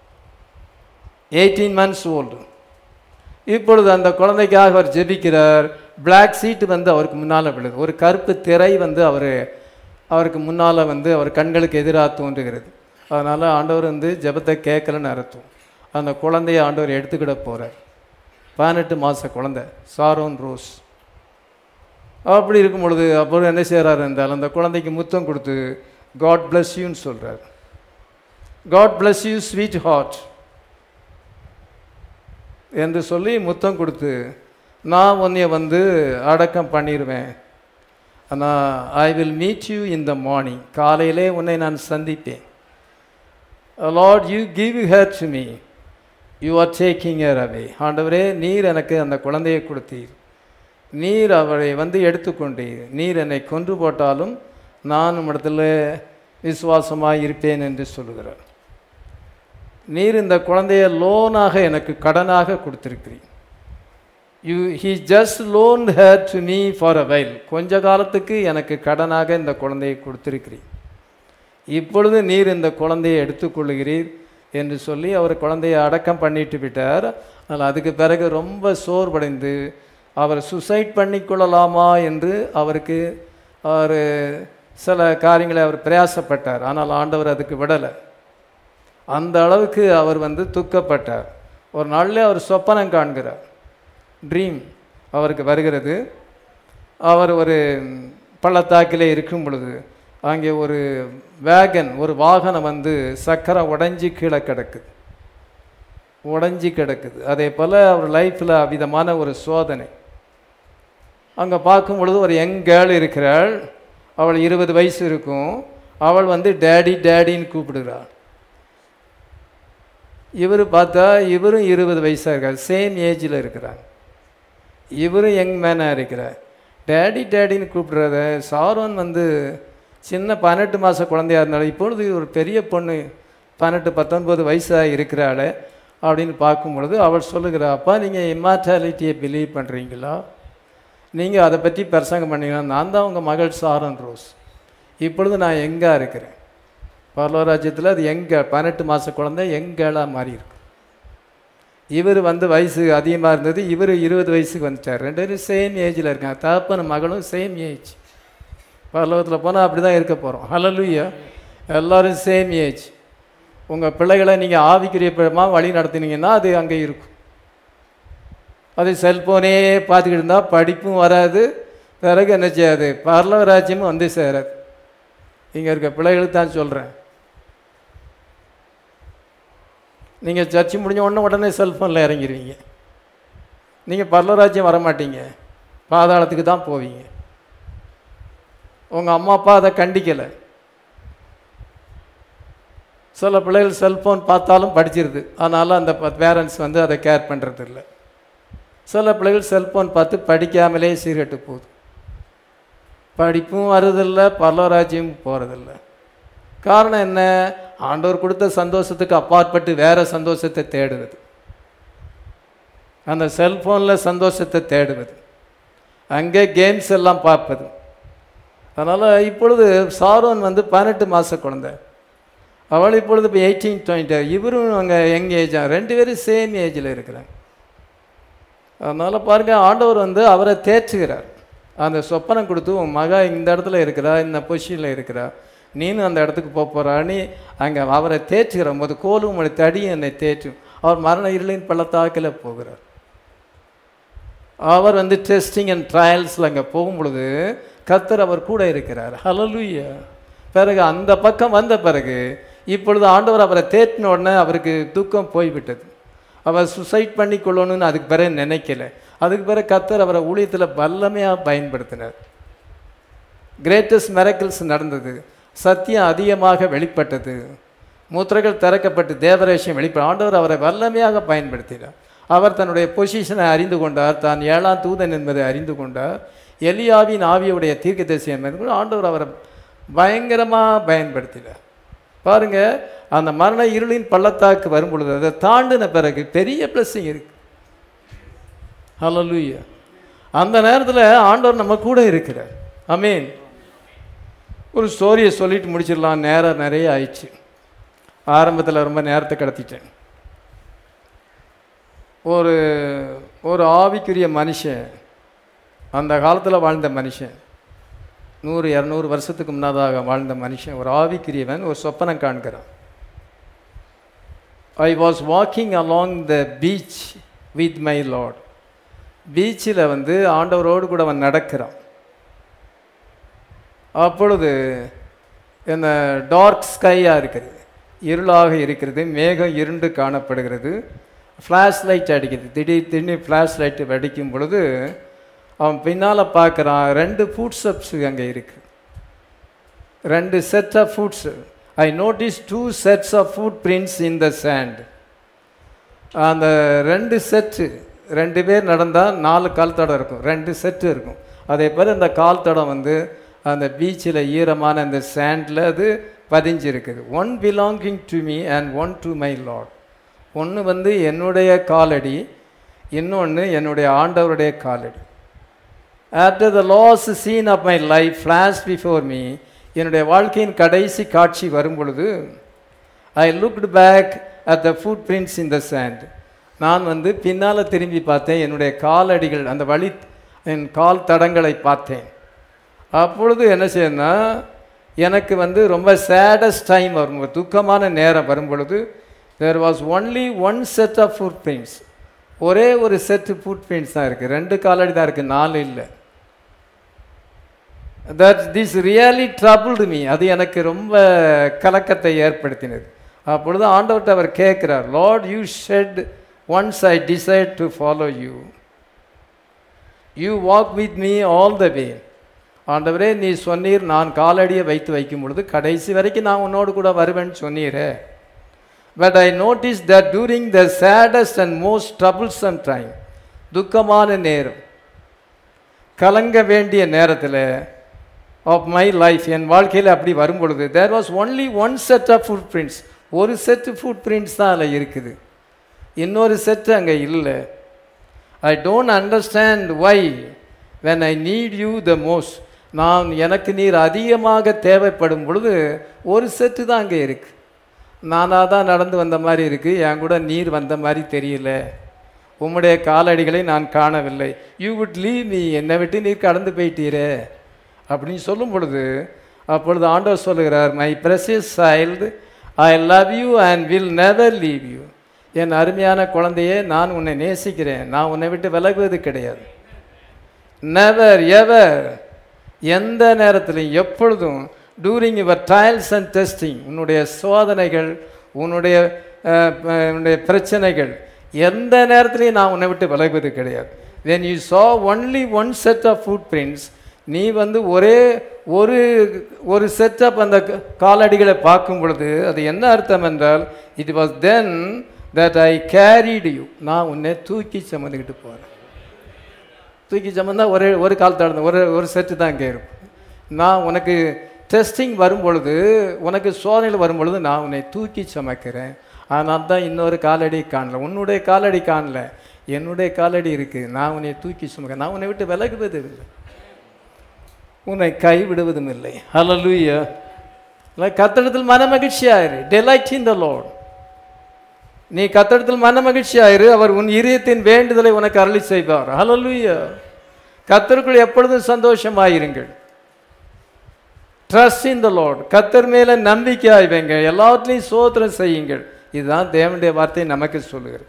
எயிட்டீன் மந்த்ஸ் ஓல்டு இப்பொழுது அந்த குழந்தைக்காக அவர் ஜெபிக்கிறார் Black சீட்டு வந்து அவருக்கு முன்னால் விழுது ஒரு கருப்பு திரை வந்து அவர் அவருக்கு முன்னால் வந்து அவர் கண்களுக்கு எதிராக தோன்றுகிறது அதனால் ஆண்டவர் வந்து ஜெபத்தை கேட்கலன்னு அர்த்தம் அந்த குழந்தைய ஆண்டவர் எடுத்துக்கிட போகிறார் பதினெட்டு மாத குழந்தை சாரோன் ரோஸ் அப்படி இருக்கும் பொழுது அப்புறம் என்ன செய்கிறார் என்றால் அந்த குழந்தைக்கு முத்தம் கொடுத்து காட் bless யூன்னு சொல்கிறார் God bless you sweetheart என்று சொல்லி முத்தம் கொடுத்து நான் உன்னைய வந்து அடக்கம் பண்ணிடுவேன் ஆனால் I will meet you in the morning காலையிலே உன்னை நான் சந்திப்பேன் Lord you give her to me you are taking her away ஆண்டவரே நீர் எனக்கு அந்த குழந்தையை கொடுத்தீர் நீர் அவளை வந்து எடுத்துக்கொண்டீர் நீர் என்னை கொன்று போட்டாலும் நான் உம்மிடத்தில் விசுவாசமாக இருப்பேன் என்று சொல்லுகிறார் நீர் இந்த குழந்தைய லோனாக எனக்கு கடனாக கொடுத்திருக்கிறீர் you he just loan her to me for a while கொஞ்ச காலத்துக்கு எனக்கு கடனாக இந்த குழந்தையை கொடுத்திருக்கிறீர் இப்பொழுது நீர் இந்த குழந்தையை எடுத்துக்கொள்ளுகிறீர் என்று சொல்லி அவர் குழந்தையை அடக்கம் பண்ணிட்டு விட்டார் ஆனால் அதுக்கு பிறகு ரொம்ப சோர்வடைந்து அவர் சுசைட் பண்ணிக்கொள்ளலாமா என்று அவருக்கு அவர் சில காரியங்களை அவர் பிரயாசப்பட்டார் ஆனால் ஆண்டவர் அதுக்கு விடலை அந்த அளவுக்கு அவர் வந்து துக்கப்பட்டார் ஒரு நாளில் அவர் சொப்பனம் காண்கிறார் ட்ரீம் அவருக்கு வருகிறது அவர் ஒரு பள்ளத்தாக்கிலே இருக்கும் பொழுது அங்கே ஒரு வேகன் ஒரு வாகனம் வந்து சக்கரம் உடைஞ்சி கீழே கிடக்குது உடைஞ்சி கிடக்குது அதே போல் அவர் லைஃப்பில் அவ்விதமான ஒரு சோதனை அங்கே பார்க்கும் பொழுது ஒரு யங் கேர்ள் இருக்கிறாள் அவள் இருபது வயசு இருக்கும் அவள் வந்து டேடி டேடின்னு கூப்பிடுகிறாள் இவர் பார்த்தா இவரும் இருபது வயசாக இருக்கார் சேம் ஏஜில் இருக்கிறாங்க இவரும் யங் மேனாக இருக்கிறார் டேடி டேடின்னு கூப்பிடுறத சாரோன் வந்து சின்ன பதினெட்டு மாத குழந்தையா இருந்தாலும் இப்பொழுது ஒரு பெரிய பொண்ணு பதினெட்டு பத்தொன்பது வயசாக இருக்கிறாளே அப்படின்னு பார்க்கும் பொழுது அவள் சொல்லுகிறா அப்பா நீங்கள் இம்மார்டாலிட்டியை பிலீவ் பண்ணுறீங்களா நீங்கள் அதை பற்றி பிரசங்கம் பண்ணீங்கன்னா நான் தான் உங்கள் மகள் சாரன் ரோஸ் இப்பொழுது நான் எங்கே இருக்கிறேன் பரலோராஜ்யத்தில் அது எங்க பதினெட்டு மாத குழந்தை எங்கேளாக மாறி இருக்கு இவர் வந்து வயசு அதிகமாக இருந்தது இவர் இருபது வயசுக்கு வந்துட்டார் ரெண்டு பேரும் சேம் ஏஜில் இருக்காங்க தகப்பன் மகளும் சேம் ஏஜ் பரலோகத்தில் போனால் அப்படி தான் இருக்க போகிறோம் ஹலலுயா எல்லோரும் சேம் ஏஜ் உங்கள் பிள்ளைகளை நீங்கள் ஆவிக்குரியமாக வழி நடத்தினீங்கன்னா அது அங்கே இருக்கும் அது செல்ஃபோனே பார்த்துக்கிட்டு இருந்தால் படிப்பும் வராது பிறகு என்ன செய்யாது பரலோக ராஜ்யமும் வந்து சேராது இங்கே இருக்க பிள்ளைகளுக்கு தான் சொல்கிறேன் நீங்கள் சர்ச்சு முடிஞ்ச உடனே உடனே செல்ஃபோனில் இறங்கிடுவீங்க நீங்கள் பரலராஜ்யம் வர மாட்டீங்க பாதாளத்துக்கு தான் போவீங்க உங்கள் அம்மா அப்பா அதை கண்டிக்கலை சில பிள்ளைகள் செல்ஃபோன் பார்த்தாலும் படிச்சிருது அதனால் அந்த பேரண்ட்ஸ் வந்து அதை கேர் பண்ணுறது இல்லை சில பிள்ளைகள் செல்ஃபோன் பார்த்து படிக்காமலே சீர்கெட்டு போகுது படிப்பும் வருதில்லை பரலராஜ்யம் போகிறதில்ல காரணம் என்ன ஆண்டவர் கொடுத்த சந்தோஷத்துக்கு அப்பாற்பட்டு வேற சந்தோஷத்தை தேடுவது அந்த செல்ஃபோனில் சந்தோஷத்தை தேடுவது அங்கே கேம்ஸ் எல்லாம் பார்ப்பது அதனால் இப்பொழுது சாரோன் வந்து பதினெட்டு மாத குழந்தை அவள் இப்பொழுது இப்போ எயிட்டீன் டுவெண்ட்டி இவரும் அங்கே யங் ஏஜா ரெண்டு பேரும் சேம் ஏஜில் இருக்கிறாங்க அதனால் பாருங்கள் ஆண்டவர் வந்து அவரை தேற்றுகிறார் அந்த சொப்பனம் கொடுத்து உன் மகா இந்த இடத்துல இருக்கிறா இந்த பொசிஷனில் இருக்கிறா நீனும் அந்த இடத்துக்கு போக போகிறான்னு அங்கே அவரை தேற்றுகிற போது கோலும் உங்களை தடியும் என்னை தேற்றும் அவர் மரண இருளின் பள்ளத்தாக்கில் போகிறார் அவர் வந்து டெஸ்டிங் அண்ட் ட்ரையல்ஸில் அங்கே போகும் பொழுது கத்தர் அவர் கூட இருக்கிறார் ஹலலுயா பிறகு அந்த பக்கம் வந்த பிறகு இப்பொழுது ஆண்டவர் அவரை தேற்றின உடனே அவருக்கு துக்கம் போய்விட்டது அவர் சுசைட் பண்ணி கொள்ளணும்னு அதுக்கு பிறகு நினைக்கல அதுக்கு பிறகு கத்தர் அவரை ஊழியத்தில் வல்லமையாக பயன்படுத்தினார் கிரேட்டஸ்ட் மெரக்கிள்ஸ் நடந்தது சத்தியம் அதிகமாக வெளிப்பட்டது மூத்திரைகள் திறக்கப்பட்டு தேவரேஷம் வெளிப்பட ஆண்டவர் அவரை வல்லமையாக பயன்படுத்தினார் அவர் தன்னுடைய பொசிஷனை அறிந்து கொண்டார் தான் ஏழாம் தூதன் என்பதை அறிந்து கொண்டார் எலியாவின் ஆவியுடைய தீர்க்க தரிசி என்பது ஆண்டவர் அவரை பயங்கரமாக பயன்படுத்தினார் பாருங்க அந்த மரண இருளின் பள்ளத்தாக்கு வரும் பொழுது அதை தாண்டின பிறகு பெரிய பிளஸ்ஸிங் இருக்கு ஹலலூயா அந்த நேரத்தில் ஆண்டவர் நம்ம கூட இருக்கிறார் அமீன் ஒரு ஸ்டோரியை சொல்லிட்டு முடிச்சிடலாம் நேரம் நிறைய ஆயிடுச்சு ஆரம்பத்தில் ரொம்ப நேரத்தை கடத்திட்டேன் ஒரு ஒரு ஆவிக்குரிய மனுஷன் அந்த காலத்தில் வாழ்ந்த மனுஷன் நூறு இரநூறு வருஷத்துக்கு முன்னதாக வாழ்ந்த மனுஷன் ஒரு ஆவிக்குரியவன் ஒரு சொப்பனம் காண்கிறான் I was walking along the beach with my Lord பீச்சில் வந்து ஆண்டவரோடு கூட அவன் நடக்கிறான் அப்பொழுது இந்த டார்க் ஸ்கையாக இருக்கிறது இருளாக இருக்கிறது மேகம் இருண்டு காணப்படுகிறது ஃப்ளாஷ் லைட் அடிக்குது திடீர் திடீர்னு ஃப்ளாஷ் லைட் வெடிக்கும் பொழுது அவன் பின்னால் பார்க்குறான் ரெண்டு ஃபுட் ஸ்டெப்ஸு அங்கே இருக்குது ரெண்டு set of foots I notice two sets of footprints in the sand அந்த ரெண்டு செட்டு ரெண்டு பேர் நடந்தால் நாலு கால் தடம் இருக்கும் ரெண்டு செட்டு இருக்கும் அதே போல் இந்த கால் தடம் வந்து அந்த பீச்சில் ஈரமான அந்த சேண்டில் அது பதிஞ்சிருக்குது one belonging to me and one to my Lord ஒன்று வந்து என்னுடைய காலடி இன்னொன்று என்னுடைய ஆண்டவருடைய காலடி after the last scene of my life flash before me என்னுடைய வாழ்க்கையின் கடைசி காட்சி வரும் பொழுது I looked back at the footprints in the sand நான் வந்து பின்னால் திரும்பி பார்த்தேன் என்னுடைய காலடிகள் அந்த வழி என் கால் தடங்களை பார்த்தேன் அப்பொழுது என்ன செய்யணும்னா எனக்கு வந்து ரொம்ப சேடஸ்ட் டைம் வரும் ஒரு துக்கமான நேரம் வரும் பொழுது there was only one set of footprints ஒரே ஒரு செட்டு ஃபுட் பிரிண்ட்ஸ் தான் இருக்குது ரெண்டு காலடி தான் இருக்குது நாலு இல்லை that this really troubled me அது எனக்கு ரொம்ப கலக்கத்தை ஏற்படுத்தினது அப்பொழுது ஆண்டவர்கிட்ட அவர் கேட்குறார் Lord you said once I decide to follow you you walk with me all the way ஆண்டவரே நீ சொன்னீர் நான் காலடியை வைத்து வைக்கும் பொழுது கடைசி வரைக்கும் நான் உன்னோடு கூட வருவேன்னு சொன்னீரே but I notice that during the saddest and most troublesome time துக்கமான நேரம் கலங்க வேண்டிய நேரத்தில் ஆஃப் மை லைஃப் என் வாழ்க்கையில் அப்படி வரும் பொழுது there was only one set of footprints ஒரு செட்டு ஃபுட் பிரிண்ட்ஸ் தான் அதில் இருக்குது இன்னொரு செட்டு அங்கே இல்லை I don't understand why when I need you the most நான் எனக்கு நீர் அதிகமாக தேவைப்படும் பொழுது ஒரு செட்டு தான் அங்கே இருக்குது நானாக தான் நடந்து வந்த மாதிரி இருக்குது என் கூட நீர் வந்த மாதிரி தெரியல உம்முடைய காலடிகளை நான் காணவில்லை யூ would லீவ் மீ என்னை விட்டு நீர் கடந்து போயிட்டீரே அப்படின்னு சொல்லும் பொழுது அப்பொழுது ஆண்டவர் சொல்லுகிறார் my precious child I love you and will never leave you என் அருமையான குழந்தையே நான் உன்னை நேசிக்கிறேன் நான் உன்னை விட்டு விலகுவது கிடையாது நெவர் எவர் எந்த நேரத்திலும் எப்பொழுதும் during your trials and testing உன்னுடைய சோதனைகள் உன்னுடைய அஹ், ப- உன்னுடைய பிரச்சனைகள் எந்த நேரத்திலையும் நான் உன்னை விட்டு விலகுவது கிடையாது when you saw only one set of footprints நீ வந்து ஒரே ஒரு ஒரு செட்டப் அந்த க- காலடிகளை பார்க்கும் பொழுது அது என்ன அர்த்தம் என்றால் it was then that I carried you நான் உன்னை தூக்கி சுமந்துக்கிட்டு போகிறேன் தூக்கி சுமந்தா ஒரு ஒரு கால் தடந்த ஒரு ஒரு செட்டு தான் இங்கே இருக்கும் நான் உனக்கு டெஸ்டிங் வரும் பொழுது உனக்கு சோதனையில் வரும் பொழுது நான் உன்னை தூக்கி சுமக்கிறேன் அதனால தான் இன்னொரு காலடி காணல உன்னுடைய காலடி காணல என்னுடைய காலடி இருக்குது நான் உன்னை தூக்கி சுமக்கிறேன் நான் உன்னை விட்டு விலகுவது இல்லை உன்னை கைவிடுவதும் இல்லை ஹalleluya கத்தடத்தில் மன மகிழ்ச்சியாயிரு டெலைட் இன் த லார்ட் நீ கத்தடத்தில் மன மகிழ்ச்சியாயிரு அவர் உன் இதயத்தின் வேண்டுதலை உனக்கு அருளி செய்வார் ஹalleluya கத்தருக்குள் எப்பொழுதும் சந்தோஷமாயிருங்கள் ட்ரஸ்ட் இன் த லார்ட் கத்தர் மேல நம்பிக்கையாய் வைங்க எல்லாத்துலேயும் சோத்திரம் செய்யுங்கள் இதுதான் தேவனுடைய வார்த்தை நமக்கு சொல்லுகிறது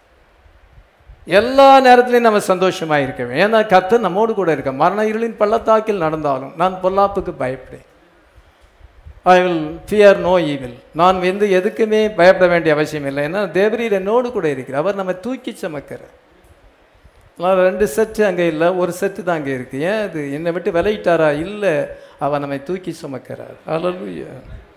எல்லா நேரத்திலையும் நம்ம சந்தோஷமாக இருக்க வேண்டும் ஏன்னா கத்தர் நம்மோடு கூட இருக்க மரண இருளின் பள்ளத்தாக்கில் நடந்தாலும் நான் பொல்லாப்புக்கு பயப்படேன் I will fear no evil நான் வந்து எதுக்குமே பயப்பட வேண்டிய அவசியம் இல்லை ஏன்னா தேவரீர் என்னோடு கூட இருக்கிறார் அவர் நம்ம தூக்கி சுமக்கிறார் நான் ரெண்டு செட்டு அங்கே இல்லை ஒரு செட்டு தான் அங்கே இருக்கு ஏன் அது என்னை விட்டு விலகிட்டாரா இல்லை அவர் நம்மை தூக்கி சுமக்கிறார் அல்லூயா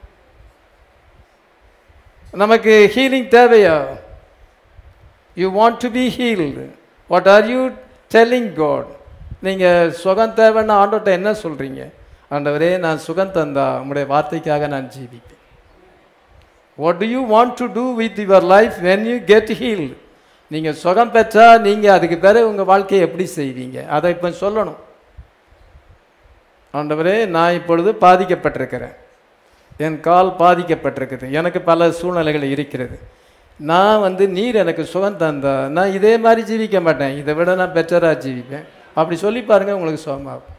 நமக்கு ஹீலிங் தேவையா you want to be healed what are you telling God நீங்கள் சுகம் தேவைன்னு ஆண்டோட்ட என்ன சொல்கிறீங்க ஆண்டவரே நான் சுகம் தந்தா உங்களுடைய வார்த்தைக்காக நான் ஜீவிப்பேன் what do you want to do with your life when you get healed நீங்கள் சுகம் பெற்றா நீங்கள் அதுக்கு பிறகு உங்கள் வாழ்க்கையை எப்படி செய்வீங்க அதை இப்போ சொல்லணும் ஆண்டவரே நான் இப்பொழுது பாதிக்கப்பட்டிருக்கிறேன் என் கால் பாதிக்கப்பட்டிருக்குது எனக்கு பல சூழ்நிலைகள் இருக்கிறது நான் வந்து நீர் எனக்கு சுகம் தந்தா நான் இதே மாதிரி ஜீவிக்க மாட்டேன் இதை விட நான் பெட்டராக ஜீவிப்பேன் அப்படி சொல்லி பாருங்க உங்களுக்கு சுகமாகும்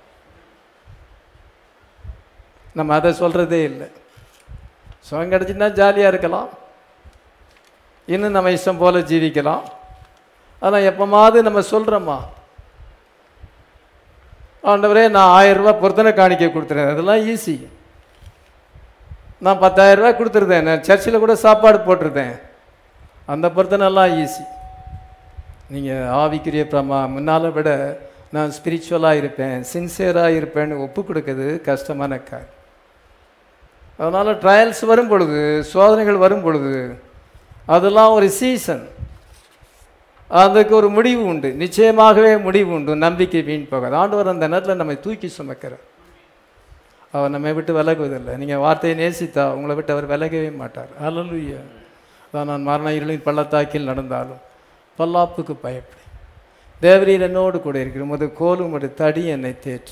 நம்ம அதை சொல்கிறதே இல்லை சுகம் கிடச்சின்னா ஜாலியாக இருக்கலாம் இன்னும் நம்ம இஷ்டம் போல் ஜீவிக்கலாம் ஆனால் எப்போமாவது நம்ம சொல்கிறோமா ஆண்டவரே நான் ஆயிரம் ரூபாய் பொருத்தனை காணிக்க கொடுத்துறேன் அதெல்லாம் ஈஸி நான் பத்தாயிரம் ரூபாய் கொடுத்துருந்தேன் நான் சர்ச்சில் கூட சாப்பாடு போட்டிருந்தேன் அந்த பொருத்தனெல்லாம் ஈஸி நீங்கள் ஆவிக்குரிய பிரமா முன்னால் விட நான் ஸ்பிரிச்சுவலாக இருப்பேன் சின்சியராக இருப்பேன்னு ஒப்பு கொடுக்கறது கஷ்டமான காரியம் அதனால் ட்ரையல்ஸ் வரும் பொழுது சோதனைகள் வரும் பொழுது அதெல்லாம் ஒரு சீசன் அதுக்கு ஒரு முடிவு உண்டு நிச்சயமாகவே முடிவு உண்டு நம்பிக்கை வீண் போகாது ஆண்டவர் அந்த நேரத்தில் நம்மை தூக்கி சுமக்கிறார் அவர் நம்மை விட்டு விலகுவதில்லை நீங்கள் வார்த்தையை நேசித்தா உங்களை விட்டு அவர் விலகவே மாட்டார் அல்லலுயா அதான் நான் மரண இருளின் பள்ளத்தாக்கில் நடந்தாலும் பல்லாப்புக்கு பயப்படேன் தேவரீர் என்னோடு கூட இருக்கிற உமது கோலும் உமது தடி என்னை தேற்று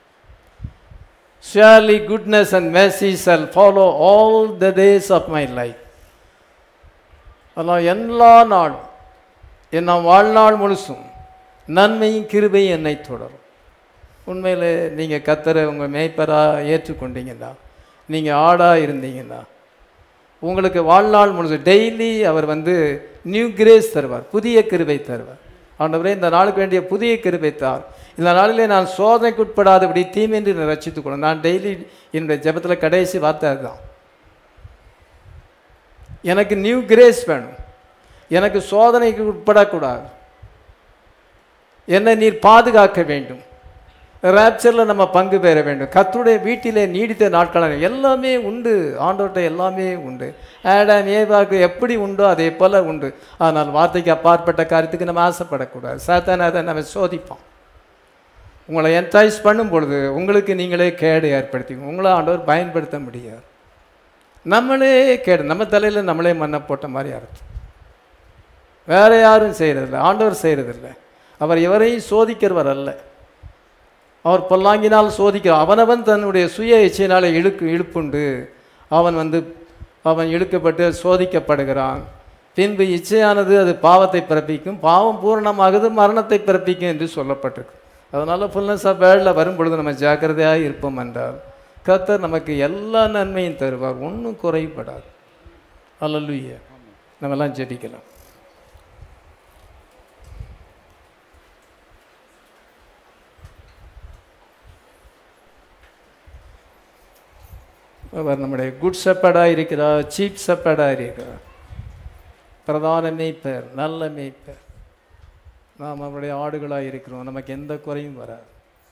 Surely goodness and mercy shall follow all the days of my life. அதனால் எல்லா நாளும் என் நான் வாழ்நாள் முழுசும் நன்மையும் கிருபையும் என்னை தொடரும் உண்மையில் நீங்கள் கத்தரை உங்கள் மேய்ப்பராக ஏற்றுக்கொண்டீங்கன்னா நீங்கள் ஆடாக இருந்தீங்கன்னா உங்களுக்கு வாழ்நாள் முழுசு டெய்லி அவர் வந்து நியூ கிரேஸ் தருவார் புதிய கிருபை தருவார் ஆண்டவரே இந்த நாளுக்கு வேண்டிய புதிய கிருபை தார் இந்த நாளிலே நான் சோதனைக்கு உட்படாதபடி தீமையின்றி என்னை ரட்சித்துக் கொள்ளும் நான் டெய்லி என்னுடைய ஜெபத்தில் கடைசி வார்த்தை அதுதான் எனக்கு நியூ கிரேஸ் வேணும் எனக்கு சோதனைக்கு உட்படக்கூடாது என்னை நீர் பாதுகாக்க வேண்டும் ரேப்சரில் நம்ம பங்கு பெற வேண்டும் கர்த்தருடைய வீட்டிலே நீடித்த நாட்கள் எல்லாமே உண்டு ஆண்டவர்கிட்ட எல்லாமே உண்டு ஆடாம் ஏவாக்கு எப்படி உண்டோ அதே போல உண்டு ஆனால் வார்த்தைக்கு அப்பாற்பட்ட காரியத்துக்கு நம்ம ஆசைப்படக்கூடாது சாத்தான் அதை நம்ம சோதிப்போம் உங்களை என்டாய்ஸ் பண்ணும் பொழுது உங்களுக்கு நீங்களே கேடு ஏற்படுத்திக்கணும் உங்களை ஆண்டவர் பயன்படுத்த முடியாது நம்மளே கேடு நம்ம தலையில் நம்மளே மண்ணை போட்ட மாதிரி அர்த்தம் வேற யாரும் செய்கிறதில்ல ஆண்டவர் செய்கிறதில்ல அவர் எவரையும் சோதிக்கிறவர் அல்ல அவர் பொல்லாங்கினால் சோதிக்கிறார் அவனவன் தன்னுடைய சுய இச்சையினால் இழுக்கு இழுப்புண்டு அவன் வந்து அவன் இழுக்கப்பட்டு சோதிக்கப்படுகிறான் பின்பு இச்சையானது அது பாவத்தை பிறப்பிக்கும் பாவம் பூரணமாகுது மரணத்தை பிறப்பிக்கும் என்று சொல்லப்பட்டிருக்கு அதனால் ஃபுல்னஸ் ஆஃப் வேர்ல்டில் வரும் பொழுது நம்ம ஜாக்கிரதையாக இருப்போம் என்றால் கர்த்தர் நமக்கு எல்லா நன்மையும் தருவார் ஒன்றும் குறைபடாது அல்லலுய்ய நம்மெல்லாம் ஜெபிக்கலாம் அவர் நம்முடைய குட் செப்படாக இருக்கிறார் சீப் செப்படாக இருக்கிறார் பிரதான மேய்ப்பர் நல்ல மேய்ப்பர் நாம் அவருடைய ஆடுகளாக இருக்கிறோம் நமக்கு எந்த குறையும் வராது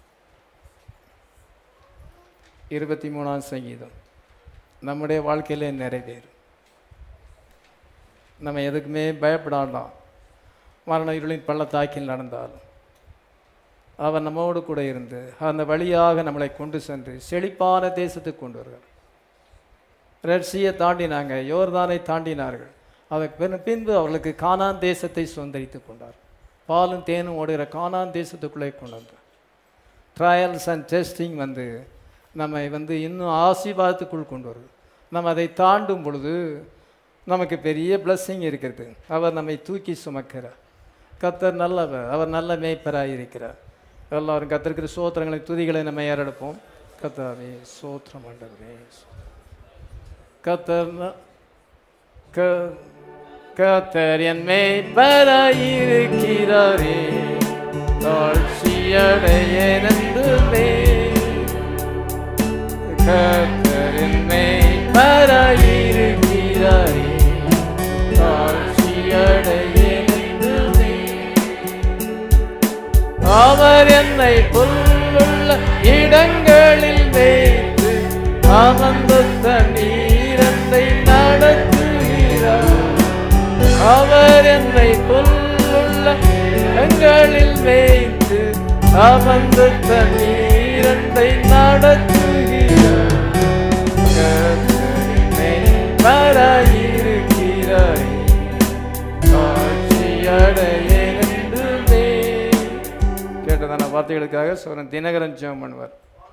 இருபத்தி மூணாம் சங்கீதம் நம்முடைய வாழ்க்கையிலே நிறைவேறும் நம்ம எதுக்குமே பயப்படாண்டாம் மரண இருளின் பள்ளத்தாக்கில் நடந்தாலும் அவர் நம்மோடு கூட இருந்து அந்த வழியாக நம்மளை கொண்டு சென்று செழிப்பான தேசத்துக்கு கொண்டு வருகிறார் ரெட்சியை தாண்டினாங்க யோர்தானை தாண்டினார்கள் அதற்கு பின் பின்பு அவர்களுக்கு கானான் தேசத்தை சுதந்திரித்து கொண்டார் பாலும் தேனும் ஓடுகிற கானான் தேசத்துக்குள்ளே கொண்டு வந்தார் ட்ரையல்ஸ் அண்ட் டெஸ்டிங் வந்து நம்மை வந்து இன்னும் ஆசீர்வாதத்துக்குள் கொண்டு வருது நம்ம அதை தாண்டும் பொழுது நமக்கு பெரிய blessing இருக்கிறது அவர் நம்மை தூக்கி சுமக்கிறார் கத்தர் நல்லவர் அவர் நல்ல மேய்ப்பராக இருக்கிறார் எல்லாரும் கத்திருக்கிற சோத்திரங்களை துதிகளை நம்ம ஏறெடுப்போம் கத்தாவே சோத்திரம் ஆண்டவரே கத்தர் ந- க- கத்தர் என் மேய்ப்பராயிருக்கிறாரே தாழ்ச்சியடையனென்றுமே கத்தர் என் மேய்ப்பராயிருக்கிறாரே தாழ்ச்சியடையனென்றுமே அவர் என்னை புல்லுள்ள இடங்களில் வைத்து அமர்ந்த தண்ணீரத்தை நடத்துகிறார் அவர் என்னை புல்லுள்ள இடங்களில் வைத்து அமர்ந்த தண்ணீரத்தை நடத்துகிறார் கர்த்தரின் மேய்ப்பராயிருக்கிறாரே காட்சியடையென்றுமே கேட்டதான வார்த்தைகளுக்காக சோரன் தினகரன் ஜெபம் பண்ணுவார்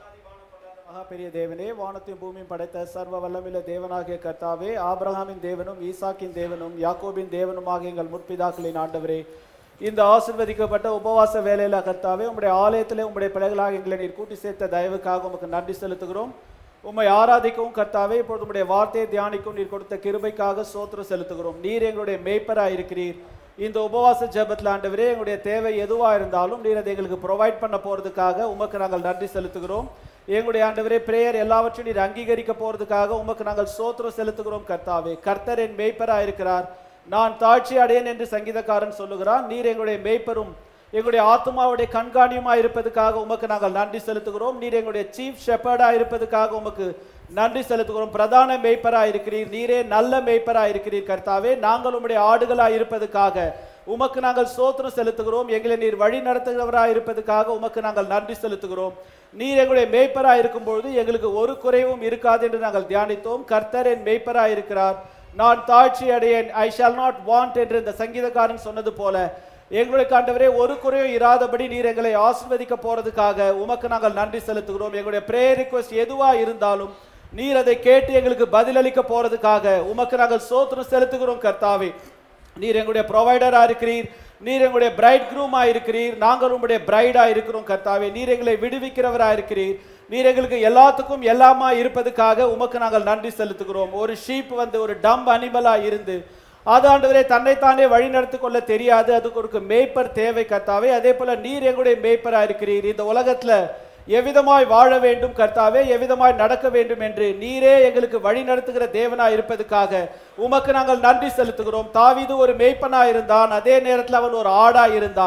மகா பெரிய தேவனே வானத்தையும் பூமியும் படைத்த சர்வ வல்லமில்ல தேவனாகிய கர்த்தாவே ஆபிரகாமின் தேவனும் ஈசாக்கின் தேவனும் யாக்கோபின் தேவனுமாகிய எங்கள் முற்பிதாக்களின் ஆண்டவரே இந்த ஆசிர்வதிக்கப்பட்ட உபவாச வேலையில கர்த்தாவே உம்முடைய ஆலயத்திலே உம்முடைய பிள்ளைகளாக எங்களை நீர் கூட்டி சேர்த்த தயவுக்காக உமக்கு நன்றி செலுத்துகிறோம் உம்மை ஆராதிக்கவும் கர்த்தாவே இப்பொழுது உம்முடைய வார்த்தையை தியானிக்கும் நீர் கொடுத்த கிருபைக்காக சோத்திரம் செலுத்துகிறோம் நீர் எங்களுடைய மேய்ப்பராக இருக்கிறீர் இந்த உபவாச ஜெபத்தில் ஆண்டவரே எங்களுடைய தேவை எதுவாக இருந்தாலும் நீர் அதை எங்களுக்கு ப்ரொவைட் பண்ண போகிறதுக்காக உமக்கு நாங்கள் நன்றி செலுத்துகிறோம் எங்களுடைய ஆண்டவரே பிரேயர் எல்லாவற்றையும் நீர் அங்கீகரிக்க போகிறதுக்காக உமக்கு நாங்கள் சோத்திரம் செலுத்துகிறோம் கர்த்தாவே கர்த்தர் என் மேய்ப்பராக இருக்கிறார் நான் தாழ்ச்சி அடையேன் என்று சங்கீதக்காரன் சொல்லுகிறான் நீர் எங்களுடைய மேய்ப்பரும் எங்களுடைய ஆத்மாவுடைய கண்காணியுமா இருப்பதுக்காக உமக்கு நாங்கள் நன்றி செலுத்துகிறோம் நீர் எங்களுடைய சீஃப் ஷெப்பர்டா இருப்பதுக்காக உமக்கு நன்றி செலுத்துகிறோம் பிரதான மேய்ப்பரா இருக்கிறீர் நீரே நல்ல மேய்ப்பரா இருக்கிறீர் கர்த்தாவே நாங்கள் உம்முடைய ஆடுகளா இருப்பதுக்காக உமக்கு நாங்கள் சோத்திரம் செலுத்துகிறோம் எங்களை நீர் வழி நடத்துகிறவரா இருப்பதுக்காக உமக்கு நாங்கள் நன்றி செலுத்துகிறோம் நீர் எங்களுடைய மேய்ப்பரா இருக்கும்பொழுது எங்களுக்கு ஒரு குறைவும் இருக்காது என்று நாங்கள் தியானித்தோம் கர்த்தர் என் மேய்ப்பரா இருக்கிறார் நான் தாழ்ச்சி அடையேன் ஐ ஷால் நாட் வாண்ட் என்று இந்த சங்கீதக்காரன் சொன்னது போல எங்களுடைய ஆண்டவரே ஒரு குறையும் இராதபடி நீர் எங்களை ஆசீர்வதிக்க போறதுக்காக உமக்கு நாங்கள் நன்றி செலுத்துகிறோம் எங்களுடைய பிரேயர் ரிக்வெஸ்ட் எதுவா இருந்தாலும் நீர் அதை கேட்டு எங்களுக்கு பதிலளிக்க போறதுக்காக உமக்கு நாங்கள் சோத்திரம் செலுத்துகிறோம் கர்த்தாவே நீர் எங்களுடைய ப்ரொவைடரா இருக்கிறீர் நீர் எங்களுடைய பிரைட் க்ரூமா இருக்கிறீர் நாங்கள் உங்களுடைய பிரைடா இருக்கிறோம் கர்த்தாவே நீர் எங்களை விடுவிக்கிறவரா இருக்கிறீர் நீர் எங்களுக்கு எல்லாத்துக்கும் எல்லாமா இருப்பதுக்காக உமக்கு நாங்கள் நன்றி செலுத்துகிறோம் ஒரு ஷீப் வந்து ஒரு டம்ப் அனிமலா இருந்து அது ஆண்டவரே தன்னைத்தானே வழி நடத்தி கொள்ள தெரியாது அதுக்கு ஒரு மேய்ப்பர் தேவை கர்த்தாவே அதே போல நீர் எங்களுடைய மேய்ப்பரா இருக்கிறீர் இந்த உலகத்துல எவ்விதமாய் வாழ வேண்டும் கர்த்தாவே எவ்விதமாய் நடக்க வேண்டும் என்று நீரே எங்களுக்கு வழி நடத்துகிற தேவனா இருப்பதுக்காக உமக்கு நாங்கள் நன்றி செலுத்துகிறோம் தாவீது ஒரு மேய்ப்பனா இருந்தான் அதே நேரத்தில் அவன் ஒரு ஆடா இருந்தான்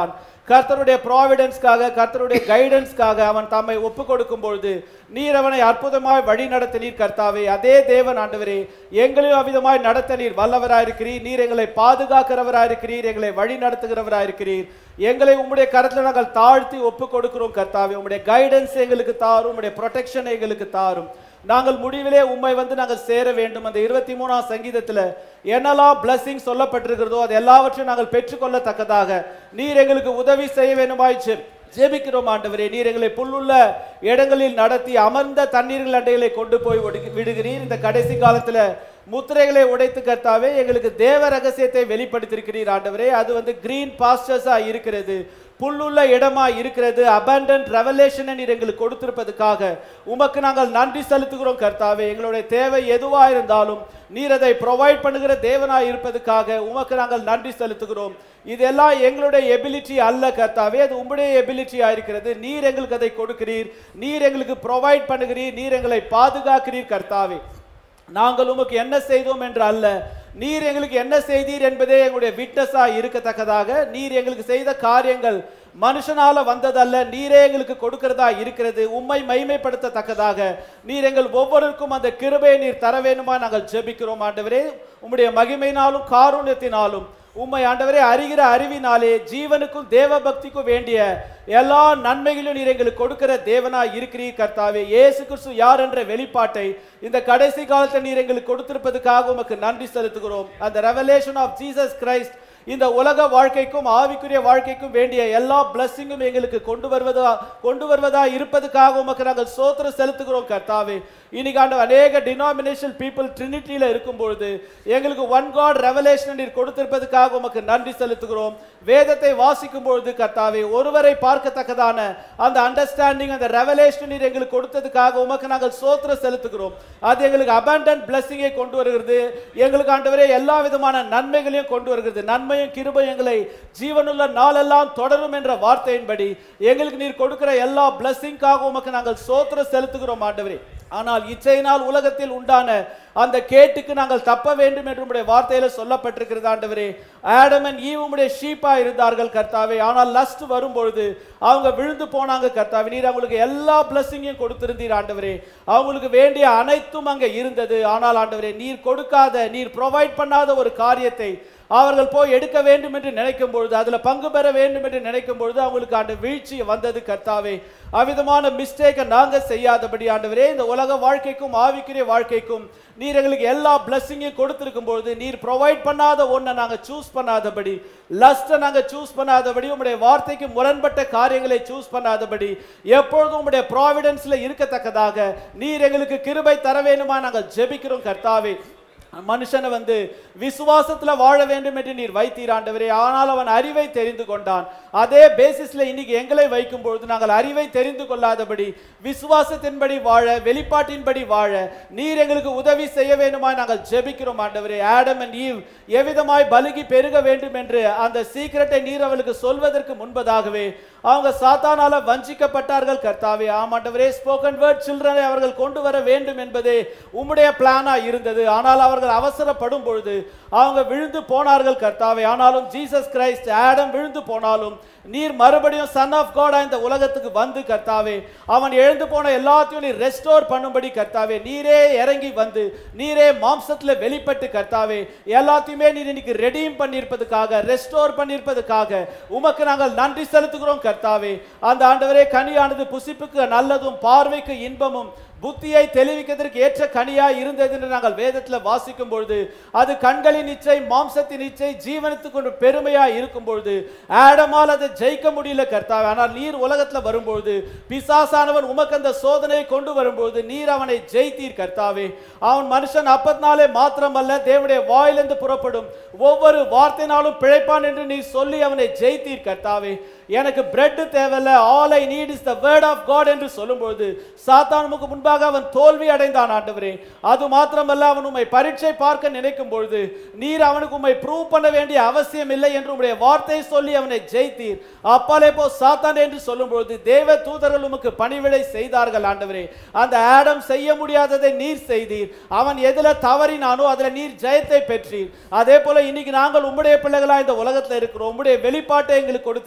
கர்த்தருடைய ப்ராவிடன்ஸ்க்காக கர்த்தருடைய கைடன்ஸ்க்காக அவன் தம்மை ஒப்பு கொடுக்கும் பொழுது நீர் அவனை அற்புதமாய் வழி நடத்தினீர் கர்த்தாவே அதே தேவன் ஆண்டவரே எங்களையும் அவ்விதமாய் நடத்த நீர் வல்லவராயிருக்கிறீர் நீர் எங்களை பாதுகாக்கிறவராயிருக்கிறீர் எங்களை வழி நடத்துகிறவராயிருக்கிறீர் எங்களை உம்முடைய கரத்தில் நாங்கள் தாழ்த்தி ஒப்பு கொடுக்கிறோம் கர்த்தாவே உம்முடைய கைடன்ஸ் எங்களுக்கு தாரும் உம்முடைய ப்ரொடெக்ஷன் எங்களுக்கு தாரும் நாங்கள் முடிவிலே உம்மை வந்து நாங்கள் சேர வேண்டும் அந்த இருபத்தி மூணாம் சங்கீதத்துல என்னெல்லாம் blessing சொல்லப்பட்டிருக்கிறதோ அது எல்லாவற்றையும் நாங்கள் பெற்றுக்கொள்ளத்தக்கதாக நீர் எங்களுக்கு உதவி செய்ய வேண்டுமாய் ஜெ- ஜெபிக்கிறோம் ஆண்டவரே நீர் எங்களை புல்லுள்ள இடங்களில் நடத்தி அமர்ந்த தண்ணீர்கள் அண்டைகளை கொண்டு போய் ஒடுக்கி- விடுகிறீர் இந்த கடைசி காலத்துல முத்திரைகளை உடைத்து கர்த்தாவே எங்களுக்கு தேவ ரகசியத்தை வெளிப்படுத்தியிருக்கிறீர் ஆண்டவரே அது வந்து கிரீன் பாஸ்டர்ஸா இருக்கிறது புல்லுள்ள இடமா இருக்கிறது அபண்டன்ட் ரெவலேஷனை நீர் எங்களுக்கு கொடுத்திருப்பதுக்காக உமக்கு நாங்கள் நன்றி செலுத்துகிறோம் கர்த்தாவே எங்களுடைய தேவை எதுவா இருந்தாலும் நீர் அதை ப்ரொவைட் பண்ணுகிற தேவனாய் இருப்பதுக்காக உமக்கு நாங்கள் நன்றி செலுத்துகிறோம் இதெல்லாம் எங்களுடைய எபிலிட்டி அல்ல கர்த்தாவே அது உம்முடைய எபிலிட்டியா இருக்கிறது நீர் எங்களுக்கு அதை கொடுக்கிறீர் நீர் எங்களுக்கு ப்ரொவைட் பண்ணுகிறீர் நீர் எங்களை பாதுகாக்கிறீர் கர்த்தாவே நாங்கள் உமக்கு என்ன செய்தோம் என்று அல்ல நீர் எங்களுக்கு என்ன செய்தீர் என்பதே எங்களுடைய விட்னஸா இருக்கத்தக்கதாக நீர் எங்களுக்கு செய்த காரியங்கள் மனுஷனால வந்ததல்ல நீரே எங்களுக்கு கொடுக்கிறதா இருக்கிறது உம்மை மைமைப்படுத்தத்தக்கதாக நீர் எங்கள் ஒவ்வொருக்கும் அந்த கிருபையை நீர் தர வேணுமா நாங்கள் ஜெபிக்கிறோம் ஆண்டவரே உம்முடைய மகிமையினாலும் காருண்யத்தினாலும் உம்மை ஆண்டவரே அறிகிற அறிவினாலே ஜீவனுக்கும் தேவ பக்திக்கும் வேண்டிய எல்லா நன்மைகளையும் நீர் எங்களுக்கு கொடுக்கிற தேவனாய் இருக்கிறீர் கர்த்தாவே இயேசு கிறிஸ்து யார் என்ற வெளிப்பாட்டை இந்த கடைசி காலத்தில் நீர் எங்களுக்கு கொடுத்திருப்பதுக்காக உமக்கு நன்றி செலுத்துகிறோம் அந்த ரெவலேஷன் ஆஃப் ஜீசஸ் கிரைஸ்ட் இந்த உலக வாழ்க்கைக்கும் ஆவிக்குரிய வாழ்க்கைக்கும் வேண்டிய எல்லா பிளஸ்ஸிங்கும் எங்களுக்கு கொண்டு வருவதா கொண்டு வருவதா இருப்பதுக்காக உமக்கு நாங்கள் சோத்திரம் செலுத்துகிறோம் கர்த்தாவே இன்னைக்கு ஆண்டு அநேக டினாமினேஷன் பீப்புள் ட்ரினிட்டியில இருக்கும் பொழுது எங்களுக்கு ஒன் காட் ரெவலேஷன் நீர் கொடுத்திருப்பதுக்காக உமக்கு நன்றி செலுத்துகிறோம் வேதத்தை வாசிக்கும் பொழுது கர்த்தாவே ஒருவரை பார்க்கத்தக்கதான அந்த அண்டர்ஸ்டாண்டிங் அந்த ரெவலேஷன் நீர் எங்களுக்கு கொடுத்ததுக்காக உமக்கு நாங்கள் சோத்திரம் செலுத்துகிறோம் அது எங்களுக்கு அபண்டன்ட் பிளஸ்ஸிங்கை கொண்டு வருகிறது எங்களுக்கு ஆண்டவரே எல்லா விதமான நன்மைகளையும் கொண்டு வருகிறது நன்மையும் கிருபையும் எங்களை ஜீவனுள்ள நாளெல்லாம் தொடரும் என்ற வார்த்தையின்படி எங்களுக்கு நீர் கொடுக்கிற எல்லா பிளஸ்ஸிங்காக உமக்கு நாங்கள் சோத்திரம் செலுத்துகிறோம் ஆண்டவரே ஆனால் இச்சையினால் உலகத்தில் உண்டான அந்த கேட்டுக்கு நாங்கள் தப்ப வேண்டும் என்று உம்முடைய வார்த்தையில சொல்லப்பட்டிருக்கிறது ஆண்டவரே ஆடம் அண்ட் ஈவ் உம்முடைய ஷீப்பா இருந்தார்கள் கர்த்தாவே ஆனால் லஸ்ட் வரும்பொழுது அவங்க விழுந்து போனாங்க கர்த்தாவே நீர் அவங்களுக்கு எல்லா பிளஸ்ஸிங்கையும் கொடுத்திருந்தீர் ஆண்டவரே அவங்களுக்கு வேண்டிய அனைத்தும் அங்கே இருந்தது ஆனால் ஆண்டவரே நீர் கொடுக்காத நீர் ப்ரொவைட் பண்ணாத ஒரு காரியத்தை அவர்கள் போய் எடுக்க வேண்டும் என்று நினைக்கும் பொழுது அதுல பங்கு பெற வேண்டும் என்று நினைக்கும் பொழுது அவங்களுக்கு அந்த வீழ்ச்சி வந்தது கர்த்தாவே அவ்விதமான மிஸ்டேக்கை நாங்க செய்யாதபடி ஆண்டவரே இந்த உலக வாழ்க்கைக்கும் ஆவிக்குரிய வாழ்க்கைக்கும் நீர் எங்களுக்கு எல்லா பிளஸ்ஸிங்கையும் கொடுத்திருக்கும் பொழுது நீர் ப்ரொவைட் பண்ணாத ஒன்றை நாங்க சூஸ் பண்ணாதபடி லஸ்ட்டை நாங்க சூஸ் பண்ணாதபடி உங்களுடைய வார்த்தைக்கு முரண்பட்ட காரியங்களை சூஸ் பண்ணாதபடி எப்பொழுதும் உங்களுடைய ப்ராவிடன்ஸ்ல இருக்கத்தக்கதாக நீர் எங்களுக்கு கிருபை தர வேணுமா நாங்கள் ஜெபிக்கிறோம் கர்த்தாவே மனுஷனை வந்து விசுவாசத்துல வாழ வேண்டும் என்று நீர் வைத்தீர் ஆண்டவரே ஆனால் அவன் அறிவை தெரிந்து கொண்டான் அதே பேசிஸ்ல இன்னைக்கு எங்களை வைக்கும் பொழுது நாங்கள் அறிவை தெரிந்து கொள்ளாதபடி விசுவாசத்தின்படி வாழ வெளிப்பாட்டின்படி வாழ நீர் எங்களுக்கு உதவி செய்ய வேண்டுமாய் நாங்கள் ஜெபிக்கிறோம் ஆண்டவரே ஆடம் அண்ட் ஈவ் எவ்விதமாய் பலுகி பெருக வேண்டும் என்று அந்த சீக்கிரட்டை நீர் அவளுக்கு சொல்வதற்கு முன்பதாகவே அவங்க சாத்தானால வஞ்சிக்கப்பட்டார்கள் கர்த்தாவே ஆமாண்டவரே ஸ்போக்கன் வேர்ட் சில்ட்ரனை அவர்கள் கொண்டு வர வேண்டும் என்பதே உம்முடைய பிளானா இருந்தது ஆனால் அவர்கள் அவசரப்படும் பொழுது அவங்க விழுந்து போனார்கள் கர்த்தாவே ஆனாலும் ஜீசஸ் கிரைஸ்ட் ஆடம் விழுந்து போனாலும் நீர் மறுபடியும் சன் ஆஃப் காடா இந்த உலகத்துக்கு வந்து கர்த்தாவே அவன் எழுந்து போன எல்லாத்தையும் நீர் ரெஸ்டோர் பண்ணும்படி கர்த்தாவே நீரே இறங்கி வந்து நீரே மாம்சத்துல வெளிப்பட்டு கர்த்தாவே எல்லாத்தையுமே நீர் இன்னைக்கு ரெடீம் பண்ணியிருப்பதுக்காக ரெஸ்டோர் பண்ணியிருப்பதுக்காக உமக்கு நாங்கள் நன்றி செலுத்துகிறோம் கர்த்தாவே அந்த ஆண்டவரே கனியானது புசிப்புக்கு நல்லதும் பார்வைக்கு இன்பமும் புத்தியை தெளிவிக்கிறதற்கு ஏற்ற கனியா இருந்தது என்று நாங்கள் வேதத்தில் வாசிக்கும் பொழுது அது கண்களின் இச்சை மாம்சத்தின் இச்சை ஜீவனத்துக்கு ஒரு பெருமையா இருக்கும் பொழுது ஆடமால் அதை ஜெயிக்க முடியல கர்த்தாவே ஆனால் நீர் உலகத்துல வரும்பொழுது பிசாசானவன் உமக்கு அந்த சோதனையை கொண்டு வரும்பொழுது நீர் அவனை ஜெயித்தீர் கர்த்தாவே அவன் மனுஷன் அப்பத்தினாலே மாத்திரமல்ல தேவனுடைய வாயிலிருந்து புறப்படும் ஒவ்வொரு வார்த்தையினாலும் பிழைப்பான் என்று நீர் சொல்லி அவனை ஜெயித்தீர் கர்த்தாவே எனக்கு பிரெட் தேவையில்ல all I need is the word of God என்று சொல்லும்போது சாத்தானுக்கு முன்பாக அவன் தோல்வி அடைந்தான் ஆண்டவரே அது மாத்திரமல்ல அவன் உம்மை பரீட்சை பார்க்க நினைக்கும் பொழுது நீர் அவனுக்கு உம்மை ப்ரூவ் பண்ண வேண்டிய அவசியம் இல்லை என்று உம்முடைய வார்த்தை சொல்லி அவனை ஜெயித்தீர் அப்பாலே போ சாத்தான் என்று சொல்லும்பொழுது தேவ தூதர்கள் உமக்கு பணிவிடை செய்தார்கள் ஆண்டவரே அந்த ஆடம் செய்ய முடியாததை நீர் செய்தீர் அவன் எதுல தவறினானோ அதுல நீர் ஜெயத்தை பெற்றீர் அதே போல இன்னைக்கு நாங்கள் உம்முடைய பிள்ளைகளா இந்த உலகத்துல இருக்கிறோம் உம்முடைய வெளிப்பாட்டை எங்களுக்கு கொடுத்திருக்கிறீர்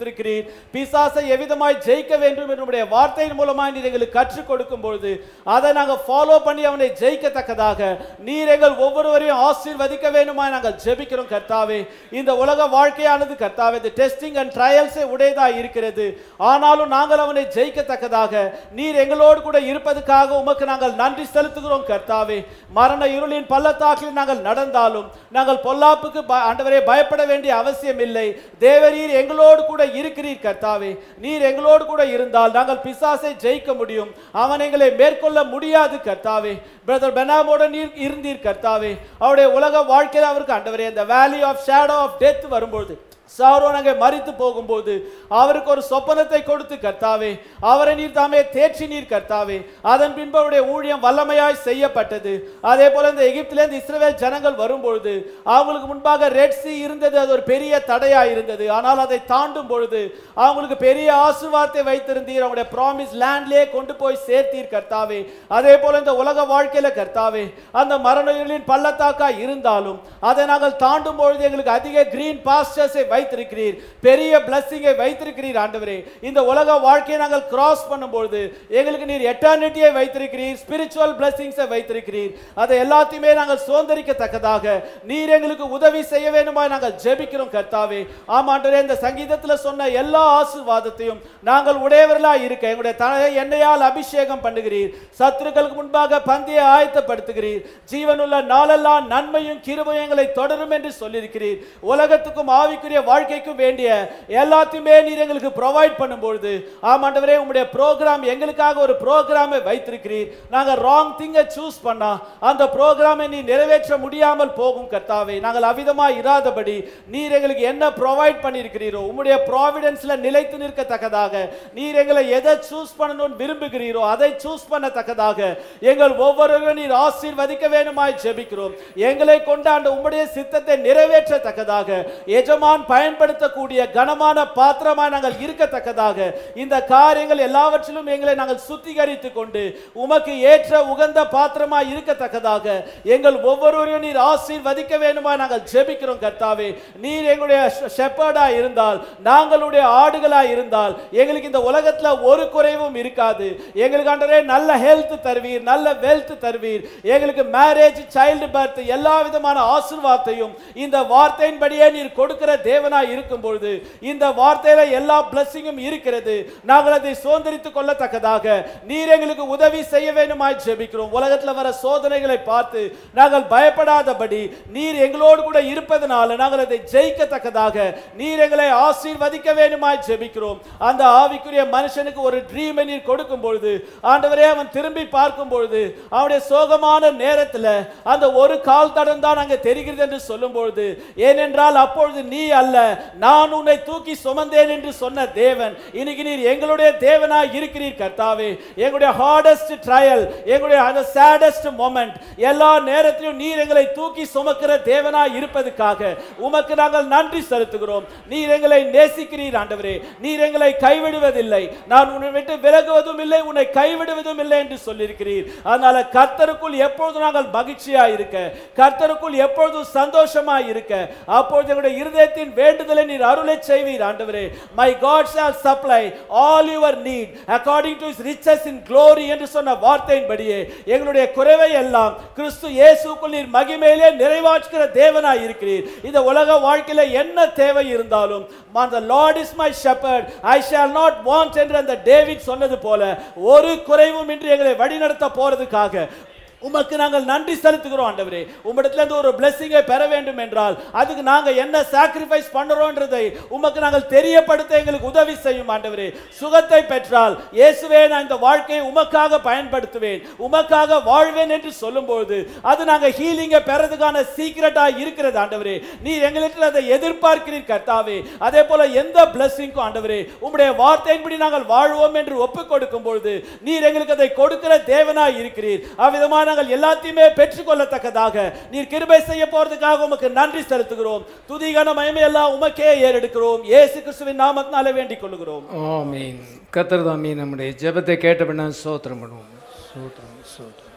பிசாசை எவ்விதமாய் ஜெயிக்க வேண்டும் என்னுடைய வார்த்தையின் மூலமாய் நீர் எங்களுக்கு கற்றுக் கொடுக்கும் பொழுது அதை நாங்கள் ஃபாலோ பண்ணி அவனை ஜெயிக்கத்தக்கதாக நீர் எங்கள் ஒவ்வொருவரையும் ஆசீர்வதிக்க வேண்டுமாய் நாங்கள் ஜெபிக்கிறோம் கர்த்தாவே இந்த உலக வாழ்க்கையானது கர்த்தாவே இந்த டெஸ்டிங் அண்ட் ட்ரையல்ஸே உடையதா இருக்கிறது ஆனாலும் நாங்கள் அவனை ஜெயிக்கத்தக்கதாக நீர் எங்களோடு கூட இருப்பதற்காக உமக்கு நாங்கள் நன்றி செலுத்துகிறோம் கர்த்தாவே மரண இருளின் பள்ளத்தாக்கில் நாங்கள் நடந்தாலும் நாங்கள் பொல்லாப்புக்கு ப- ஆண்டவரே பயப்பட வேண்டிய அவசியம் இல்லை தேவரீர் எங்களோடு கூட இருக்கிறீர் கர்த்தாவே நீர் எங்களோடு கூட இருந்தால் நாங்கள் பிசாசை ஜெயிக்க முடியும் அவன் எங்களை மேற்கொள்ள முடியாது கர்த்தாவே பிரதர் பெனாமோட நீர் இருந்தீர் கர்த்தாவே அவருடைய உலக வாழ்க்கையில் அவருக்கு ஆண்டவரே அந்த valley of shadow of death வரும்பொழுது சாரோன் அங்கே மறித்து போகும்போது அவருக்கு ஒரு சொப்பனத்தை கொடுத்து கர்த்தாவே அவரை நீர் தாமே தேற்றி நீர் கர்த்தாவே அதன் பின்பு அவருடைய ஊழியம் வல்லமையாய் செய்யப்பட்டது அதே போல இந்த எகிப்திலிருந்து இஸ்ரவேல் ஜனங்கள் வரும்பொழுது அவங்களுக்கு முன்பாக ரெட் சி இருந்தது அது ஒரு பெரிய தடையா இருந்தது ஆனால் அதை தாண்டும் பொழுது அவங்களுக்கு பெரிய ஆசீர்வாதத்தை வைத்திருந்தீர் அவங்களுடைய ப்ராமிஸ் லேண்ட்லயே கொண்டு போய் சேர்த்தீர் கர்த்தாவே அதே போல இந்த உலக வாழ்க்கையில கர்த்தாவே அந்த மரணங்களின் பள்ளத்தாக்கா இருந்தாலும் அதை நாங்கள் தாண்டும் பொழுது எங்களுக்கு அதிக கிரீன் பாஸ்டர்ஸை வைத்திருக்கிறீர் பெரிய பிளஸ்ஸிங்கை வைத்திருக்கிறீர் ஆண்டவரே இந்த உலக வாழ்க்கையை நாங்கள் கிராஸ் பண்ணும்பொழுது எங்களுக்கு நீர் எட்டர்னிட்டியை வைத்திருக்கிறீர் ஸ்பிரிச்சுவல் பிளஸ்ஸிங்ஸை வைத்திருக்கிறீர் அதை எல்லாத்தையுமே நாங்கள் சுதந்திரிக்கத்தக்கதாக நீர் எங்களுக்கு உதவி செய்ய வேண்டுமா நாங்கள் ஜெபிக்கிறோம் கர்த்தாவே ஆமாண்டவரே இந்த சங்கீதத்தில் சொன்ன எல்லா ஆசீர்வாதத்தையும் நாங்கள் உடையவர்களா இருக்க எங்களுடைய தலையை எண்ணெயால் அபிஷேகம் பண்ணுகிறீர் சத்துருக்களுக்கு முன்பாக பந்தியை ஆயத்தப்படுத்துகிறீர் ஜீவனுள்ள நாளெல்லாம் நன்மையும் கிருபையும் எங்களை தொடரும் என்று சொல்லியிருக்கிறீர் உலகத்துக்கும் ஆவிக்குரிய வாழ்க்கைக்கும் வேண்டிய எல்லாத்தையுமே நீர் எங்களுக்கு ப்ரொவைட் பண்ணும்பொழுது ஆமாண்டவரே உங்களுடைய ப்ரோக்ராம் எங்களுக்காக ஒரு ப்ரோக்ராமை வைத்திருக்கிறீர் நாங்கள் ராங் திங்கை சூஸ் பண்ணா அந்த ப்ரோக்ராமை நீ நிறைவேற்ற முடியாமல் போகும் கர்த்தாவே நாங்கள் அவிதமாய் இராதபடி நீர் எங்களுக்கு என்ன ப்ரொவைட் பண்ணியிருக்கிறீரோ உம்முடைய ப்ராவிடன்ஸ்ல நிலைத்து நிற்கத்தக்கதாக நீர் எங்களை எதை சூஸ் பண்ணணும்னு விரும்புகிறீரோ அதை சூஸ் பண்ணத்தக்கதாக எங்கள் ஒவ்வொருவரும் நீர் ஆசீர்வதிக்க வேணுமாய் ஜெபிக்கிறோம் எங்களை கொண்டாண்ட உம்முடைய சித்தத்தை நிறைவேற்றத்தக்கதாக எஜமான் பயன்படுத்தக்கூடிய கனமான பாத்திரமாய் நாங்கள் இருக்கத்தக்கதாக இந்த காரியங்கள் எல்லாவற்றிலும் எங்களை நாங்கள் சுத்திகரித்துக் கொண்டு உமக்கு ஏற்ற உகந்த பாத்திரமாய் இருக்கத்தக்கதாக எங்கள் ஒவ்வொருவரையும் நீர் ஆசீர்வதிக்க வேணுமா நாங்கள் ஜெபிக்கிறோம் கர்த்தாவே நீர் எங்களுடைய ஷெப்பர்டா இருந்தால் நாங்களுடைய ஆடுகளா இருந்தால் எங்களுக்கு இந்த உலகத்துல ஒரு குறைவும் இருக்காது எங்களுக்கு ஆண்டவரே நல்ல ஹெல்த் தருவீர் நல்ல வெல்த் தருவீர் எங்களுக்கு மேரேஜ் சைல்டு பர்த் எல்லா விதமான ஆசீர்வாதத்தையும் இந்த வார்த்தையின்படியே நீர் கொடுக்கிற தேவனாய் இருக்கும் பொழுது இந்த வார்த்தையில எல்லா பிளஸிங்கும் இருக்கிறது நாங்கள் அதை சுதந்திரித்துக் கொள்ளத்தக்கதாக நீர் எங்களுக்கு உதவி செய்ய வேண்டுமாய் ஜெபிக்கிறோம் உலகத்துல வர சோதனைகளை பார்த்து நாங்கள் பயப்படாதபடி நீர் எங்களோடு கூட இருப்பதனால நாங்கள் அதை ஜெயிக்கத்தக்கதாக நீர் எங்களை ஆசீர்வதிக்க வேண்டுமாய் ஜெபிக்கிறோம் அந்த ஆவிக்குரிய மனுஷனுக்கு ஒரு ட்ரீமை நீர் கொடுக்கும் பொழுது ஆண்டவரே அவன் திரும்பி பார்க்கும் பொழுது அவனுடைய சோகமான நேரத்துல அந்த ஒரு கால் தடம் தான் அங்கே தெரிகிறது என்று சொல்லும் பொழுது ஏனென்றால் அப்பொழுது நீ அல்ல நான் உன்னை தூக்கி சுமந்தேன் என்று சொன்ன தேவன் இன்னைக்கு நீர் எங்களுடைய தேவனாய் இருக்கிறீர் கர்த்தாவே எங்களுடைய ஹார்டஸ்ட் ட்ரையல் எங்களுடைய அந்த சேடஸ்ட் மொமெண்ட் எல்லா நேரத்திலும் நீர் எங்களை தூக்கி சுமக்கிற தேவனாய் இருப்பதற்காக உமக்கு நாங்கள் நன்றி செலுத்துகிறோம் நீர் எங்களை நேசிக்கிறீர் ஆண்டவரே நீர் எங்களை கைவிடுவதில்லை நான் உன்னை விட்டு விலகுவதும் இல்லை உன்னை கைவிடுவதும் இல்லை என்று சொல்லியிருக்கிறீர் அதனால கர்த்தருக்குள் எப்பொழுதும் நாங்கள் மகிழ்ச்சியா இருக்க கர்த்தருக்குள் எப்பொழுதும் சந்தோஷமா இருக்க அப்பொழுது எங்களுடைய இருதயத்தின் வேண்டுதலை நீர் அருளை செய்வீர் ஆண்டவரே my God shall supply all your need according to his riches in glory என்று சொன்ன வார்த்தையின்படியே எங்களுடைய குறைவை எல்லாம் கிறிஸ்து இயேசுக்குள் நீர் மகிமையிலே நிறைவாற்றுகிற தேவனாய் இருக்கிறீர் இந்த உலக வாழ்க்கையில என்ன தேவை இருந்தாலும் the lord is my shepherd i shall not want என்று அந்த டேவிட் சொன்னது போல ஒரு குறைவும் இன்றி எங்களை வழிநடத்த போறதுக்காக உமக்கு நாங்கள் நன்றி செலுத்துகிறோம் ஆண்டவரே உம்மிடத்துல இருந்து ஒரு பிளெஸிங்கை பெற வேண்டும் என்றால் அதுக்கு நாங்க என்ன சாக்ரிஃபைஸ் பண்றோம்ன்றதை உமக்கு நாங்கள் தெரியப்படுத்த எங்களுக்கு உதவி செய்யும் ஆண்டவரே சுகத்தை பெற்றால் இயேசுவே நான் இந்த வாழ்க்கையை உமக்காக பயன்படுத்துவேன் உமக்காக வாழ்வேன் என்று சொல்லும்போது அது நாங்க ஹீலிங்கை பெறதுக்கான சீக்கிரட்டா இருக்கிறது ஆண்டவரே நீர் எங்களிடத்தில் அதை எதிர்பார்க்கிறீர் கர்த்தாவே அதே போல எந்த பிளஸிங்கும் ஆண்டவரே உம்முடைய வார்த்தையின்படி நாங்கள் வாழ்வோம் என்று ஒப்புக் கொடுக்கும் பொழுது நீர் எங்களுக்கு அதை கொடுக்கிற தேவனாய் இருக்கிறீர் அவ்விதமாக நாங்கள் எல்லாத்தையுமே பெற்றுக்கொள்ளத்தக்கதாக நீர் கிருபை செய்ய போறதுக்காக உமக்கு நன்றி செலுத்துகிறோம் துதிகன மயமே எல்லாம் உமக்கே ஏறெடுக்கிறோம் இயேசு கிறிஸ்துவின் நாமத்தினாலே வேண்டிக் கொள்கிறோம் ஆமீன் கத்தர் தாமீன் நம்முடைய ஜெபத்தை கேட்டபின்னா சோத்திரம் பண்ணுவோம் சோத்திரம் சோத்திரம்